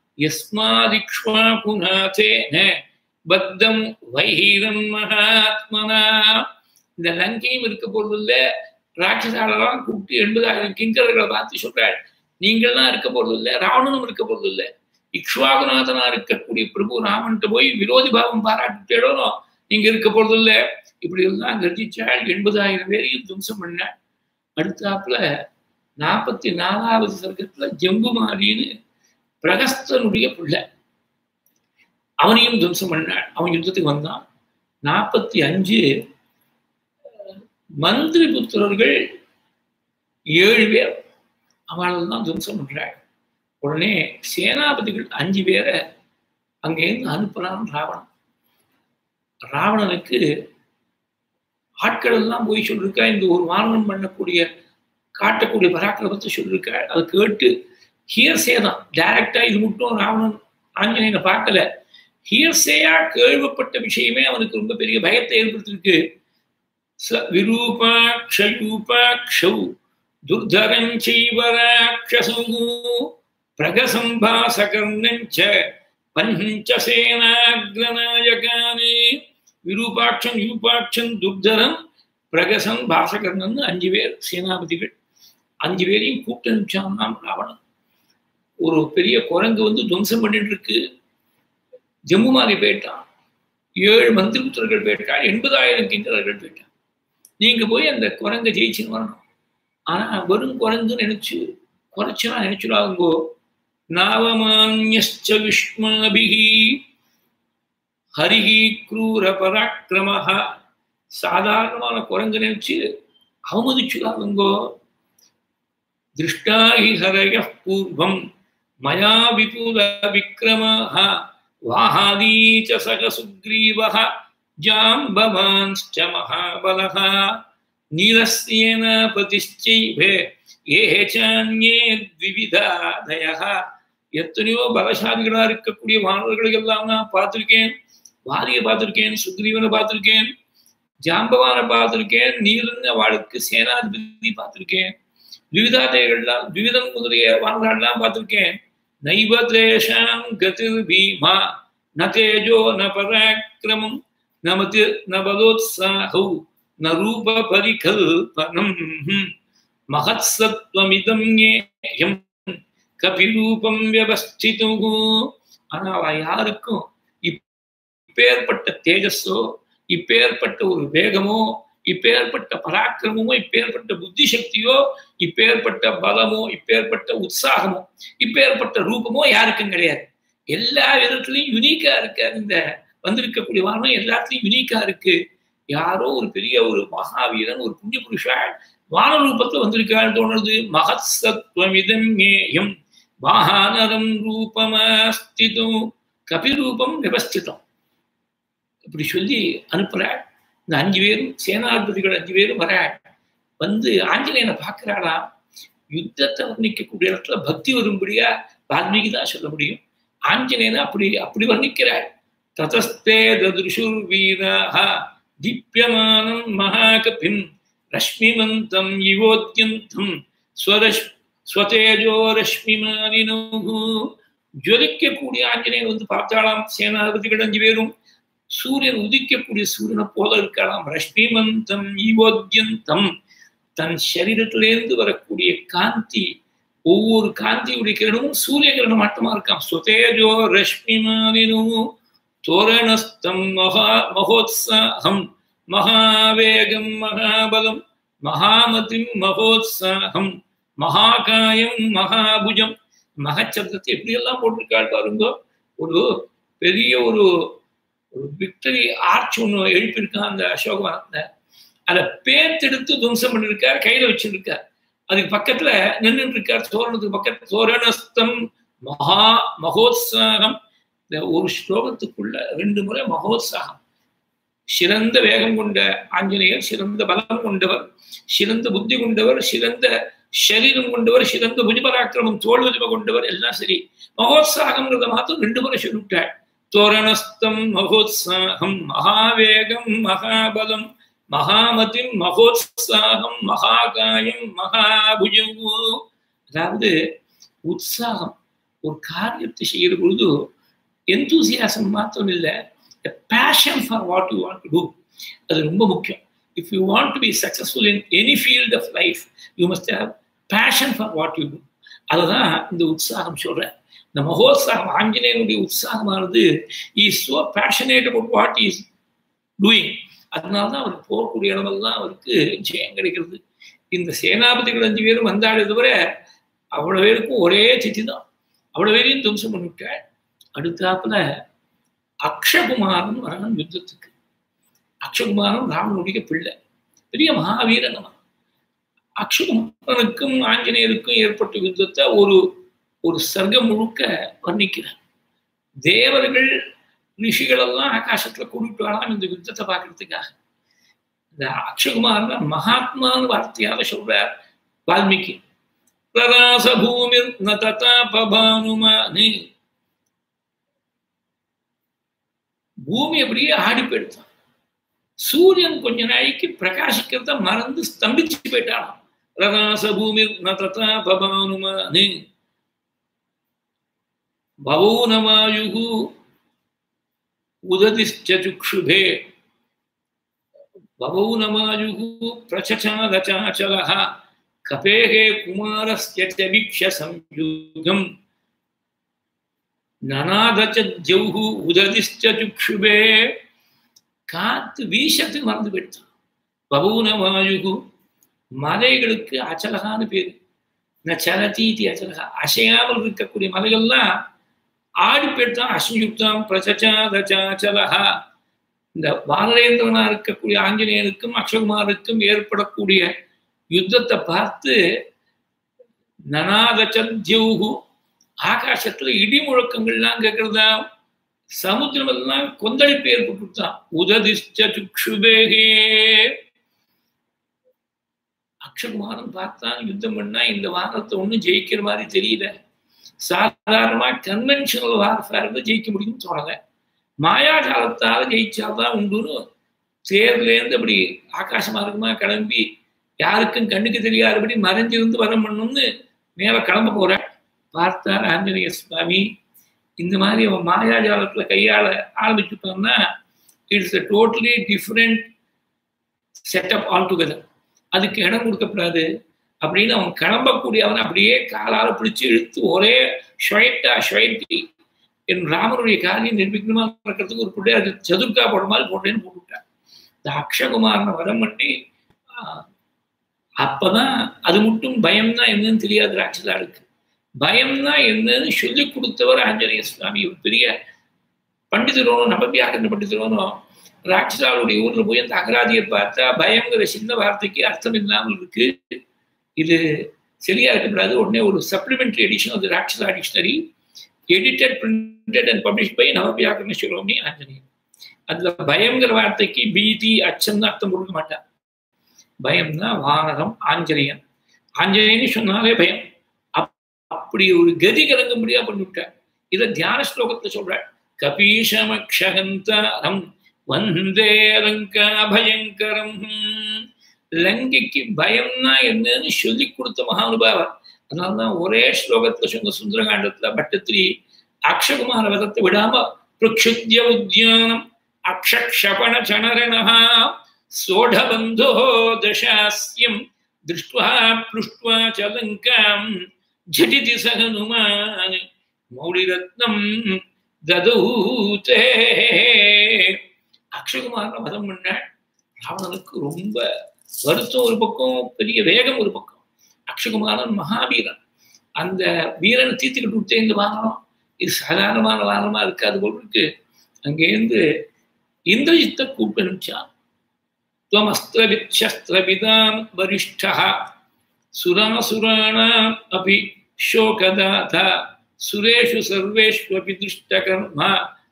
யஸ்மாதிக்ஷ்வாகுநாதேன பத்தம் வைரம் மகாத்மனா இந்த லங்கையும் இருக்க போறது இல்லை ராட்சசாலெல்லாம் கூப்பிட்டு எண்பதாயிரம் கிங்கர்களை பார்த்து சொல்றாள் நீங்கள்லாம் இருக்க போறது இல்லை ராவணனும் இருக்க போறது இல்லை இக்ஷ்வாகுநாதனா இருக்கக்கூடிய பிரபு ராமன்ட்டு போய் விரோதி பாவம் பாராட்டிட்டேடோ நீங்க இருக்க போறது இல்லை இப்படி எல்லாம் கர்ஜிச்சாள் எண்பதாயிரம் பேரையும் துவம்சம் பண்ண அடுத்தாப்புல நாற்பத்தி நாலாவது சர்க்கத்துல ஜம்புமாரின்னு பிரகஸ்தனுடைய பிள்ளை அவனையும் துவம்சம் பண்ணாள் அவன் யுத்தத்துக்கு வந்தான் நாற்பத்தி அஞ்சு மந்திரி புத்திரர்கள் ஏழு பேர் அவளால் தான் துவம்சம் பண்றாள் உடனே சேனாபதிகள் அஞ்சு பேரை அங்கேருந்து அனுப்புறான் ராவணன் ராவணனுக்கு ஆட்கள் எல்லாம் போய் சொல்லிருக்கா இந்த ஒரு வாரணம் பண்ணக்கூடிய காட்டக்கூடிய பராக்கிரமத்தை சொல்லியிருக்கா அதை கேட்டு ஹியர்சே தான் டைரக்டா இது மட்டும் ராவணன் ஆஞ்சநேயனை பார்க்கல ஹியர்சேயா கேள்விப்பட்ட விஷயமே அவனுக்கு ரொம்ப பெரிய பயத்தை ஏற்படுத்திருக்கு ச விரூபாட்சயூபாட்சௌ துர்தரஞ்சைவராட்சசு பிரகசம்பாசகர்ணஞ்ச பஞ்சசேனாகிரநாயகானே விரூபாட்சம் யூபாட்சம் துர்தரம் பிரகசம் பாசகர்ணன் அஞ்சு பேர் சேனாபதிகள் அஞ்சு பேரையும் கூப்பிட்டு அனுப்பிச்சான் ராவணன் ஒரு பெரிய குரங்கு வந்து துவம்சம் பண்ணிட்டு இருக்கு ஜம்முமாரி போயிட்டான் ஏழு மந்திரிபுத்திரர்கள் போயிட்டான் எண்பதாயிரம் கிங்கரர்கள் போயிட்டான் நீங்க போய் அந்த குரங்கை ஜெயிச்சுன்னு வரணும் ஆனா வெறும் குரங்கு நினைச்சு குறைச்சா நினைச்சுடாங்கோ நாவமான்யஸ்ச விஷ்மாபிகி ஹரிஹி க்ரூர பராக்கிரமஹ சாதாரணமான குரங்கு நினைச்சு அவமதிச்சுடாதுங்கோ திருஷ்டாஹி ஹரய பூர்வம் மயா விபுல விக்ரமஹ வாஹாதீ ச சக சுக்ரீவः ஜாம்பவான்श्च மகாபலः நீலஸ்யேன பதிश्चैवे ஏ சான்யே த்விவிதாதயः எத்தனையோ பலசாலிகளா இருக்கக்கூடிய வானவர்களை எல்லாம் நான் பார்த்திருக்கேன் வாரியை பார்த்திருக்கேன் சுக்ரீவனை பார்த்திருக்கேன் ஜாம்பவானை பார்த்திருக்கேன் நீலங்க வாழ்க்கு சேனாதிபதி பார்த்திருக்கேன் விவிதாதைகள்லாம் விவிதம் முதலிய வானவர்கள்லாம் பார்த்திருக்கேன் நைவ தேஷாம் கதிர் பீமா ந தேஜோ ந பராக்கிரமம் நமது ந பலோத்சாஹௌ ந ரூப பரிகல்பனம் மகத் சத்வமிதம் ஏயம் கபிரூபம் வியவஸ்திதம் ஆனா அவ யாருக்கும் இப்பேற்பட்ட தேஜஸோ இப்பேற்பட்ட ஒரு வேகமோ இப்பேற்பட்ட பராக்கிரமமோ இப்பேற்பட்ட புத்தி சக்தியோ இப்பேற்பட்ட பலமோ இப்பேற்பட்ட உற்சாகமோ இப்பேற்பட்ட ரூபமோ யாருக்கும் கிடையாது எல்லா விதத்துலையும் யுனிக்கா இருக்க இந்த வந்திருக்கக்கூடிய வானம் எல்லாத்துலயும் யுனிக்கா இருக்கு யாரோ ஒரு பெரிய ஒரு மகாவீரன் ஒரு புண்ணிய புருஷா வான ரூபத்துல வந்திருக்கான்னு தோணுது மகத் சத்வமிதம் ஏயம் வானரம் ரூபமஸ்திதம் கபிரூபம் விவஸ்திதம் இப்படி சொல்லி அனுப்புறாள் இந்த அஞ்சு பேரும் சேனாதிபதிகள் அஞ்சு பேரும் வர வந்து ஆஞ்சநேயனை பார்க்கிறாளா யுத்தத்தை வர்ணிக்கக்கூடிய இடத்துல பக்தி வரும்படியா வால்மீகி தான் சொல்ல முடியும் ஆஞ்சநேயனை அப்படி அப்படி வர்ணிக்கிறாள் ததஸ்தே ததுஷுர் வீராக தீப்யமானம் மகாகபிம் ரஷ்மிமந்தம் இவோத்யந்தம் ஸ்வரஷ் ஸ்வதேஜோ ரஷ்மிமாலினோ ஜொலிக்கக்கூடிய ஆஞ்சநேயன் வந்து பார்த்தாலாம் சேனாதிபதிகள் அஞ்சு பேரும் சூரியன் உதிக்கக்கூடிய சூரியனை போல இருக்கலாம் ரஷ்மிமந்தம் ஈவோத்யந்தம் தன் சரீரத்திலேருந்து வரக்கூடிய காந்தி ஒவ்வொரு காந்தியுடைய கிரணமும் சூரிய கிரணம் மட்டுமா இருக்காம் சுதேஜோ ரஷ்மிமாலினும் தோரணஸ்தம் மகா மகோத்சாகம் மகாவேகம் மகாபலம் மகாமதிம் மகோத்சாகம் மகாகாயம் மகாபுஜம் மகச்சப்தத்தை எப்படியெல்லாம் போட்டிருக்காள் பாருங்க ஒரு பெரிய ஒரு ஒரு விக்டரி ஆர்ச் ஒன்று எழுப்பியிருக்கான் அந்த அசோகவனத்தை அதை பேத்தெடுத்து துவம்சம் பண்ணிருக்கார் கையில வச்சிருக்கார் அதுக்கு பக்கத்துல நின்றுட்டு இருக்கார் தோரணத்துக்கு பக்கத்துல தோரணஸ்தம் மகா மகோத்சாகம் இந்த ஒரு ஸ்லோகத்துக்குள்ள ரெண்டு முறை மகோத்சாகம் சிறந்த வேகம் கொண்ட ஆஞ்சநேயர் சிறந்த பலம் கொண்டவர் சிறந்த புத்தி கொண்டவர் சிறந்த சரீரம் கொண்டவர் சிறந்த புஜபராக்கிரமம் தோல்வதிம கொண்டவர் எல்லாம் சரி மகோத்சாகம்ங்கிறத மாத்திரம் ரெண்டு முறை சொல்லிவிட்டாள் தோரணஸ்தம் மகோத்சாகம் மகாவேகம் மகாபலம் மகாமதிம் மகோத்சாகம் மகாகாயம் மகாபுஜம் அதாவது உற்சாகம் ஒரு காரியத்தை செய்கிற பொழுது எந்தூசியாசம் மாத்திரம் இல்லை passion for what you want to do அது ரொம்ப முக்கியம் if you want to be successful in any field of life you must have passion for what you do அதுதான் இந்த உற்சாகம் சொல்றேன் இந்த மகோத்சாகம் ஆஞ்சநேயனுடைய உற்சாகமானது is so passionate about what is doing அதனால தான் அவருக்கு போகக்கூடிய இடமெல்லாம் அவருக்கு ஜெயம் கிடைக்கிறது இந்த சேனாபதிகள் அஞ்சு பேரும் வந்தாலே தவிர அவ்வளோ பேருக்கும் ஒரே திதி தான் அவ்வளோ பேரையும் துவம்சம் பண்ணிவிட்டாள் அடுத்தாப்புல அக்ஷகுமாரன் வரான் யுத்தத்துக்கு அக்ஷகுமாரன் ராமனுடைய பிள்ளை பெரிய மகாவீரன் அவன் அக்ஷகுமாரனுக்கும் ஆஞ்சநேயருக்கும் ஏற்பட்ட யுத்தத்தை ஒரு ஒரு சர்க்கம் முழுக்க வர்ணிக்கிறார் தேவர்கள் ரிஷிகளெல்லாம் ஆகாசத்துல கூட்டிட்டு வரலாம் இந்த யுத்தத்தை பார்க்கறதுக்காக இந்த அக்ஷகுமாரன் மகாத்மான்னு வார்த்தையால சொல்றார் வால்மீகி பிரகாச பூமிர் ந ததா பபானுமானி பூமி அப்படியே ஆடி போயிடுதான் சூரியன் கொஞ்ச நாளைக்கு பிரகாசிக்கிறத மறந்து ஸ்தம்பிச்சு போயிட்டாலாம் பிரகாச பூமி ந ததா பபானுமானி பவௌனமாயு உததிஷ்சுக்ஷுபே பவௌனமாயு பிரச்சசாதச்சாச்சலः கபேகே குமாரஸ்ய வீக்ஷ சம்யுகம் நனாதச்சௌஹு உததிஷ்சுக்ஷுபே காத்து வீசத்துக்கு மறந்து போயிடுச்சான் பவௌனமாயு மலைகளுக்கு அச்சலகான்னு பேரு நச்சலதீதி அச்சலகா அசையாமல் இருக்கக்கூடிய மலைகள்லாம் ஆடி போயிட்டான் அசயுக்தம் பிரசச்சாதச்சாச்சலகா இந்த பாலரேந்திரனா இருக்கக்கூடிய ஆஞ்சநேயனுக்கும் அக்ஷகுமாருக்கும் ஏற்படக்கூடிய யுத்தத்தை பார்த்து நனாதச்சத்யூகு ஆகாசத்துல இடி முழக்கங்கள்லாம் கேட்கறதா சமுத்திரம் எல்லாம் கொந்தளிப்பு ஏற்பட்டுட்டான் உததிஷ்ட சுக்ஷுபேகே அக்ஷகுமாரன் பார்த்தான் யுத்தம் பண்ணா இந்த வாரத்தை ஒன்றும் ஜெயிக்கிற மாதிரி தெரியல சாதாரணமா கன்வென்ஷனல் வார்ஃபேர்ல ஜெயிக்க முடியும்னு தோணல மாயாஜாலத்தால ஜெயிச்சாதான் உண்டுன்னு தேர்லேருந்து அப்படி ஆகாச மார்க்கமா கிளம்பி யாருக்கும் கண்ணுக்கு தெரியாதபடி மறைஞ்சிருந்து வரம் பண்ணணும்னு மேல கிளம்ப போற பார்த்தார் ஆஞ்சநேய சுவாமி இந்த மாதிரி அவன் மாயாஜாலத்துல கையாள ஆரம்பிச்சுட்டோம்னா it's a totally different setup all together அதுக்கு இடம் கொடுக்கப்படாது அப்படின்னு அவன் கிளம்பக்கூடிய அவன் அப்படியே காலால பிடிச்சு இழுத்து ஒரே ஷொயட்டா ஷொயட்டி என் ராமனுடைய காரியம் நிர்விக்னமா இருக்கிறதுக்கு ஒரு பிள்ளை அது சதுர்கா போட மாதிரி போட்டேன்னு போட்டுவிட்டான் இந்த அக்ஷகுமாரனை வரம் பண்ணி அப்பதான் அது மட்டும் பயம்னா என்னன்னு தெரியாது ராட்சதாளுக்கு பயம்னா என்னன்னு சொல்லி கொடுத்தவர் ஆஞ்சநேய சுவாமி ஒரு பெரிய பண்டிதரோனும் நபவியாக்கிற பண்டிதரோனும் ராட்சதாளுடைய ஊர்ல போய் அந்த அகராதியை பார்த்தா பயங்கிற சின்ன வார்த்தைக்கு அர்த்தம் இல்லாமல் இருக்கு இது சரியா இருக்கக்கூடாது உடனே ஒரு சப்ளிமெண்ட்ரி எடிஷன் ஆஃப் ராட்சதா dictionary edited printed and publish by நவவியாக்கரண சிரோமணி ஆஞ்சநேயன் அதுல பயங்கிற வார்த்தைக்கு பீதி அச்சம் அர்த்தம் கொடுக்க மாட்டான் பயம்னா வானரம் ஆஞ்சநேயன் ஆஞ்சநேயன் சொன்னாலே பயம் அப்படி ஒரு கதி கலங்கும்படியா பண்ணிவிட்டார் இதை தியான ஸ்லோகத்தை சொல்ற கபீஷமக்ஷகந்தாரம் வந்தே லங்கா பயங்கரம் லங்கைக்கு பயம்னா என்னன்னு சொல்லி கொடுத்த மகானுபாவர் அதனால்தான் ஒரே ஸ்லோகத்துல சொன்ன சுந்தரகாண்டத்துல பட்டத்திரி அக்ஷகுமார வதத்தை விடாம பிரக்ஷுத்ய உத்தியானம் அக்ஷக்ஷபண சனரணா சோடபந்தோ தசாஸ்யம் திருஷ்டுவா புஷ்டுவா ச லங்காம் झटिति स हनुमान् மௌலிரத்னம் ததூதே அக்ஷகுமாரனை மதம் பண்ண ராவணனுக்கு ரொம்ப வருத்தம் ஒரு பக்கம் பெரிய வேகம் ஒரு பக்கம் அக்ஷகுமாரன் மகாவீரன் அந்த வீரனை தீர்த்துக்கிட்டு விட்டே இந்த வாகனம் இது சாதாரணமான வாகனமா இருக்காது போல் இருக்கு அங்கேருந்து இந்திரஜித்தை கூப்பிட்டு அனுப்பிச்சான் त्वमस्त्रविच्छस्त्रविदां वरिष्ठः सुरासुराणाम् अपि शोकदाता सुरेषु सर्वेष्वपि दुष्टकर्मा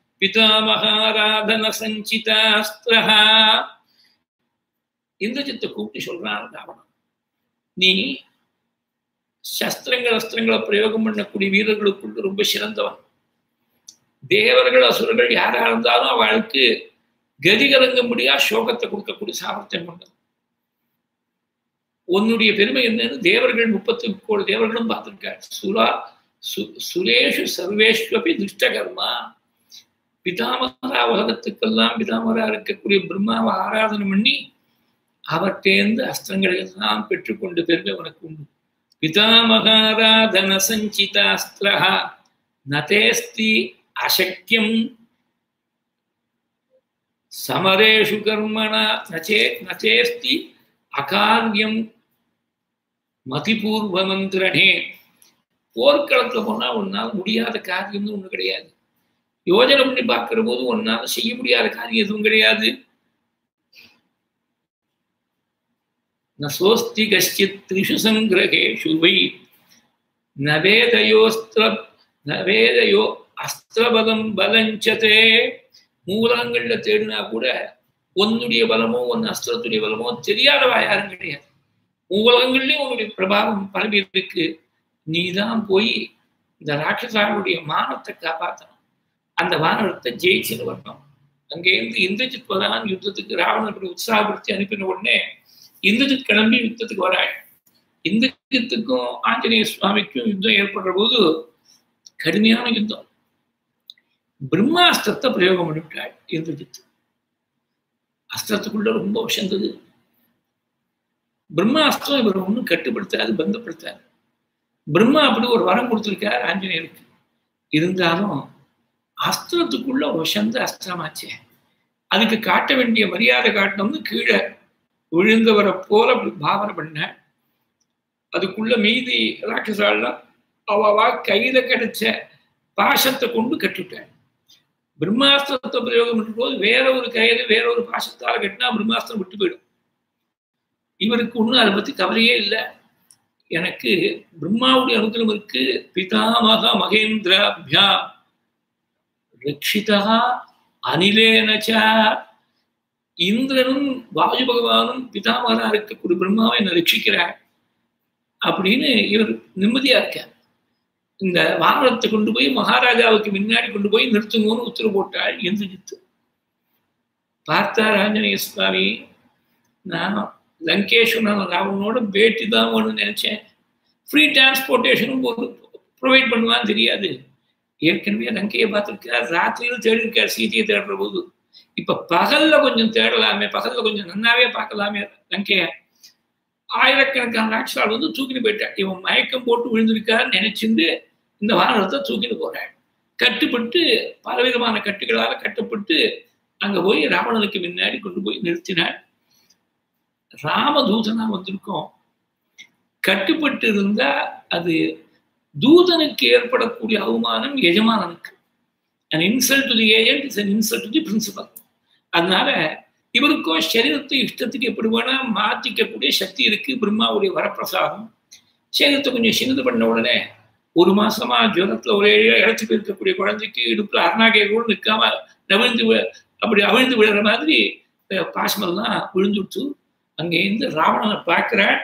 பிதாமகாராதனசஞ்சிதாஸ்திரஹ இந்திரஜித்தை கூப்பிட்டு சொல்றான் ராவணன் நீ சஸ்திரங்கள் அஸ்திரங்களை பிரயோகம் பண்ணக்கூடிய வீரர்களுக்குள்ள ரொம்ப சிறந்தவன் தேவர்கள் அசுரர்கள் யாரா இருந்தாலும் அவளுக்கு கதி கலங்கும்படியா சோகத்தை கொடுக்கக்கூடிய சாமர்த்தியம் கொண்டது உன்னுடைய பெருமை என்னன்னு தேவர்கள் முப்பத்தி கோடி தேவர்களும் பார்த்திருக்கார் சுரா சு சுரேஷு சர்வேஷ்வபி துஷ்டகர்மா பிதாமகரா உலகத்துக்கெல்லாம் பிதாமகரா இருக்கக்கூடிய பிரம்மாவை ஆராதனை பண்ணி அவர்கிட்டேந்து அஸ்திரங்களை எல்லாம் பெற்றுக்கொண்டு பெருமை உனக்கு உண்டு பிதாமகாராதன சஞ்சிதாஸ்திரா நதேஸ்தி அசக்கியம் சமரேஷு கர்மணா நச்சே நச்சேஸ்தி அகாரியம் மதிபூர்வ மந்திரணே போர்க்களத்துல போனா உன்னால் முடியாத காரியம்னு ஒண்ணு கிடையாது யோஜனை பண்ணி பார்க்கிற போது உன்னால செய்ய முடியாத காரியம் எதுவும் கிடையாது நசோஸ்தி கஷ்டித் திரிஷு சங்கிரகேஷு வை நவேதயோஸ்திர நவேதயோ அஸ்திரபலம் பலஞ்சதே மூலங்கள்ல தேடினா கூட உன்னுடைய பலமோ உன் அஸ்திரத்துடைய பலமோ தெரியாதவா யாரும் கிடையாது மூலகங்கள்லயும் உன்னுடைய பிரபாவம் பரவி இருக்கு நீ தான் போய் இந்த ராட்சசாவுடைய மானத்தை காப்பாற்றணும் அந்த வானத்தை ஜெயிச்சுன்னு வரணும் அங்கேருந்து இந்திரஜித் வரான் யுத்தத்துக்கு ராவணன் இப்படி உற்சாகப்படுத்தி அனுப்பின உடனே இந்திரஜித் கிளம்பி யுத்தத்துக்கு வராள் இந்திரஜித்துக்கும் ஆஞ்சநேய சுவாமிக்கும் யுத்தம் ஏற்படுற போது கடுமையான யுத்தம் பிரம்மாஸ்திரத்தை பிரயோகம் பண்ணிவிட்டாள் இந்திரஜித் அஸ்திரத்துக்குள்ள ரொம்ப விஷந்தது பிரம்மாஸ்திரம் இவர் ஒன்றும் கட்டுப்படுத்தாது பந்தப்படுத்தாது பிரம்மா அப்படி ஒரு வரம் கொடுத்துருக்கார் ஆஞ்சநேயருக்கு இருந்தாலும் அஸ்திரத்துக்குள்ள விஷந்த அஸ்திரமாச்சே அதுக்கு காட்ட வேண்டிய மரியாதை காட்டணும்னு கீழே விழுந்தவரை போல அப்படி பாவனை பண்ண அதுக்குள்ள மீதி ராட்சசாலாம் அவவா கையில கிடைச்ச பாசத்தை கொண்டு கட்டுட்டாள் பிரம்மாஸ்திரத்தை பிரயோகம் பண்ணும் போது வேற ஒரு கையில வேற ஒரு பாசத்தால் கட்டினா பிரம்மாஸ்திரம் விட்டு போயிடும் இவருக்கு ஒன்றும் அதை பத்தி கவலையே இல்லை எனக்கு பிரம்மாவுடைய அனுகிரகம் இருக்கு பிதாமக மகேந்திராபியா ரட்சிதா அனிலேனச்சா இந்திரனும் வாயு பகவானும் பிதாமகனா இருக்கக்கூடிய பிரம்மாவை என்ன ரட்சிக்கிறார் அப்படின்னு இவர் நிம்மதியா இருக்கார் இந்த வாகனத்தை கொண்டு போய் மகாராஜாவுக்கு முன்னாடி கொண்டு போய் நிறுத்துங்கன்னு உத்தரவு போட்டாள் இந்திரஜித்து பார்த்தார் ஆஞ்சநேய சுவாமி நான் லங்கேஸ்வரன் ராவணனோட பேட்டி தான் ஒன்று நினைச்சேன் ஃப்ரீ டிரான்ஸ்போர்ட்டேஷனும் ப்ரொவைட் பண்ணுவான்னு தெரியாது ஏற்கனவே லங்கையை பார்த்துருக்கார் ராத்திரியில் தேடிருக்கார் சீதையை தேடுற போது இப்ப பகல்ல கொஞ்சம் தேடலாமே பகல்ல கொஞ்சம் நன்னாவே பார்க்கலாமே லங்கைய ஆயிரக்கணக்கான ராட்சால் வந்து தூக்கிட்டு போயிட்டான் இவன் மயக்கம் போட்டு விழுந்திருக்காரு நினைச்சிருந்து இந்த வாகனத்தை தூக்கிட்டு போறாள் கட்டுப்பட்டு பலவிதமான கட்டுகளால் கட்டப்பட்டு அங்க போய் ராவணனுக்கு முன்னாடி கொண்டு போய் நிறுத்தினாள் ராமதூதனா வந்திருக்கோம் கட்டுப்பட்டு இருந்தா அது தூதனுக்கு ஏற்படக்கூடிய அவமானம் எஜமானனுக்கு an insult to the agent is an insult to the principal அதனால இவருக்கோ சரீரத்தை இஷ்டத்துக்கு எப்படி வேணா மாத்திக்கக்கூடிய சக்தி இருக்கு பிரம்மாவுடைய வரப்பிரசாதம் சரீரத்தை கொஞ்சம் சின்னது பண்ண உடனே ஒரு மாசமா ஜுரத்துல ஒரே இழைச்சி இருக்கக்கூடிய குழந்தைக்கு இடுப்புல அருணாகை கூட நிற்காம நவிழ்ந்து அப்படி அவிழ்ந்து விழுற மாதிரி பாசமெல்லாம் விழுந்துட்டு அங்கேருந்து ராவணனை பார்க்கிறாள்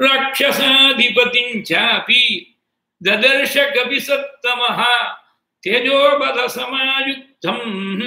ராட்சசாதிபதிஞ்சாபி ததர்ஷ கபிசத்தமஹா தேஜோபத சமாயுத்தம்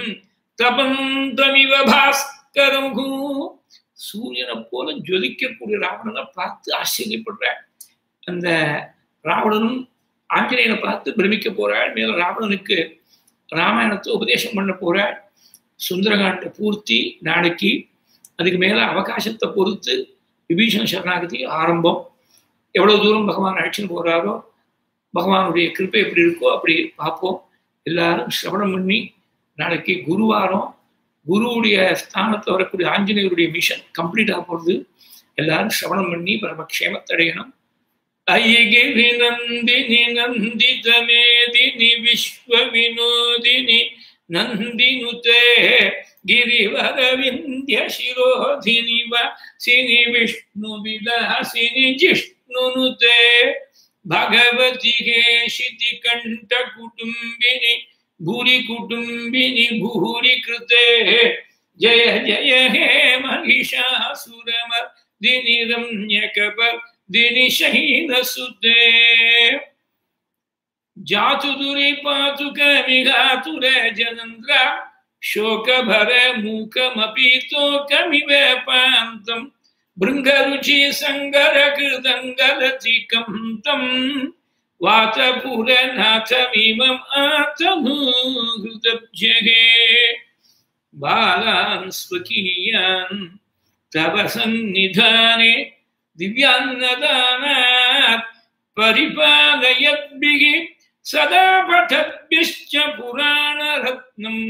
தபந்தமிவ பாஸ்கரம் சூரியனை போல ஜொலிக்கக்கூடிய ராவணனை பார்த்து ஆச்சரியப்படுறாள் அந்த ராவணனும் ஆஞ்சநேயனை பார்த்து பிரமிக்க போறாள் மேல ராவணனுக்கு ராமாயணத்தை உபதேசம் பண்ண போறாள் சுந்தரகாண்ட பூர்த்தி நாளைக்கு அதுக்கு மேல அவகாசத்தை பொறுத்து விபீஷண சரணாகதி ஆரம்பம் எவ்வளவு தூரம் பகவான் அழைச்சின்னு போறாரோ பகவானுடைய கிருப்பை எப்படி இருக்கோ அப்படி பார்ப்போம் எல்லாரும் சிரவணம் பண்ணி நாளைக்கு குருவாரம் குருவுடைய ஸ்தானத்தில் வரக்கூடிய ஆஞ்சநேயருடைய மிஷன் கம்ப்ளீட் ஆக போகிறது எல்லாரும் சிரவணம் பண்ணி பரமக்ஷேமத்தடையணும் ஐகிரி நந்தினி நந்தித மேதினி விஸ்வ வினோதினி நந்தினுதே गिरिवर विन्ध्य शिरोधिनि वा सिनि विष्णु विलासिनि जिष्णुनुते भगवति हेशिति कण्ठ कुटुम्बिनि भूरि कुटुम्बिनि भूरि कृते जय जय हे महिषासुरमर्दिनि रम्यकपर्दिनि शहीनसुते जातु दुरि पातु कमिघातुर जनन्द्रा शोकभर मूकमपि तोकमिव पान्तम् भृङ्गरुचि सङ्गरकृदङ्गलतिकं तं वातपुरनाथमिमम् आतनूहृतब्जगे बालान् स्वकीयान् तव सन्निधाने दिव्यान्नदानात् परिपालयद्भिः सदा पठद्भिश्च पुराणरत्नम्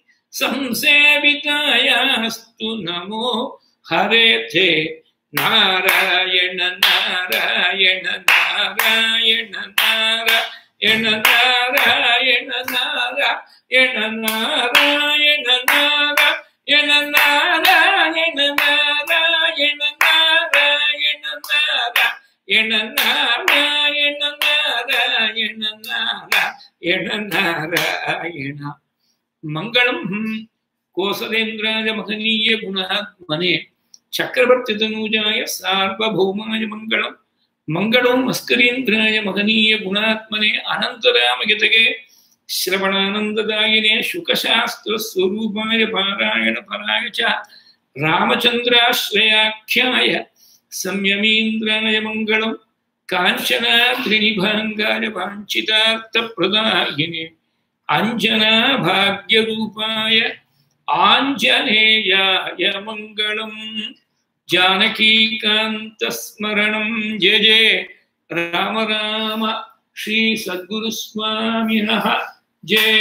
संसेवितायास्तु नमो हरे ते नारायण नारायण नारायण नारायण नारायण नारायण नारायण नारायण नारायण नारायण नारायण नारायण नारायण नारायण नारायण नारायण மங்களம் கோசலேந்திராய மகனீய குணாத்மனே சக்கரவர்த்தி தனூஜாய சார்வபௌமாய மங்களம் மங்களம் மஸ்கரீந்திராய மகனீய குணாத்மனே அனந்தராமகிதகே श्रवणानन्ददायिने शुकशास्त्रस्वरूपाय पारायण पराय च रामचन्द्राश्रयाख्याय संयमीन्द्राय मङ्गलं काञ्चनाद्रिनिभाङ्गाय वाञ्छितार्थप्रदायिने अञ्जनाभाग्यरूपाय आञ्जनेयाय मङ्गलम् जानकीकान्तस्मरणं जय जय राम राम श्रीसद्गुरुस्वामिनः जय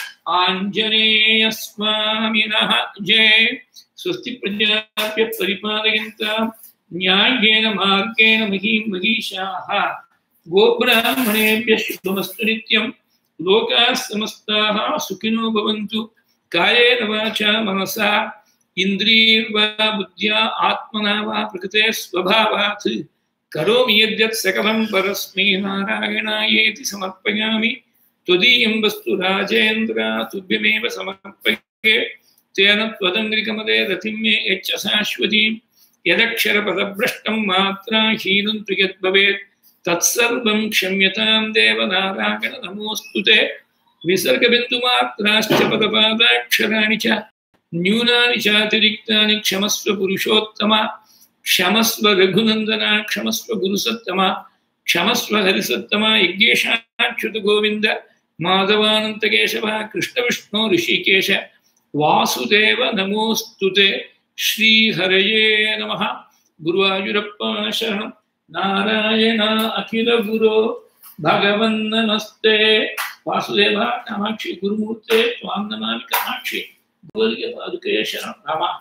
आञ्जनेयस्वामिनः जय स्वस्ति प्रजाभ्य परिपालयन्तां न्याय्येन मार्गेण महीं महीषाः गोब्राह्मणेभ्यः शुभमस्तु नित्यं लोकाः समस्ताः सुखिनो भवन्तु कायेन वाचा मनसा इन्द्रियर्वा बुद्ध्या आत्मना वा प्रकृते स्वभावात् करोमि यद्यत् सकलं परस्मै नारायणायेति समर्पयामि त्वदीयं वस्तु राजेन्द्र तुभ्यमेव समर्पये तेन त्वदङ्ग्रिकमदे रतिं मे यच्च शाश्वतीं यदक्षरपदभ्रष्टं मात्रा हीनं तु यद्भवेत् तत्सर्वं क्षम्यतां देवनारायण नमोऽस्तु ते विसर्गबिन्दुमात्राश्च पदपादाक्षराणि च न्यूनानि चातिरिक्तानि क्षमस्व पुरुषोत्तम क्षमस्व रघुनन्दन क्षमस्व गुरुसत्तम क्षमस्व हरिसत्तम यज्ञेशाच्युत गोविन्द माधवानन्तकेशव कृष्णविष्णु ऋषिकेश वासुदेव नमोऽस्तु ते श्रीहरये नमः गुरुवायुरप्पा शरणं नारायण अखिलगुरो भगवन्नमस्ते वासुदेव कामाक्षि गुरुमूर्ते त्वां नमामि कामाक्षि पादुके शरणं रामा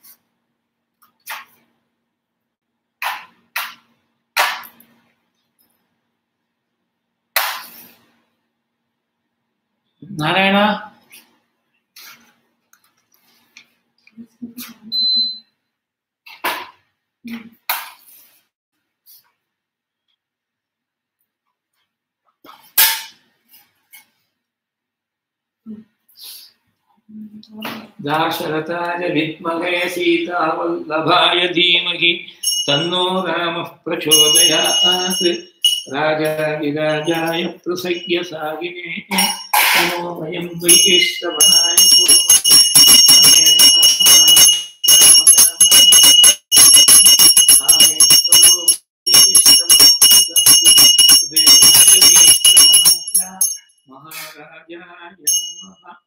ನಾರಾಯಣ दाशरथाय विद्महे सीतावल्लभाय धीमहि तन्नो रामः प्रचोदयात् राजाधिराजाय प्रसह्य सागिने नमो वयं वैश्रवणाय महाराजाय नमः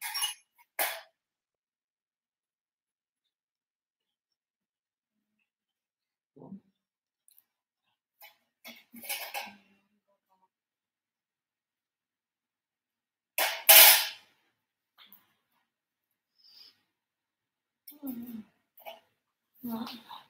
Mm.